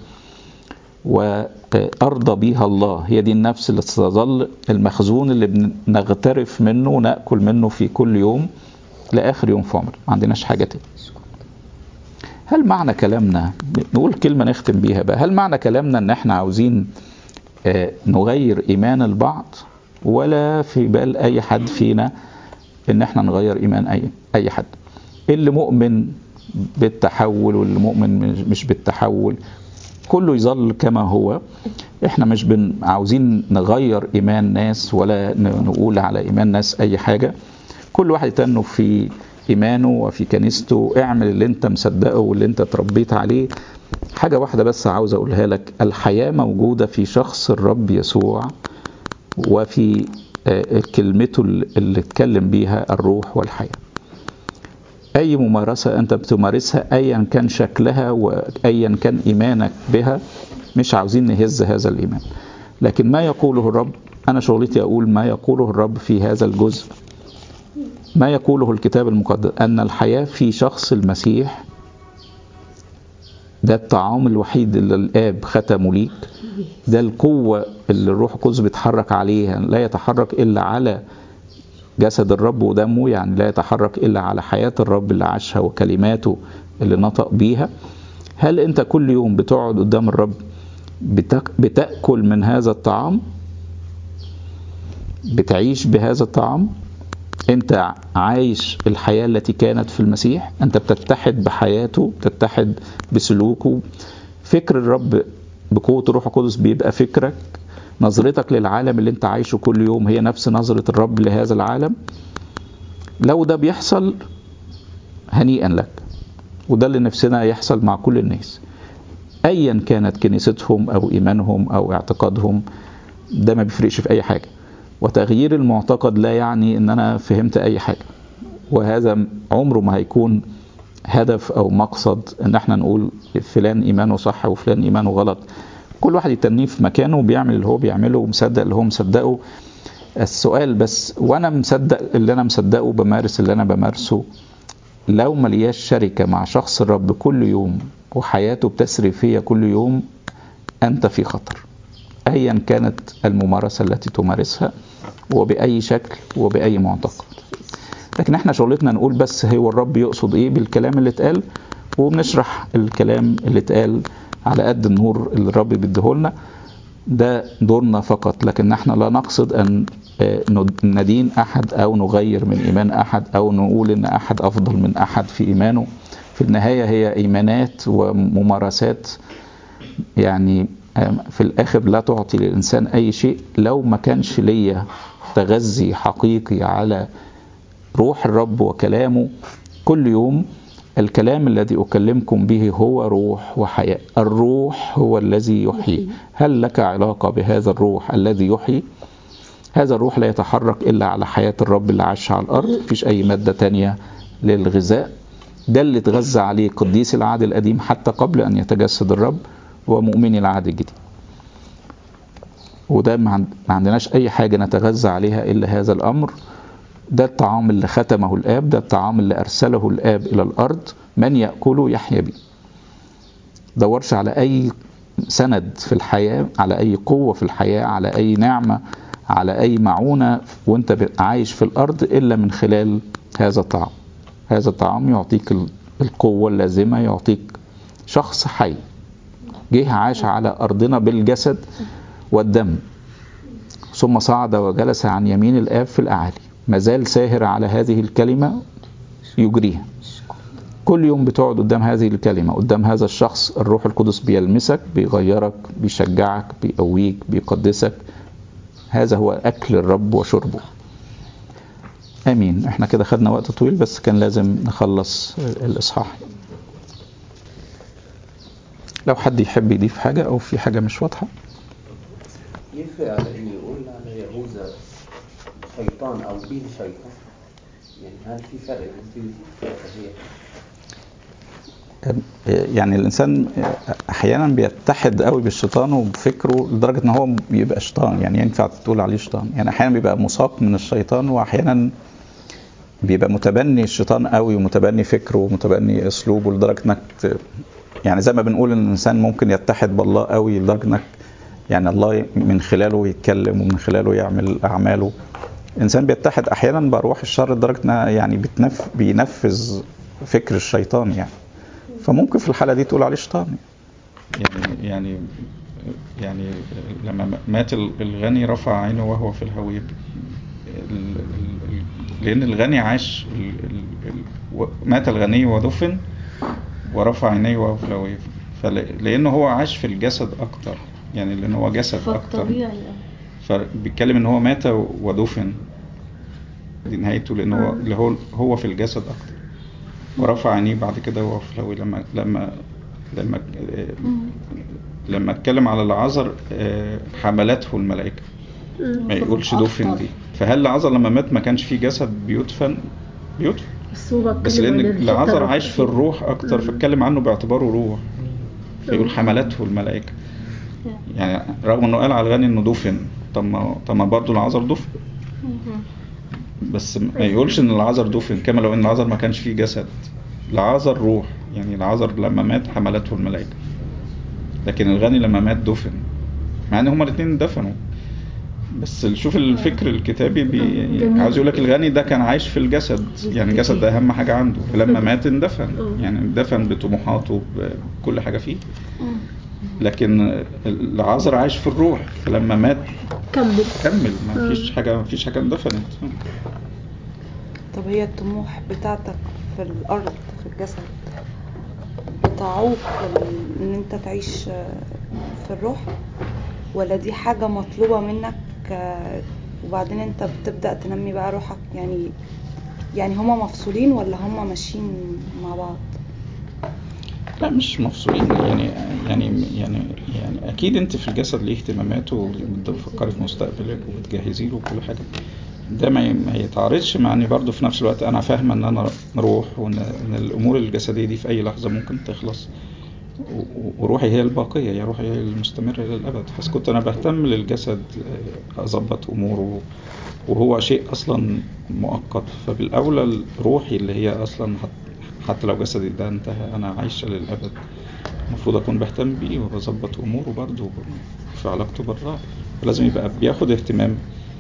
S1: وأرضى بها الله هي دي النفس اللي ستظل المخزون اللي بنغترف منه ونأكل منه في كل يوم لآخر يوم في عمر ما عندناش حاجة تاني هل معنى كلامنا نقول كلمة نختم بيها بقى هل معنى كلامنا ان احنا عاوزين آه، نغير ايمان البعض ولا في بال اي حد فينا ان احنا نغير ايمان اي اي حد اللي مؤمن بالتحول واللي مؤمن مش- مش بالتحول كله يظل كما هو احنا مش بن عاوزين نغير ايمان ناس ولا ن- نقول على ايمان ناس اي حاجه كل واحد يتنه في إيمانه وفي كنيسته اعمل اللي انت مصدقه واللي انت اتربيت عليه حاجة واحدة بس عاوز أقولها لك الحياة موجودة في شخص الرب يسوع وفي آه، كلمته اللي اتكلم بيها الروح والحياة أي ممارسة أنت بتمارسها أيا كان شكلها وأيا كان إيمانك بها مش عاوزين نهز هذا الإيمان لكن ما يقوله الرب أنا شغلتي أقول ما يقوله الرب في هذا الجزء ما يقوله الكتاب المقدس أن الحياة في شخص المسيح ده الطعام الوحيد اللي الآب ختمه ليك ده القوة اللي الروح القدس بيتحرك عليها لا يتحرك إلا على جسد الرب ودمه يعني لا يتحرك إلا على حياة الرب اللي عاشها وكلماته اللي نطق بيها هل أنت كل يوم بتقعد قدام الرب بتك بتأكل من هذا الطعام بتعيش بهذا الطعام انت عايش الحياة التي كانت في المسيح انت بتتحد بحياته بتتحد بسلوكه فكر الرب بقوة الروح القدس بيبقى فكرك نظرتك للعالم اللي انت عايشه كل يوم هي نفس نظرة الرب لهذا العالم لو ده بيحصل هنيئا لك وده اللي نفسنا يحصل مع كل الناس ايا كانت كنيستهم او ايمانهم او اعتقادهم ده ما بيفرقش في اي حاجه وتغيير المعتقد لا يعني ان انا فهمت اي حاجه وهذا عمره ما هيكون هدف او مقصد ان احنا نقول فلان ايمانه صح وفلان ايمانه غلط كل واحد يتنيه في مكانه وبيعمل اللي هو بيعمله ومصدق اللي هو مصدقه السؤال بس وانا مصدق اللي انا مصدقه بمارس اللي انا بمارسه لو ملياش شركه مع شخص الرب كل يوم وحياته بتسري فيا كل يوم انت في خطر ايا كانت الممارسه التي تمارسها وباي شكل وباي معتقد لكن احنا شغلتنا نقول بس هو الرب يقصد ايه بالكلام اللي اتقال وبنشرح الكلام اللي اتقال على قد النور اللي الرب بيديهولنا ده دورنا فقط لكن احنا لا نقصد ان ندين احد او نغير من ايمان احد او نقول ان احد افضل من احد في ايمانه في النهايه هي ايمانات وممارسات يعني في الاخر لا تعطي للانسان اي شيء لو ما كانش ليا تغذي حقيقي على روح الرب وكلامه كل يوم الكلام الذي اكلمكم به هو روح وحياه الروح هو الذي يحيي هل لك علاقه بهذا الروح الذي يحيي هذا الروح لا يتحرك الا على حياه الرب اللي عاش على الارض مفيش اي ماده تانية للغذاء ده اللي اتغذى عليه قديس العهد القديم حتى قبل ان يتجسد الرب ومؤمني العهد الجديد وده ما عندناش اي حاجه نتغذى عليها الا هذا الامر ده الطعام اللي ختمه الاب ده الطعام اللي ارسله الاب الى الارض من ياكله يحيا به دورش على اي سند في الحياه على اي قوه في الحياه على اي نعمه على اي معونه وانت عايش في الارض الا من خلال هذا الطعام هذا الطعام يعطيك القوه اللازمه يعطيك شخص حي جه عاش على أرضنا بالجسد والدم ثم صعد وجلس عن يمين الآب في الأعالي ما زال ساهر على هذه الكلمة يجريها كل يوم بتقعد قدام هذه الكلمة قدام هذا الشخص الروح القدس بيلمسك بيغيرك بيشجعك بيقويك بيقدسك هذا هو أكل الرب وشربه آمين احنا كده خدنا وقت طويل بس كان لازم نخلص الإصحاح لو حد يحب يضيف حاجة أو في حاجة مش واضحة
S3: يفرق على إن يقول على يهوذا شيطان أو به شيطان يعني هل في فرق بين دي
S1: يعني الانسان احيانا بيتحد قوي بالشيطان وبفكره لدرجه ان هو بيبقى شيطان يعني ينفع تقول عليه شيطان يعني احيانا بيبقى مساق من الشيطان واحيانا بيبقى متبني الشيطان قوي ومتبني فكره ومتبني اسلوبه لدرجه انك يعني زي ما بنقول ان الانسان ممكن يتحد بالله قوي لدرجه انك يعني الله من خلاله يتكلم ومن خلاله يعمل اعماله الانسان بيتحد احيانا بارواح الشر لدرجه انها يعني بتنف بينفذ فكر الشيطان يعني فممكن في الحاله دي تقول عليه شيطان يعني يعني يعني لما مات الغني رفع عينه وهو في الهوية لأن الغني عاش مات الغني ودفن ورفع عينيه وهو في الهوية فلأنه هو عاش في الجسد أكتر يعني لأن هو جسد أكتر
S2: طبيعي
S1: فبيتكلم إن هو مات ودفن دي نهايته لأن هو اللي هو هو في الجسد أكتر ورفع عينيه بعد كده وهو في الهوية لما لما لما لما اتكلم على العذر آه، حملته الملائكة ما يقولش دفن دي فهل العذر لما مات ما كانش فيه جسد بيدفن بيدفن
S2: بس هو
S1: بس
S2: بتكلم
S1: لان
S2: عن الحتة
S1: العذر
S2: الروحية.
S1: عايش في الروح اكتر فاتكلم عنه باعتباره روح فيقول حملته الملائكة يعني رغم انه قال على الغني انه دفن طب ما طب ما برضه العذر دفن بس ما يقولش ان العذر دفن كما لو ان العذر ما كانش فيه جسد العذر روح يعني العذر لما مات حملته الملائكة لكن الغني لما مات دفن مع ان هما الاثنين دفنوا بس شوف الفكر الكتابي بي
S2: جميل.
S1: عاوز يقول لك الغني ده كان عايش في الجسد يعني الجسد ده اهم حاجه عنده لما مات اندفن يعني اندفن بطموحاته بكل حاجه فيه لكن العذر عايش في الروح فلما مات
S2: كمل
S1: كمل ما فيش حاجه ما فيش حاجه اندفنت
S4: طب هي الطموح بتاعتك في الأرض في الجسد بتعوق ال- إن أنت تعيش آه، في الروح ولا دي حاجة مطلوبة منك آه، وبعدين أنت بتبدأ تنمي بقى روحك يعني يعني هما مفصولين ولا هما ماشيين مع بعض؟
S1: لا مش مفصولين يعني يعني يعني يعني اكيد انت في الجسد ليه اهتماماته وبتفكري في مستقبلك وبتجهزي له وكل حاجه ده ما ي- ما يتعارضش مع اني برضه في نفس الوقت انا فاهمه ان انا روح وان إن الامور الجسديه دي في اي لحظه ممكن تخلص و- و- وروحي هي الباقيه هي روحي هي المستمره للابد بس كنت انا بهتم للجسد آه، اظبط اموره وهو شيء اصلا مؤقت فبالاولى روحي اللي هي اصلا حت- حتى لو جسدي ده انتهى انا عايشه للابد المفروض اكون بهتم بيه وبظبط اموره برضه في علاقته بالله لازم يبقى بياخد اهتمام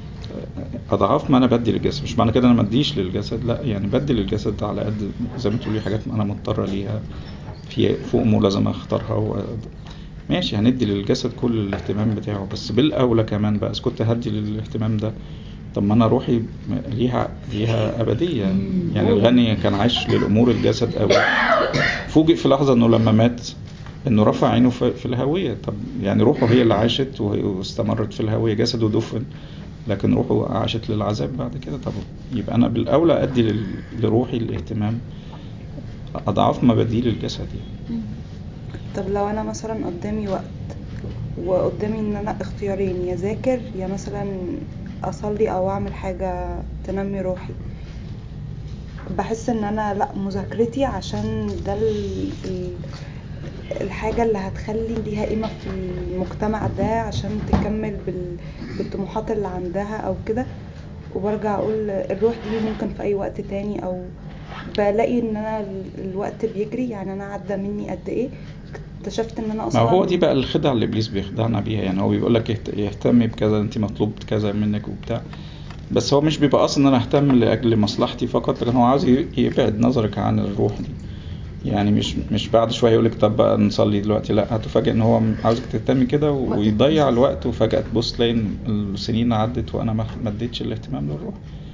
S1: اضعاف ما انا بدي للجسد مش معنى كده انا ما اديش للجسد لا يعني بدي للجسد على قد زي ما تقولي حاجات انا مضطره ليها في في امور لازم اختارها و... ماشي هندي للجسد كل الاهتمام بتاعه بس بالاولى كمان بقى إذا كنت هدي للاهتمام ده طب ما انا روحي ليها ليها ابديه يعني الغني كان عايش للامور الجسد قوي فوجئ في لحظه انه لما مات انه رفع عينه في في الهويه طب يعني روحه هي اللي عاشت وهي- واستمرت في الهويه جسده دفن لكن روحه عاشت للعذاب بعد كده طب يبقى انا بالاولى ادي لل- لروحي الاهتمام اضعاف ما بديه للجسد يعني
S4: طب لو أنا مثلا قدامي وقت وقدامي إن أنا اختيارين يا ذاكر يا مثلا أصلي أو أعمل حاجة تنمي روحي بحس ان انا لا مذاكرتي عشان ده ال... ال... الحاجة اللي هتخلي ليها قيمة في المجتمع ده عشان تكمل بال... بالطموحات اللي عندها او كده وبرجع اقول الروح دي ممكن في اي وقت تاني او بلاقي ان انا ال- الوقت بيجري يعني انا عدى مني قد ايه اكتشفت ان انا
S1: ما
S4: اصلا
S1: هو دي بقى الخدعة اللي ابليس بيخدعنا بيها يعني هو بيقول لك اهت- اهتمي بكذا انت مطلوب كذا منك وبتاع بس هو مش بيبقى قصد ان انا اهتم لاجل مصلحتي فقط لكن هو عاوز ي- يبعد نظرك عن الروح دي يعني مش مش بعد شويه يقول لك طب بقى نصلي دلوقتي لا هتفاجئ ان هو عاوزك تهتمي كده و- ويضيع الوقت وفجاه تبص تلاقي إن السنين عدت وانا ما ما اديتش الاهتمام للروح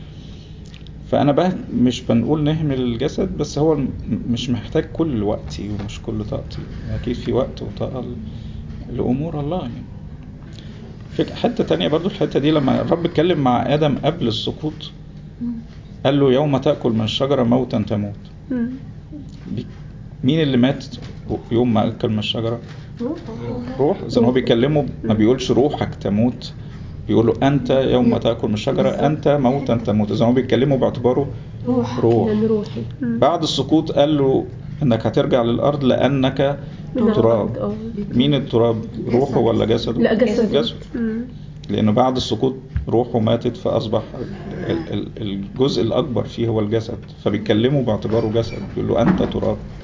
S1: فانا بقى مش بنقول نهمل الجسد بس هو م- مش محتاج كل وقتي ومش كل طاقتي اكيد في وقت وطاقه ل- لامور الله يعني فك- حته تانية برضو الحته دي لما الرب اتكلم مع ادم قبل السقوط قال له يوم تاكل من الشجره موتا تموت بي- مين اللي مات يوم ما اكل من الشجره روح زي ما هو بيكلمه ما بيقولش روحك تموت بيقول له انت يوم تاكل من الشجره انت موتا تموت زي ما هو بيكلمه باعتباره
S2: روح
S1: روح.
S2: لأن روحي
S1: بعد السقوط قال له انك هترجع للارض لانك
S2: من
S1: تراب
S2: الأرض، آه.
S1: مين التراب روحه ولا جسده
S2: لا جسد
S1: جسده
S2: مم.
S1: لانه بعد السقوط روحه ماتت فاصبح ال- ال- الجزء الاكبر فيه هو الجسد فبيكلمه باعتباره جسد بيقول له انت تراب